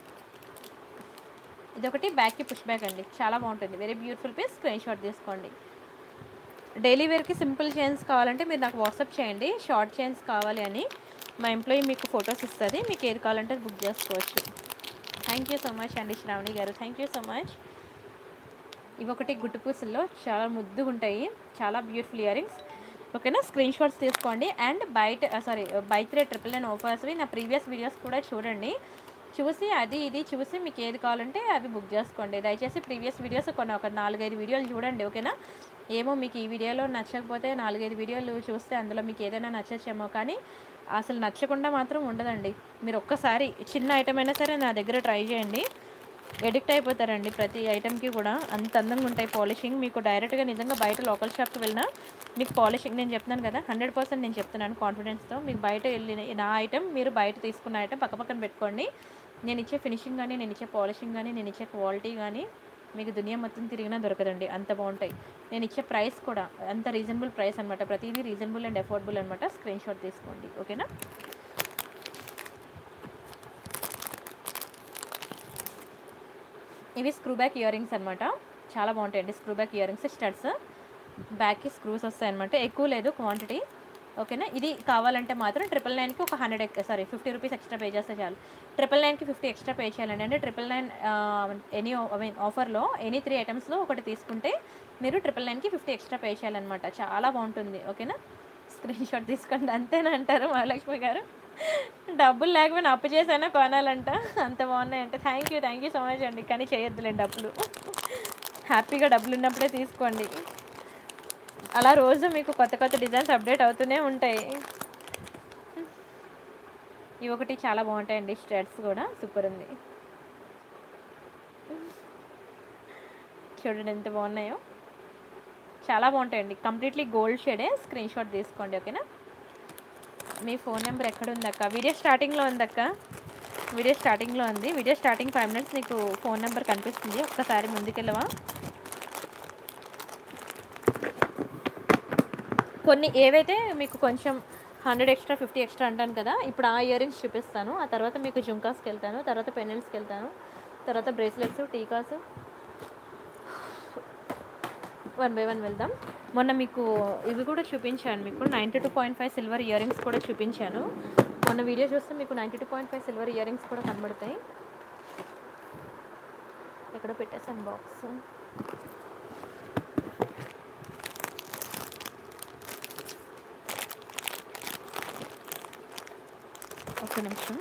ఇదొకటి బ్యాక్కి పుష్ బ్యాక్ అండి చాలా బాగుంటుంది very beautiful piece screen shot తీసుకోండి డైలీ వేర్కి సింపుల్ చైన్స్ కావాలంటే మీరు నాకు వాట్సాప్ చేయండి షార్ట్ చైన్స్ కావాలి అని మా ఎంప్లాయీ మీకు ఫొటోస్ ఇస్తుంది మీకు ఏది కావాలంటే అది బుక్ చేసుకోవచ్చు థ్యాంక్ యూ సో మచ్ అండి శ్రావణి గారు థ్యాంక్ యూ సో మచ్ ఇవి ఒకటి గుట్టు పూసల్లో చాలా ముద్దుగా ఉంటాయి చాలా బ్యూటిఫుల్ ఇయర్ రింగ్స్ ఓకేనా స్క్రీన్ షాట్స్ తీసుకోండి అండ్ బయట sorry buy three triple nine ఆఫర్స్వి నా ప్రీవియస్ వీడియోస్ కూడా చూడండి చూసి అది ఇది చూసి మీకు ఏది కావాలంటే అవి బుక్ చేసుకోండి దయచేసి ప్రీవియస్ వీడియోస్ కొన్ని ఒక నాలుగైదు వీడియోలు చూడండి ఓకేనా ఏమో మీకు ఈ వీడియోలో నచ్చకపోతే నాలుగైదు వీడియోలు చూస్తే అందులో మీకు ఏదైనా నచ్చచ్చేమో కానీ అసలు నచ్చకుండా మాత్రం ఉండదండి మీరు ఒక్కసారి చిన్న ఐటమ్ అయినా సరే నా దగ్గర ట్రై చేయండి ఎడిక్ట్ అయిపోతారండి ప్రతి ఐటెంకి కూడా అంత అందంగా ఉంటాయి పాలిషింగ్ మీకు డైరెక్ట్గా నిజంగా బయట లోకల్ షాప్కి వెళ్ళినా మీకు పాలిషింగ్ నేను చెప్తున్నాను కదా హండ్రెడ్ పర్సెంట్ నేను చెప్తున్నాను కాన్ఫిడెన్స్తో మీకు బయట వెళ్ళిన నా ఐటెం మీరు బయట తీసుకున్న ఐటెం పక్క పక్కన పెట్టుకోండి నేను ఇచ్చే ఫినిషింగ్ కానీ నేను ఇచ్చే పాలిషింగ్ కానీ నేను ఇచ్చే క్వాలిటీ కానీ మీకు దునియా మొత్తం తిరిగినా దొరకదండి అంత బాగుంటాయి నేను ఇచ్చే ప్రైస్ కూడా అంత రీజనబుల్ ప్రైస్ అనమాట ప్రతిదీ రీజనబుల్ అండ్ అఫోర్డబుల్ అనమాట స్క్రీన్ షాట్ తీసుకోండి ఓకేనా ఇవి స్క్రూ బ్యాక్ ఇయర్ రింగ్స్ అనమాట చాలా బాగుంటాయండి screw back earrings studs బ్యాక్కి స్క్రూస్ వస్తాయి అనమాట ఎక్కువ లేదు క్వాంటిటీ ఓకేనా ఇది కావాలంటే మాత్రం ట్రిపుల్ నైన్కి ఒక hundred sorry fifty rupees extra pay చేస్తే చాలు ట్రిపుల్ నైన్కి ఫిఫ్టీ ఎక్స్ట్రా పే చేయాలండి అంటే triple nine any I mean ఆఫర్లో ఎనీ త్రీ ఐటమ్స్లో ఒకటి తీసుకుంటే మీరు ట్రిపుల్ నైన్కి ఫిఫ్టీ ఎక్స్ట్రా పే చేయాలన్నమాట చాలా బాగుంటుంది ఓకేనా స్క్రీన్ షాట్ తీసుకోండి అంతేనా అంటారు మహాలక్ష్మి గారు డబ్బులు లేకపోయినా అప్పు చేసైనా కొనాలంట అంత బాగున్నాయంటే thank you thank you so much అండి కానీ చేయొద్దులేండి డబ్బులు హ్యాపీగా డబ్బులు ఉన్నప్పుడే తీసుకోండి అలా రోజు మీకు కొత్త కొత్త డిజైన్స్ అప్డేట్ అవుతూనే ఉంటాయి ఇవి ఒకటి చాలా బాగుంటాయండి స్టడ్స్ కూడా సూపర్ ఉంది చూడండి ఎంత బాగున్నాయో చాలా బాగుంటాయండి కంప్లీట్లీ గోల్డ్ షేడే స్క్రీన్ షాట్ తీసుకోండి ఓకేనా మీ ఫోన్ నెంబర్ ఎక్కడ ఉందక్క వీడియో స్టార్టింగ్లో ఉందక్క వీడియో స్టార్టింగ్లో ఉంది వీడియో స్టార్టింగ్ ఫైవ్ మినిట్స్ నీకు ఫోన్ నెంబర్ కనిపిస్తుంది ఒక్కసారి ముందుకెళ్ళవా కొన్ని ఏవైతే మీకు కొంచెం హండ్రెడ్ ఎక్స్ట్రా ఫిఫ్టీ ఎక్స్ట్రా అంటాను కదా ఇప్పుడు ఆ ఇయర్ రింగ్స్ చూపిస్తాను ఆ తర్వాత మీకు జుంకాస్కి వెళ్తాను తర్వాత పెన్నెల్స్కి వెళ్తాను తర్వాత bracelets tikkas one by one వెళ్దాం మొన్న మీకు ఇవి కూడా చూపించాను మీకు ninety two point five silver ear rings కూడా చూపించాను మొన్న వీడియో చూస్తే మీకు ninety two point five silver ear rings కూడా కనబడతాయి ఎక్కడ పెట్టేసాను బాక్స్ ఒక నిమిషం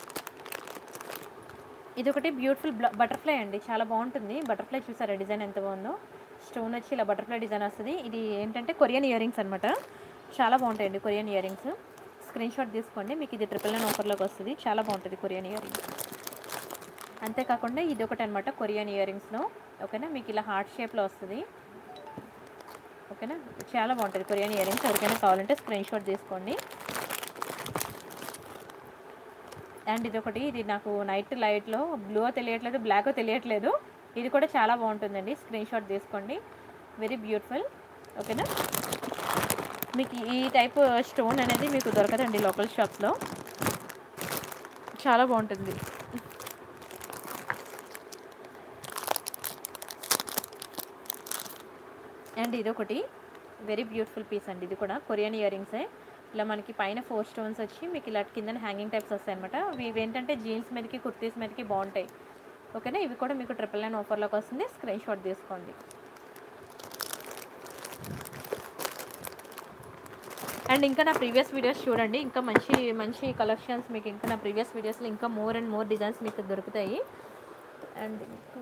ఇది ఒకటి బ్యూటిఫుల్ బటర్ఫ్లై అండి చాలా బాగుంటుంది బటర్ఫ్లై చూసారా డిజైన్ ఎంత బాగుందో స్టోన్ వచ్చి ఇలా బటర్ఫ్లై డిజైన్ వస్తుంది ఇది ఏంటంటే కొరియన్ ఇయర్ రింగ్స్ అనమాట చాలా బాగుంటాయండి Korean earrings screen shot తీసుకోండి మీకు ఇది ట్రిపుల్ నైన్ ఆఫర్లోకి వస్తుంది చాలా బాగుంటుంది కొరియన్ ఇయర్ రింగ్స్ అంతేకాకుండా ఇది ఒకటి అనమాట కొరియన్ ఇయర్ రింగ్స్లో ఓకేనా మీకు ఇలా హార్ట్ షేప్లో వస్తుంది ఓకేనా చాలా బాగుంటుంది కొరియన్ ఇయర్ రింగ్స్ ఎవరికైనా కావాలంటే స్క్రీన్ షాట్ తీసుకోండి అండ్ ఇది ఒకటి ఇది నాకు నైట్ లైట్లో బ్లూ తెలియట్లేదు బ్లాక్ తెలియట్లేదు ఇది కూడా చాలా బాగుంటుందండి స్క్రీన్ షాట్ తీసుకోండి వెరీ బ్యూటిఫుల్ ఓకేనా మీకు ఈ టైప్ స్టోన్ అనేది మీకు దొరకదండి లోకల్ షాప్స్లో చాలా బాగుంటుంది అండ్ ఇది ఒకటి వెరీ బ్యూటిఫుల్ పీస్ అండి ఇది కూడా కొరియన్ ఇయర్ రింగ్సే ఇలా మనకి పైన ఫోర్ స్టోన్స్ వచ్చి మీకు ఇలా కింద హ్యాంగింగ్ టైప్స్ వస్తాయి అనమాట ఇవి ఏంటంటే జీన్స్ మీదకి కుర్తీస్ మీదకి బాగుంటాయి ఓకేనా ఇవి కూడా మీకు ట్రిపుల్ నైన్ ఆఫర్లోకి వస్తుంది స్క్రీన్ షాట్ తీసుకోండి అండ్ ఇంకా నా ప్రీవియస్ వీడియోస్ చూడండి ఇంకా మంచి మంచి కలెక్షన్స్ మీకు ఇంకా నా ప్రీవియస్ వీడియోస్లో ఇంకా మోర్ అండ్ మోర్ డిజైన్స్ మీకు దొరుకుతాయి అండ్ ఇంకా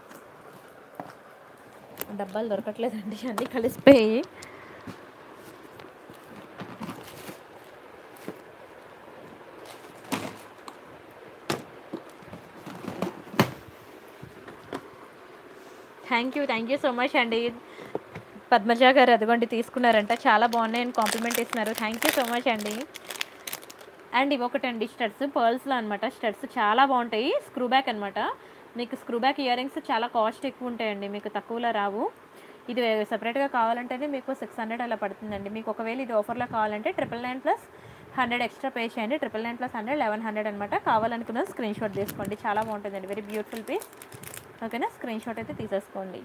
డబ్బాలు దొరకట్లేదండి అన్నీ కలిసిపోయి thank you thank you so much అండి పద్మజ గారు అదిగోండి తీసుకున్నారంట చాలా బాగున్నాయని కాంప్లిమెంట్ ఇస్తున్నారు థ్యాంక్ యూ సో మచ్ అండి అండ్ ఇవి ఒకటండి స్టడ్స్ పర్ల్స్లో అనమాట స్టడ్స్ చాలా బాగుంటాయి స్క్రూ బ్యాక్ అనమాట మీకు స్క్రూ బ్యాక్ ఇయర్ రింగ్స్ చాలా కాస్ట్ ఎక్కువ ఉంటాయండి మీకు తక్కువలో రావు ఇది సపరేట్గా కావాలంటేనే మీకు సిక్స్ హండ్రెడ్ అలా పడుతుందండి మీకు ఒకవేళ ఇది ఆఫర్లో కావాలంటే triple nine plus hundred extra pay చేయండి triple nine plus hundred eleven hundred అనమాట కావాలనుకున్న స్క్రీన్ షాట్ తీసుకోండి చాలా బాగుంటుందండి వెరీ బ్యూటిఫుల్ పీస్ ఓకేనా స్క్రీన్ షాట్ అయితే తీసేసుకోండి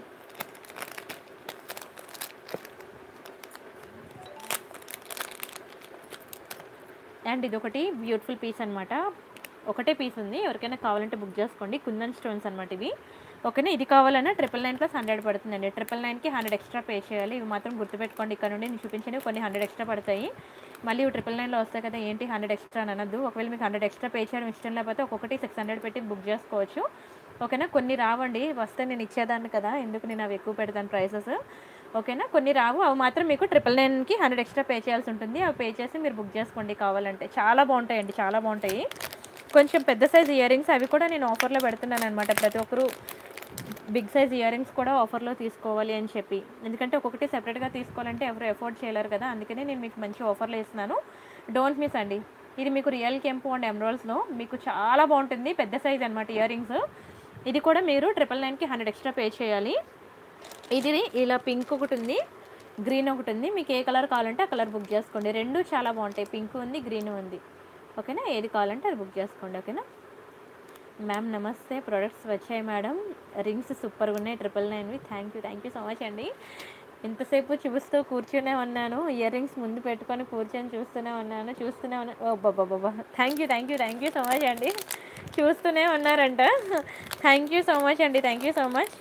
అండ్ ఇది ఒకటి బ్యూటిఫుల్ పీస్ అనమాట ఒకటే పీస్ ఉంది ఎవరికైనా కావాలంటే బుక్ చేసుకోండి కుందన్ స్టోన్స్ అనమాట ఇవి ఓకేనా ఇది కావాలన్నా ట్రిపుల్ నైన్ ప్లస్ హండ్రెడ్ పడుతుందండి ట్రిపుల్ నైన్కి హండ్రెడ్ ఎక్స్ట్రా పే చేయాలి ఇవి మాత్రం గుర్తుపెట్టుకోండి ఇక్కడ నుండి నేను చూపించండి కొన్ని హండ్రెడ్ ఎక్స్ట్రా పడతాయి మళ్ళీ ఇవి ట్రిపుల్ నైన్లో వస్తాయి కదా ఏంటి హండ్రెడ్ ఎక్స్ట్రా అని అనొద్దు ఒకవేళ మీకు హండ్రెడ్ ఎక్స్ట్రా పే చేయడం ఇష్టం లేకపోతే ఒక్కొక్కటి సిక్స్ హండ్రెడ్ పెట్టి బుక్ చేసుకోవచ్చు ఓకేనా కొన్ని రావండి వస్తే నేను ఇచ్చేదాన్ని కదా ఎందుకు నేను అవి ఎక్కువ పెడతాను ప్రైసెస్ ఓకేనా కొన్ని రావు అవి మాత్రం మీకు ట్రిపుల్ నైన్కి హండ్రెడ్ ఎక్స్ట్రా పే చేయాల్సి ఉంటుంది అవి పే చేసి మీరు బుక్ చేసుకోండి కావాలంటే చాలా బాగుంటాయండి చాలా బాగుంటాయి కొంచెం పెద్ద సైజ్ ఇయర్ రింగ్స్ అవి కూడా నేను ఆఫర్లో పెడుతున్నాను అనమాట ప్రతి ఒక్కరు బిగ్ సైజ్ ఇయర్ రింగ్స్ కూడా ఆఫర్లో తీసుకోవాలి అని చెప్పి ఎందుకంటే ఒక్కొక్కటి సెపరేట్గా తీసుకోవాలంటే ఎవరు ఎఫోర్డ్ చేయలేరు కదా అందుకనే నేను మీకు మంచి ఆఫర్లో ఇస్తున్నాను డోంట్ మిస్ అండి ఇది మీకు రియల్ కెంపు అండ్ ఎమరాల్స్లో మీకు చాలా బాగుంటుంది పెద్ద సైజ్ అనమాట ఇయర్ రింగ్స్ ఇది కూడా మీరు ట్రిపుల్ నైన్కి హండ్రెడ్ ఎక్స్ట్రా పే చేయాలి ఇది ఇలా పింక్ ఒకటి ఉంది గ్రీన్ ఒకటి ఉంది మీకు ఏ కలర్ కావాలంటే ఆ కలర్ బుక్ చేసుకోండి రెండు చాలా బాగుంటాయి పింక్ ఉంది గ్రీన్ ఉంది ఓకేనా ఏది కావాలంటే అది బుక్ చేసుకోండి ఓకేనా మ్యామ్ నమస్తే ప్రొడక్ట్స్ వచ్చాయి మేడం రింగ్స్ సూపర్గా ఉన్నాయి ట్రిపుల్ నైన్వి thank you thank you so much అండి ఇంతసేపు చూస్తూ కూర్చునే ఉన్నాను ఇయర్ రింగ్స్ ముందు పెట్టుకొని కూర్చొని చూస్తూనే ఉన్నాను చూస్తూనే ఉన్నాను ఓ బాబా thank you thank you thank you so much అండి చూస్తూనే ఉన్నారంట థ్యాంక్ యూ సో మచ్ అండి థ్యాంక్ యూ సో మచ్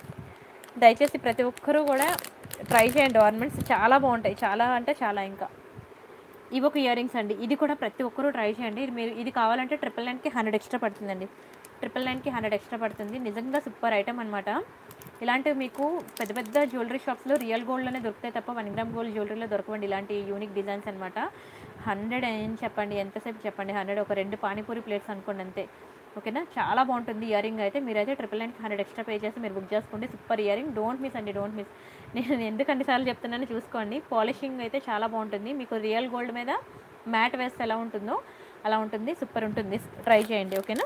దయచేసి ప్రతి ఒక్కరూ కూడా ట్రై చేయండి ఆర్నమెంట్స్ చాలా బాగుంటాయి చాలా అంటే చాలా ఇంకా ఇవి ఒక ఇయర్ రింగ్స్ అండి ఇది కూడా ప్రతి ఒక్కరూ ట్రై చేయండి ఇది మీరు ఇది కావాలంటే ట్రిపుల్ నైన్కి హండ్రెడ్ ఎక్స్ట్రా పడుతుందండి ట్రిపుల్ నైన్కి హండ్రెడ్ ఎక్స్ట్రా పడుతుంది నిజంగా సూపర్ ఐటమ్ అనమాట ఇలాంటివి మీకు పెద్ద పెద్ద జ్యువెలరీ షాప్స్లో రియల్ గోల్డ్లోనే దొరుకుతాయి తప్ప వన్ గ్రామ్ గోల్డ్ జ్యువెలరీలో దొరకవండి ఇలాంటి యూనిక్ డిజైన్స్ అనమాట హండ్రెడ్ ఏం చెప్పండి ఎంతసేపు చెప్పండి హండ్రెడ్ ఒక రెండు పానీపూరి ప్లేట్స్ అనుకోండి అంతే ఓకేనా చాలా బాగుంటుంది ఇయర్ రింగ్ అయితే మీరైతే ట్రిపుల్ నైన్కి హండ్రెడ్ ఎక్స్ట్రా పే చేసి మీరు బుక్ చేసుకోండి super earring don't miss అండి డోంట్ మిస్ నేను ఎందుకు అన్నిసార్లు చెప్తున్నానో చూసుకోండి పాలిషింగ్ అయితే చాలా బాగుంటుంది మీకు రియల్ గోల్డ్ మీద మ్యాట్ వేస్తే ఎలా ఉంటుందో అలా ఉంటుంది సూపర్ ఉంటుంది ట్రై చేయండి ఓకేనా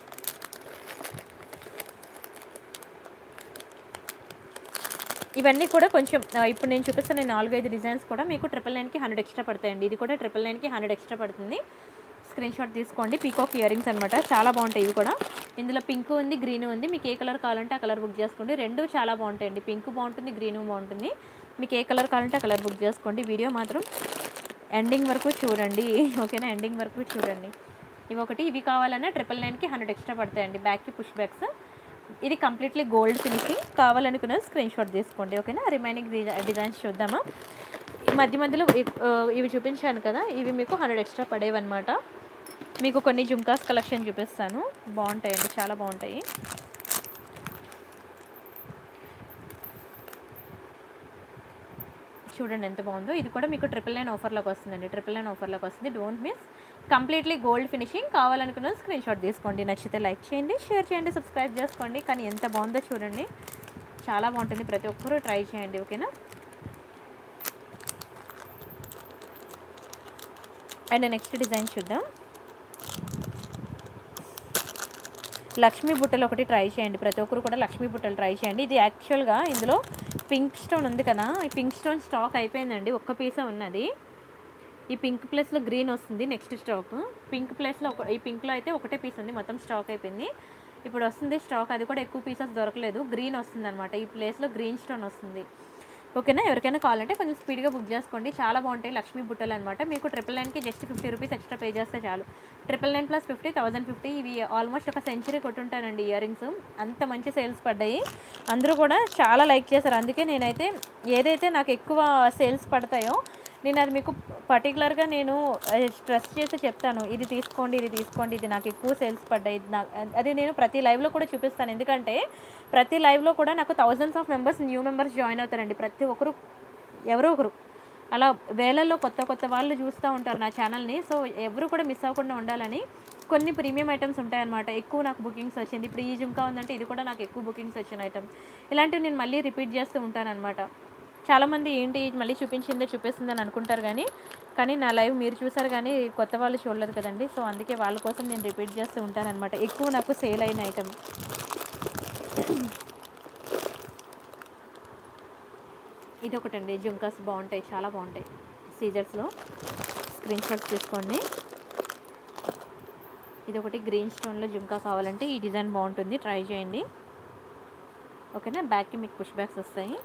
ఇవన్నీ కూడా కొంచెం ఆ, ఇప్పుడు నేను చూపిస్తున్న ఈ నాలుగైదు డిజైన్స్ కూడా మీకు ట్రిపుల్ నైన్కి హండ్రెడ్ ఎక్స్ట్రా పడతాయండి ఇది కూడా ట్రిపుల్ నైన్కి హండ్రెడ్ ఎక్స్ట్రా పడుతుంది స్క్రీన్ షాట్ తీసుకోండి పీకాక్ ఇయర్ రింగ్స్ అనమాట చాలా బాగుంటాయి ఇవి కూడా ఇందులో పింక్ ఉంది గ్రీన్ ఉంది మీకు ఏ కలర్ కావాలంటే ఆ కలర్ బుక్ చేసుకోండి రెండు చాలా బాగుంటాయండి పింక్ బాగుంటుంది గ్రీన్ బాగుంటుంది మీకు ఏ కలర్ కావాలంటే ఆ కలర్ బుక్ చేసుకోండి వీడియో మాత్రం ఎండింగ్ వరకు చూడండి ఓకేనా ఎండింగ్ వరకు చూడండి ఇవి ఒకటి ఇవి కావాలన్నా ట్రిపుల్ నైన్కి హండ్రెడ్ ఎక్స్ట్రా పడతాయండి బ్యాక్కి పుష్ బ్యాక్స్ ఇది కంప్లీట్లీ గోల్డ్ ఫినిషింగ్ కావాలనుకున్న స్క్రీన్ షాట్ తీసుకోండి ఓకేనా రిమైనింగ్ డిజైన్స్ చూద్దామా ఈ మధ్య మధ్యలో ఇ- ఆ, ఇవి చూపించాను కదా ఇవి మీకు హండ్రెడ్ ఎక్స్ట్రా పడేవన్నమాట మీకు కొన్ని జుమ్కాస్ కలెక్షన్ చూపిస్తాను బాగుంటాయండి చాలా బాగుంటాయి చూడండి ఎంత బాగుందో ఇది కూడా మీకు ట్రిపుల్ నైన్ ఆఫర్లోకి వస్తుందండి ట్రిపుల్ నైన్ ఆఫర్లోకి వస్తుంది don't miss completely gold finishing కావాలనుకున్న స్క్రీన్ షాట్ తీసుకోండి నచ్చితే లైక్ చేయండి షేర్ చేయండి సబ్స్క్రైబ్ చేసుకోండి కానీ ఎంత బాగుందో చూడండి చాలా బాగుంటుంది ప్రతి ఒక్కరూ ట్రై చేయండి ఓకేనా అండ్ నెక్స్ట్ డిజైన్ చూద్దాం లక్ష్మీ బుట్టలు ఒకటి ట్రై చేయండి ప్రతి ఒక్కరు కూడా లక్ష్మీ బుట్టలు ట్రై చేయండి ఇది యాక్చువల్గా ఇందులో పింక్ స్టోన్ ఉంది కదా ఈ పింక్ స్టోన్ స్టాక్ అయిపోయిందండి ఒక్క పీసే ఉన్నది ఈ పింక్ ప్లేస్లో గ్రీన్ వస్తుంది నెక్స్ట్ స్టాక్ పింక్ ప్లేస్లో ఒక ఈ పింక్లో అయితే ఒకటే పీస్ ఉంది మొత్తం స్టాక్ అయిపోయింది ఇప్పుడు వస్తుంది స్టాక్ అది కూడా ఎక్కువ పీసెస్ దొరకలేదు గ్రీన్ వస్తుంది అనమాట ఈ ప్లేస్లో గ్రీన్ స్టోన్ వస్తుంది ఓకేనా ఎవరికైనా కావాలంటే కొంచెం స్పీడ్గా బుక్ చేసుకోండి చాలా బాగుంటాయి లక్ష్మీ బుట్టలు అనమాట మీకు ట్రిపుల్ నైన్కి just fifty rupees extra pay చేస్తే చాలు triple nine plus fifty thousand fifty ఇవి ఆల్మోస్ట్ ఒక సెంచరీ కొట్టుంటానండి ఇయర్ రింగ్స్ అంత మంచి సేల్స్ పడ్డాయి అందరూ కూడా చాలా లైక్ చేశారు అందుకే నేనైతే ఏదైతే నాకు ఎక్కువ సేల్స్ పడతాయో నేను అది మీకు పర్టికులర్గా నేను స్ట్రెస్ చేసి చెప్తాను ఇది తీసుకోండి ఇది తీసుకోండి ఇది నాకు ఎక్కువ సేల్స్ పడ్డాయి ఇది నాకు అది నేను ప్రతి లైవ్లో కూడా చూపిస్తాను ఎందుకంటే ప్రతి లైవ్లో కూడా నాకు thousands of members new members join అవుతారండి ప్రతి ఒక్కరు ఎవరో ఒకరు అలా వేలల్లో కొత్త కొత్త వాళ్ళు చూస్తూ ఉంటారు నా ఛానల్ని సో ఎవరు కూడా మిస్ అవ్వకుండా ఉండాలని కొన్ని ప్రీమియం ఐటమ్స్ ఉంటాయన్నమాట ఎక్కువ నాకు బుకింగ్స్ వచ్చింది ఇప్పుడు ఈ జుమ్కా ఉందంటే ఇది కూడా నాకు ఎక్కువ బుకింగ్స్ వచ్చిన ఐటమ్ ఇలాంటివి నేను మళ్ళీ రిపీట్ చేస్తూ ఉంటానన్నమాట చాలామంది ఏంటి మళ్ళీ చూపించిందే చూపిస్తుందని అనుకుంటారు కానీ కానీ నా లైవ్ మీరు చూసారు కానీ కొత్త వాళ్ళు చూడలేదు కదండి సో అందుకే వాళ్ళ కోసం నేను రిపీట్ చేస్తూ ఉంటానన్నమాట ఎక్కువ నాకు సేల్ అయిన ఐటమ్ ఇది ఒకటండి జుంకాస్ బాగుంటాయి చాలా బాగుంటాయి సీజర్స్లో స్క్రీన్ షాట్స్ తీసుకోండి ఇది ఒకటి గ్రీన్ స్టోన్లో జుంకా కావాలంటే ఈ డిజైన్ బాగుంటుంది ట్రై చేయండి ఓకేనా బ్యాక్కి మీకు పుష్ బ్యాగ్స్ వస్తాయి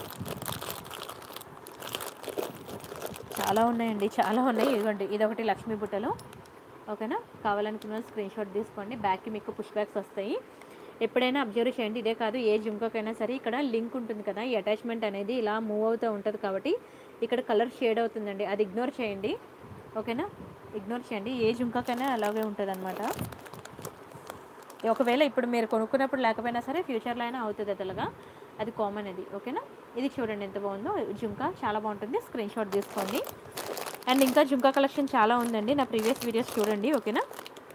చాలా ఉన్నాయండి చాలా ఉన్నాయి ఇదిగోండి ఇది ఒకటి లక్ష్మీ బుట్టలు ఓకేనా కావాలనుకున్న స్క్రీన్ షాట్ తీసుకోండి బ్యాక్కి మీకు పుష్ బ్యాగ్స్ వస్తాయి ఎప్పుడైనా అబ్జర్వ్ చేయండి ఇదే కాదు ఏ జుంకాకైనా సరే ఇక్కడ లింక్ ఉంటుంది కదా ఈ అటాచ్మెంట్ అనేది ఇలా మూవ్ అవుతూ ఉంటుంది కాబట్టి ఇక్కడ కలర్ షేడ్ అవుతుందండి అది ఇగ్నోర్ చేయండి ఓకేనా ఇగ్నోర్ చేయండి ఏ జుంకాకైనా అలాగే ఉంటుంది అనమాట ఒకవేళ ఇప్పుడు మీరు కొనుక్కున్నప్పుడు లేకపోయినా సరే ఫ్యూచర్లో అయినా అవుతుంది అదలగా అది కామన్ అది ఓకేనా ఇది చూడండి ఎంత బాగుందో జుంకా చాలా బాగుంటుంది స్క్రీన్ షాట్ తీసుకోండి అండ్ ఇంకా జుంకా కలెక్షన్ చాలా ఉందండి నా ప్రీవియస్ వీడియోస్ చూడండి ఓకేనా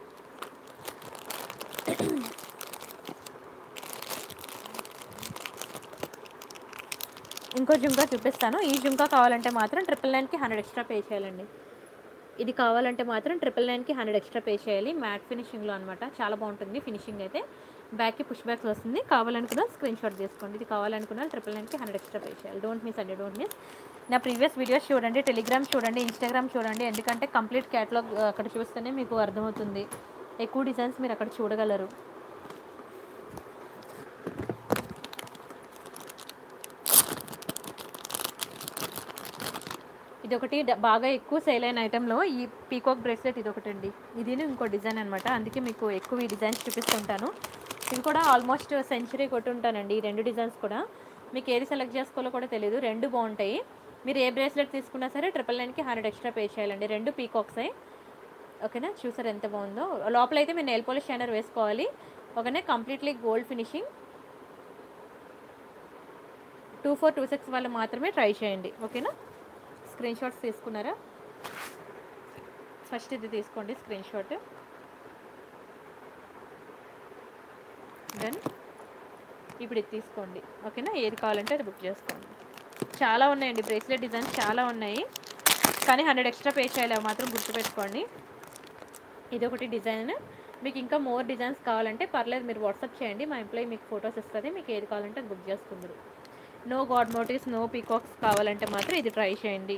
ఇంకో జుంకా చూపిస్తాను ఈ జుంకా కావాలంటే మాత్రం ట్రిపుల్ నైన్కి హండ్రెడ్ ఎక్స్ట్రా పే చేయాలండి ఇది కావాలంటే మాత్రం ట్రిపుల్ నైన్కి హండ్రెడ్ ఎక్స్ట్రా పే చేయాలి మ్యాట్ ఫినిషింగ్లో అనమాట చాలా బాగుంటుంది ఫినిషింగ్ అయితే బ్యాక్కి పుష్ బ్యాక్స్ వస్తుంది కావాలనుకున్న స్క్రీన్ షాట్ తీసుకోండి ఇది కావాలనుకున్న ట్రిపుల్ నైన్కి హండ్రెడ్ ఎక్స్ట్రా పే చేయాలి డోంట్ మిస్ అండి డోంట్ మిస్ నా ప్రీవియస్ వీడియోస్ చూడండి టెలిగ్రామ్ చూడండి ఇన్స్టాగ్రామ్ చూడండి ఎందుకంటే కంప్లీట్ క్యాటలాగ్ అక్కడ చూస్తేనే మీకు అర్థమవుతుంది ఎక్కువ డిజైన్స్ మీరు అక్కడ చూడగలరు ఇది ఒకటి డ- బాగా ఎక్కువ సేల్ అయిన ఐటెంలో ఈ పీకాక్ బ్రేస్లెట్ ఇది ఒకటి అండి ఇది ఇంకో డిజైన్ అనమాట అందుకే మీకు ఎక్కువ ఈ డిజైన్స్ చూపిస్తుంటాను ఇది కూడా ఆల్మోస్ట్ సెంచరీ కొట్టుంటానండి ఈ రెండు డిజైన్స్ కూడా మీకు ఏది సెలెక్ట్ చేసుకోవాలో కూడా తెలియదు రెండు బాగుంటాయి మీరు ఏ బ్రేస్లెట్ తీసుకున్నా సరే ట్రిపుల్ నైన్కి హండ్రెడ్ ఎక్స్ట్రా పే చేయాలండి రెండు పీకాక్సే ఓకేనా చూసారు ఎంత బాగుందో లోపల అయితే మీరు నెయిల్ పాలిష్ షైనర్ వేసుకోవాలి ఓకేనా completely gold finishing two four two six వాళ్ళు మాత్రమే ట్రై చేయండి ఓకేనా స్క్రీన్ షాట్స్ తీసుకున్నారా ఫస్ట్ ఇది తీసుకోండి స్క్రీన్ షాట్ దెన్ ఇప్పుడు ఇది తీసుకోండి ఓకేనా ఏది కావాలంటే అది బుక్ చేసుకోండి చాలా ఉన్నాయండి బ్రేస్లెట్ డిజైన్స్ చాలా ఉన్నాయి కానీ హండ్రెడ్ ఎక్స్ట్రా పే చేయాలి అవి మాత్రం గుర్తుపెట్టుకోండి ఇది ఒకటి డిజైన్ మీకు ఇంకా మోర్ డిజైన్స్ కావాలంటే పర్లేదు మీరు వాట్సాప్ చేయండి మా ఎంప్లాయీ మీకు ఫొటోస్ ఇస్తుంది మీకు ఏది కావాలంటే అది బుక్ చేసుకుందరు no god motifs no peacocks కావాలంటే మాత్రం ఇది ట్రై చేయండి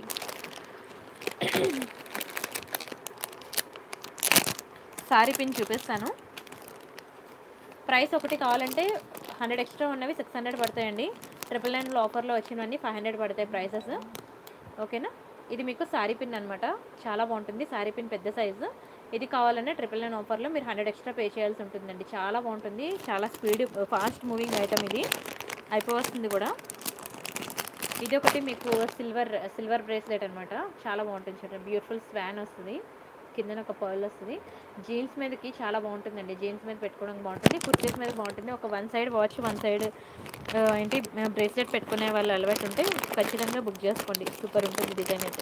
సారీ పిన్ చూపిస్తాను ప్రైస్ ఒకటి కావాలంటే హండ్రెడ్ ఎక్స్ట్రా ఉన్నవి సిక్స్ హండ్రెడ్ పడతాయండి ట్రిపుల్ నైన్లో ఆఫర్లో వచ్చినవన్నీ ఫైవ్ హండ్రెడ్ పడతాయి ప్రైసెస్ ఓకేనా ఇది మీకు సారీ పిన్ అనమాట చాలా బాగుంటుంది సారీ పిన్ పెద్ద సైజు ఇది కావాలన్నా ట్రిపుల్ నైన్ ఆఫర్లో మీరు హండ్రెడ్ ఎక్స్ట్రా పే చేయాల్సి ఉంటుందండి చాలా బాగుంటుంది చాలా స్పీడ్ ఫాస్ట్ మూవింగ్ ఐటమ్ ఇది అయిపోవస్తుంది కూడా ఇది ఒకటి మీకు సిల్వర్ సిల్వర్ బ్రేస్లెట్ అనమాట చాలా బాగుంటుంది చూడండి బ్యూటిఫుల్ స్వాన్ వస్తుంది కిందన ఒక పర్ల్ వస్తుంది జీన్స్ మీదకి చాలా బాగుంటుందండి జీన్స్ మీద పెట్టుకోవడానికి బాగుంటుంది కుర్తీస్ మీద బాగుంటుంది ఒక one side watch one side ఏంటి బ్రేస్లెట్ పెట్టుకునే వాళ్ళు అలవాటు ఉంటే ఖచ్చితంగా బుక్ చేసుకోండి సూపర్ ఉంటుంది డిజైన్ అయితే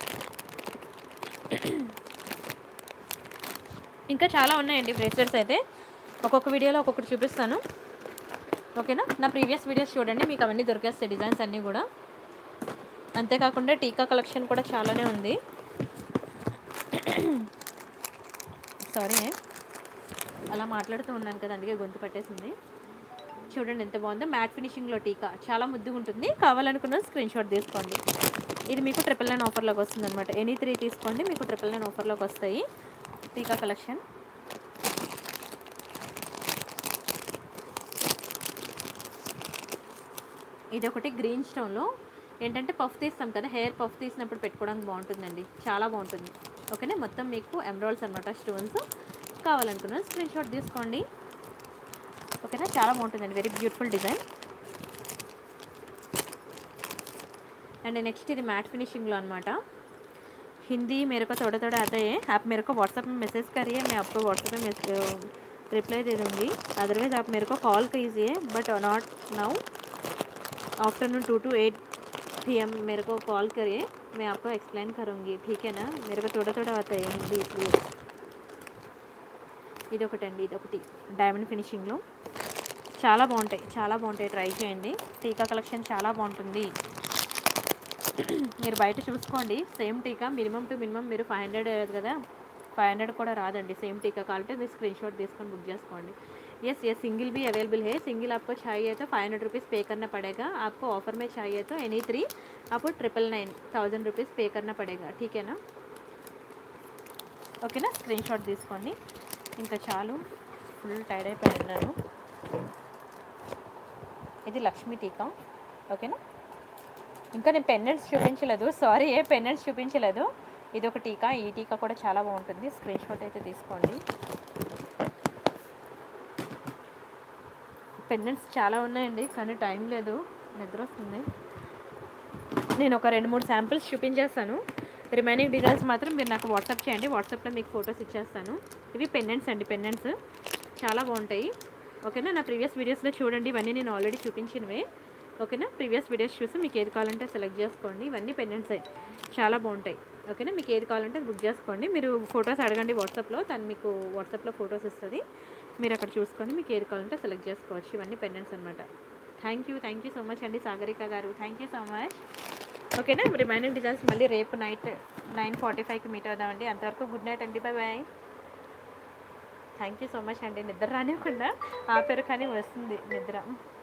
ఇంకా చాలా ఉన్నాయండి బ్రేస్లెట్స్ అయితే ఒక్కొక్క వీడియోలో ఒక్కొక్కటి చూపిస్తాను ఓకేనా నా ప్రీవియస్ వీడియోస్ చూడండి మీకు అవన్నీ దొరికేస్తాయి డిజైన్స్ అన్నీ కూడా అంతేకాకుండా టీకా కలెక్షన్ కూడా చాలానే ఉంది సారీ అలా మాట్లాడుతూ ఉన్నాను కదా అందుకే గొంతు పట్టేసింది చూడండి ఎంత బాగుందో మ్యాట్ ఫినిషింగ్లో టీకా చాలా ముద్దుగా ఉంటుంది కావాలనుకున్న స్క్రీన్ షాట్ తీసుకోండి ఇది మీకు ట్రిపుల్ నైన్ ఆఫర్లోకి వస్తుంది అనమాట ఎనీ త్రీ తీసుకోండి మీకు ట్రిపుల్ నైన్ ఆఫర్లోకి వస్తాయి టీకా కలెక్షన్ ఇది ఒకటి గ్రీన్ స్టోన్లో ఏంటంటే పఫ్ తీస్తాం కదా హెయిర్ పఫ్ తీసినప్పుడు పెట్టుకోవడానికి బాగుంటుందండి చాలా బాగుంటుంది ఓకేనా మొత్తం మీకు ఎమరాల్డ్స్ అనమాట స్టోన్స్ కావాలనుకున్న స్క్రీన్ షాట్ తీసుకోండి ఓకేనా చాలా బాగుంటుందండి very beautiful design and next ఇది మ్యాట్ फिनिशिंग लो అనమాట हिंदी मेरे को थोड़ा थोड़ा आता है आप मेरे को व्हाट्सएप में मैसेज करिए मैं आपको व्हाट्सएप में रिप्लाई दे दूँगी अदरवाइज आप मेरे को कॉल कीजिए but not now afternoon two to eight P M मेरे को कॉल करिए मैं आपको एक्सप्लेन करूँगी ठीक है ना मेरे को थोड़ा थोड़ा आता है हिंदी इसलिए ఇది ఒకటండి ఇది ఒకటి డైమండ్ ఫినిషింగ్లో చాలా బాగుంటాయి చాలా బాగుంటాయి ట్రై చేయండి టీకా కలెక్షన్ చాలా బాగుంటుంది మీరు బయట చూసుకోండి same tikka minimum to minimum మీరు ఫైవ్ హండ్రెడ్ కదా ఫైవ్ హండ్రెడ్ కూడా రాదండి సేమ్ टीका కావాలంటే మీరు స్క్రీన్ షॉट తీసుకొని बुक చేసుకోండి यस ये सिंगल भी अवेलेबल है सिंगल आपको चाहिए तो फाइव हंड्रेड रुपीज़ पे करना पड़ेगा आपको ऑफर में चाहिए तो एनी थ्री आपको triple nine thousand rupees pay करना पड़ेगा ठीक है ना ఓకేనా స్క్రీన్ షాట్ తీసుకోండి ఇంకా చాలు ఫుల్ టైర్డ్ అయిపోయి ఉన్నాను ఇది లక్ష్మీ టీకా ఓకేనా ఇంకా నేను పెన్నెంట్స్ చూపించలేదు సారీ ఏ పెన్నెంట్స్ చూపించలేదు ఇది ఒక టీకా ఈ టీకా కూడా చాలా బాగుంటుంది స్క్రీన్ షాట్ అయితే తీసుకోండి పెన్నెంట్స్ చాలా ఉన్నాయండి కానీ టైం లేదు నిద్ర వస్తుంది నేను ఒక రెండు మూడు శాంపిల్స్ చూపించేస్తాను రిమైనింగ్ డీటెయిల్స్ మాత్రం మీరు నాకు వాట్సాప్ చేయండి వాట్సాప్లో మీకు ఫొటోస్ ఇచ్చేస్తాను ఇవి పెన్నెంట్స్ అండి పెన్నెంట్స్ చాలా బాగుంటాయి ఓకేనా నా ప్రీవియస్ వీడియోస్లో చూడండి ఇవన్నీ నేను ఆల్రెడీ చూపించినవే ఓకేనా ప్రీవియస్ వీడియోస్ చూసి మీకు ఏది కావాలంటే సెలెక్ట్ చేసుకోండి ఇవన్నీ పెన్నెంట్సే చాలా బాగుంటాయి ఓకేనా మీకు ఏది కావాలంటే అది బుక్ చేసుకోండి మీరు ఫొటోస్ అడగండి వాట్సాప్లో తను మీకు వాట్సాప్లో ఫొటోస్ ఇస్తుంది మీరు అక్కడ చూసుకొని మీకు ఏది కావాలంటే సెలెక్ట్ చేసుకోవచ్చు ఇవన్నీ పెన్నెంట్స్ అనమాట thank you thank you so much అండి సాగరిక గారు థ్యాంక్ యూ సో మచ్ ఓకేనా రిమైనింగ్ డీటెయిల్స్ మళ్ళీ రేపు నైట్ నైన్ ఫార్టీ ఫైవ్కి మీట్ అవుదామండి అంతవరకు గుడ్ నైట్ అండి bye bye thank you so much అండి నిద్ర రానివ్వకుండా ఆపారు కానీ వస్తుంది నిద్ర